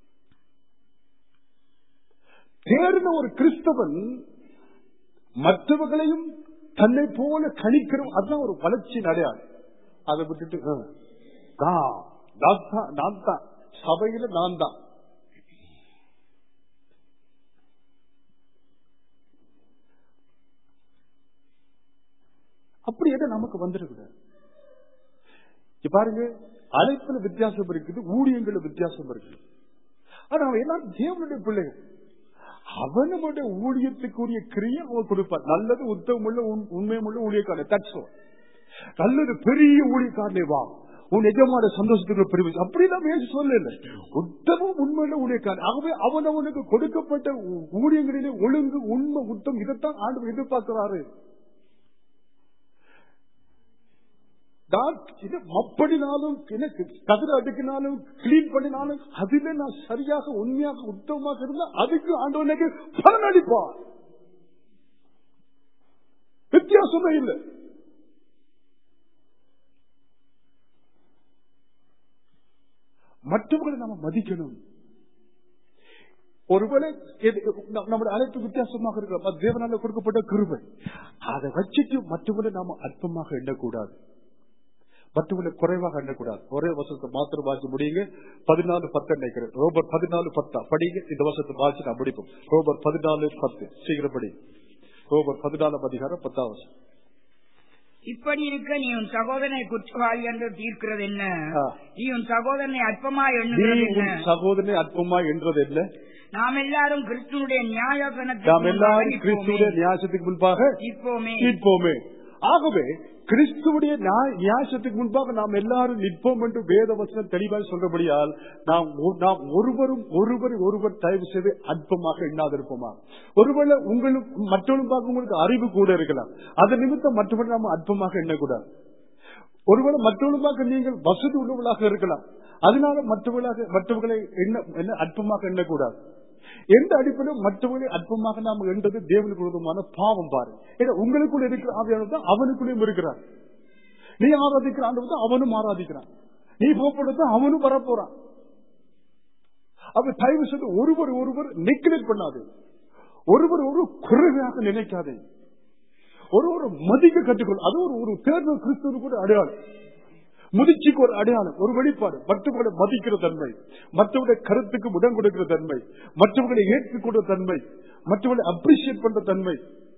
தேர்ந்த ஒரு கிறிஸ்தவன் மற்றவர்களையும் தன்னை போல கணிக்கிற அதுதான் ஒரு வளர்ச்சி அடையாளம் அதை விட்டுட்டு ஆ, நான் நான் தான், நான் தான் சபையில நான் தான் அப்படி என்ன நமக்கு வந்துருக்குது இப்ப பாருங்க அழைப்புல வித்தியாசம் இருக்குது ஊழியங்கள வித்தியாசம் இருக்குது ஆனா அவன் எல்லாரும் தேவனுடைய பிள்ளைகள் அவனுடைய ஊழியத்துக்குரிய கிரியை அவன் கொடுப்பார் நல்லது உத்தமமுள்ள உண்- உண்மையுமுள்ள ஊழியக்காரன் தட்சோ நல்லது பெரிய ஊழியக்காரனே வா உன் எஜமான சந்தோஷத்துக்கு பெருமை அப்படி நம்ம ஏன் சொல்லல உத்தமும் உண்மையுள்ள ஊழியக்காரன் ஆகவே அவன் அவனுக்கு கொடுக்கப்பட்ட ஊ- ஊழியங்களிலே ஒழுங்கு உண்மை உத்தம் இதைத்தான் ஆண்டு எதிர்பார்க்கிறாரு நான் இது மப்படினாலும் எனக்கு கதிர அடுக்கினாலும் கிளீன் பண்ணினாலும் அதிலே நான் சரியாக உண்மையாக உத்தமமாக இருந்தா அதுக்கு ஆண்டவன் எனக்கு பலனளிப்பார் வித்தியாசமே இல்லை மற்றவர்களை நாம மதிக்கணும் ஒருவேளை எது- நம்- நம்முடைய அழைப்பு வித்தியாசமாக இருக்கலாம் அது தேவனால கொடுக்கப்பட்ட கிருபை அதை வச்சுட்டு மற்றவர்களை நாம அற்பமாக எண்ணக்கூடாது மற்றவர்களை குறைவாக எண்ணக்கூடாது ஒரே வருஷத்தை மாத்திரம் வாசி முடியுங்க பதினாலு பத்து நினைக்கிறேன் ரோபர் பதினாலு பத்தா படிங்க இந்த வருஷத்தை வாசி நான் முடிப்போம் ரோபர் பதினாலு பத்து சீக்கிரம் படி ரோபர் பதினாலாம் அதிகாரம் பத்தாம் வருஷம் இப்படி இருக்க நீ உன் சகோதரனை குற்றவாளி என்று தீர்க்கிறது என்ன ஆ. நீ உன் சகோதரனை அற்பமா நீ எண்ணுகிறது என்ன உன் சகோதரனை அற்பமா என்றது என்ன நாம் எல்லாரும் கிறிஸ்துனுடைய நாம் நியாயசனத்துக்கு எல்லாரும் கிறிஸ்துடைய நியாசத்துக்கு முன்பாக இப்போமே நிற்போமே ஆகவே கிறிஸ்துவுடைய நியாய- நியாயத்துக்கு முன்பாக நாம் எல்லாரும் நிற்போம் என்று வேத வசனம் தெளிவாக சொல்றபடியால் நாம் ஒ- நாம் ஒருவரும் ஒருவர் ஒருவர் தயவு செய்து அற்பமாக எண்ணாதிருப்போமா ஒருவேளை உங்களுக்கு மற்றவர்களுக்காக உங்களுக்கு அறிவு கூட இருக்கலாம் அது நிமித்தம் மற்றவர்கள் நாம் அற்பமாக எண்ணக்கூடாது ஒருவேளை மற்றவர்களுக்காக நீங்கள் வசதி உள்ளவர்களாக இருக்கலாம் அதனால மற்றவர்களாக மற்றவர்களை எண்ண என்ன அற்பமாக எண்ணக்கூடாது எந்த அடிப்படையில் மற்றவர்களை அற்பமாக நாம் எண்றது தேவனுக்கு விரோதமான பாவம் பாரு ஏன்னா உங்களுக்குள்ள இருக்கிற ஆவியானவர் தான் அவனுக்குள்ளேயும் இருக்கிறார் நீ ஆராதிக்கிற ஆண்டவர் தான் அவனும் ஆராதிக்கிறான் நீ போப்படுறது அவனும் வரப்போறான் அப்ப தயவு செய்து ஒருவர் ஒருவர் நெக்லெக்ட் பண்ணாது ஒருவர் ஒரு குறைவாக நினைக்காதே ஒரு ஒரு மதிக்க கற்றுக்கொள் அது ஒரு ஒரு தேர்தல் கிறிஸ்துவ கூட அடையாளம் முதிர்ச்சிக்கு ஒரு அடையாளம் ஒரு வெளிப்பாடு மற்றவர்களை மதிக்கிற தன்மை மற்றவருடைய கருத்துக்கு இடம் கொடுக்கிற தன்மை மற்றவர்களை ஏற்றுக்கொண்ட தன்மை மற்றவர்களை அப்ரிசியேட் பண்ற தன்மை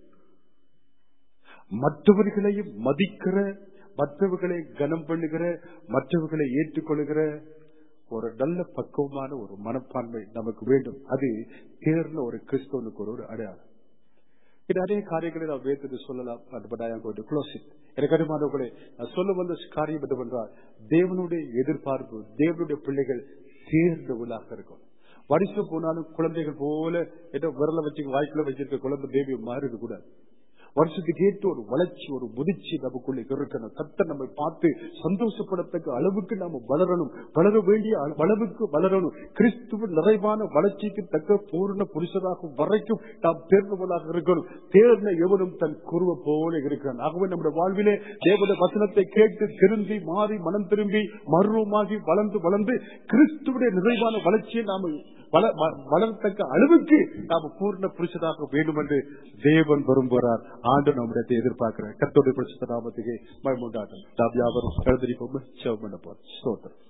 மற்றவர்களையும் மதிக்கிற மற்றவர்களை கனம் பண்ணுகிற மற்றவர்களை ஏற்றுக்கொள்கிற ஒரு நல்ல பக்குவமான ஒரு மனப்பான்மை நமக்கு வேண்டும் அது தேர்ந்த ஒரு கிறிஸ்தவனுக்கு ஒரு ஒரு அடையாளம் இது நிறைய காரியங்களை நான் வேத்து சொல்லலாம் but I am going to close it. எனக்கு அருமானவர்களே நான் சொல்ல வந்த காரியம் என்னவென்றால் தேவனுடைய எதிர்பார்ப்பு தேவனுடைய பிள்ளைகள் தேர்ந்தவர்களாக இருக்கும் வருஷம் போனாலும் குழந்தைகள் போல ஏதோ விரல வச்சு வாய்க்குள்ள வச்சிருக்க குழந்தை தேவி மாறி கூடாது வருஷத்துக்கு ஏற்ற ஒரு வளர்ச்சி ஒரு முதிர்ச்சி நமக்குள்ளே இருக்கணும் கத்த நம்மை பார்த்து சந்தோஷப்படத்தக்க அளவுக்கு நாம வளரணும் வளர வேண்டிய அள- அளவுக்கு வளரணும் கிறிஸ்துவ நிறைவான வளர்ச்சிக்கு தக்க பூர்ண புருஷராகும் வரைக்கும் நாம் தேர்ந்தவர்களாக இருக்கணும் தேர்ந்த எவனும் தன் குருவ போல இருக்கிறான் ஆகவே நம்முடைய வாழ்விலே தேவனுடைய வசனத்தை கேட்டு திரும்பி மாறி மனம் திரும்பி மர்வமாகி வளர்ந்து வளர்ந்து கிறிஸ்துவுடைய நிறைவான வளர்ச்சியை நாம வள- வ- வளரத்தக்க அளவுக்கு நாம பூர்ண புருஷராக வேண்டும் என்று தேவன் விரும்புகிறார் ஆண்டு நம்மிடத்தை எதிர்பார்க்கிறார் கத்தோடைய புருஷ நாமத்துக்கு மயமுண்டாட்டம் நாம் யாவரும் எழுந்திருப்போம் சேவம் பண்ண போறோம் ஸ்தோத்திரம்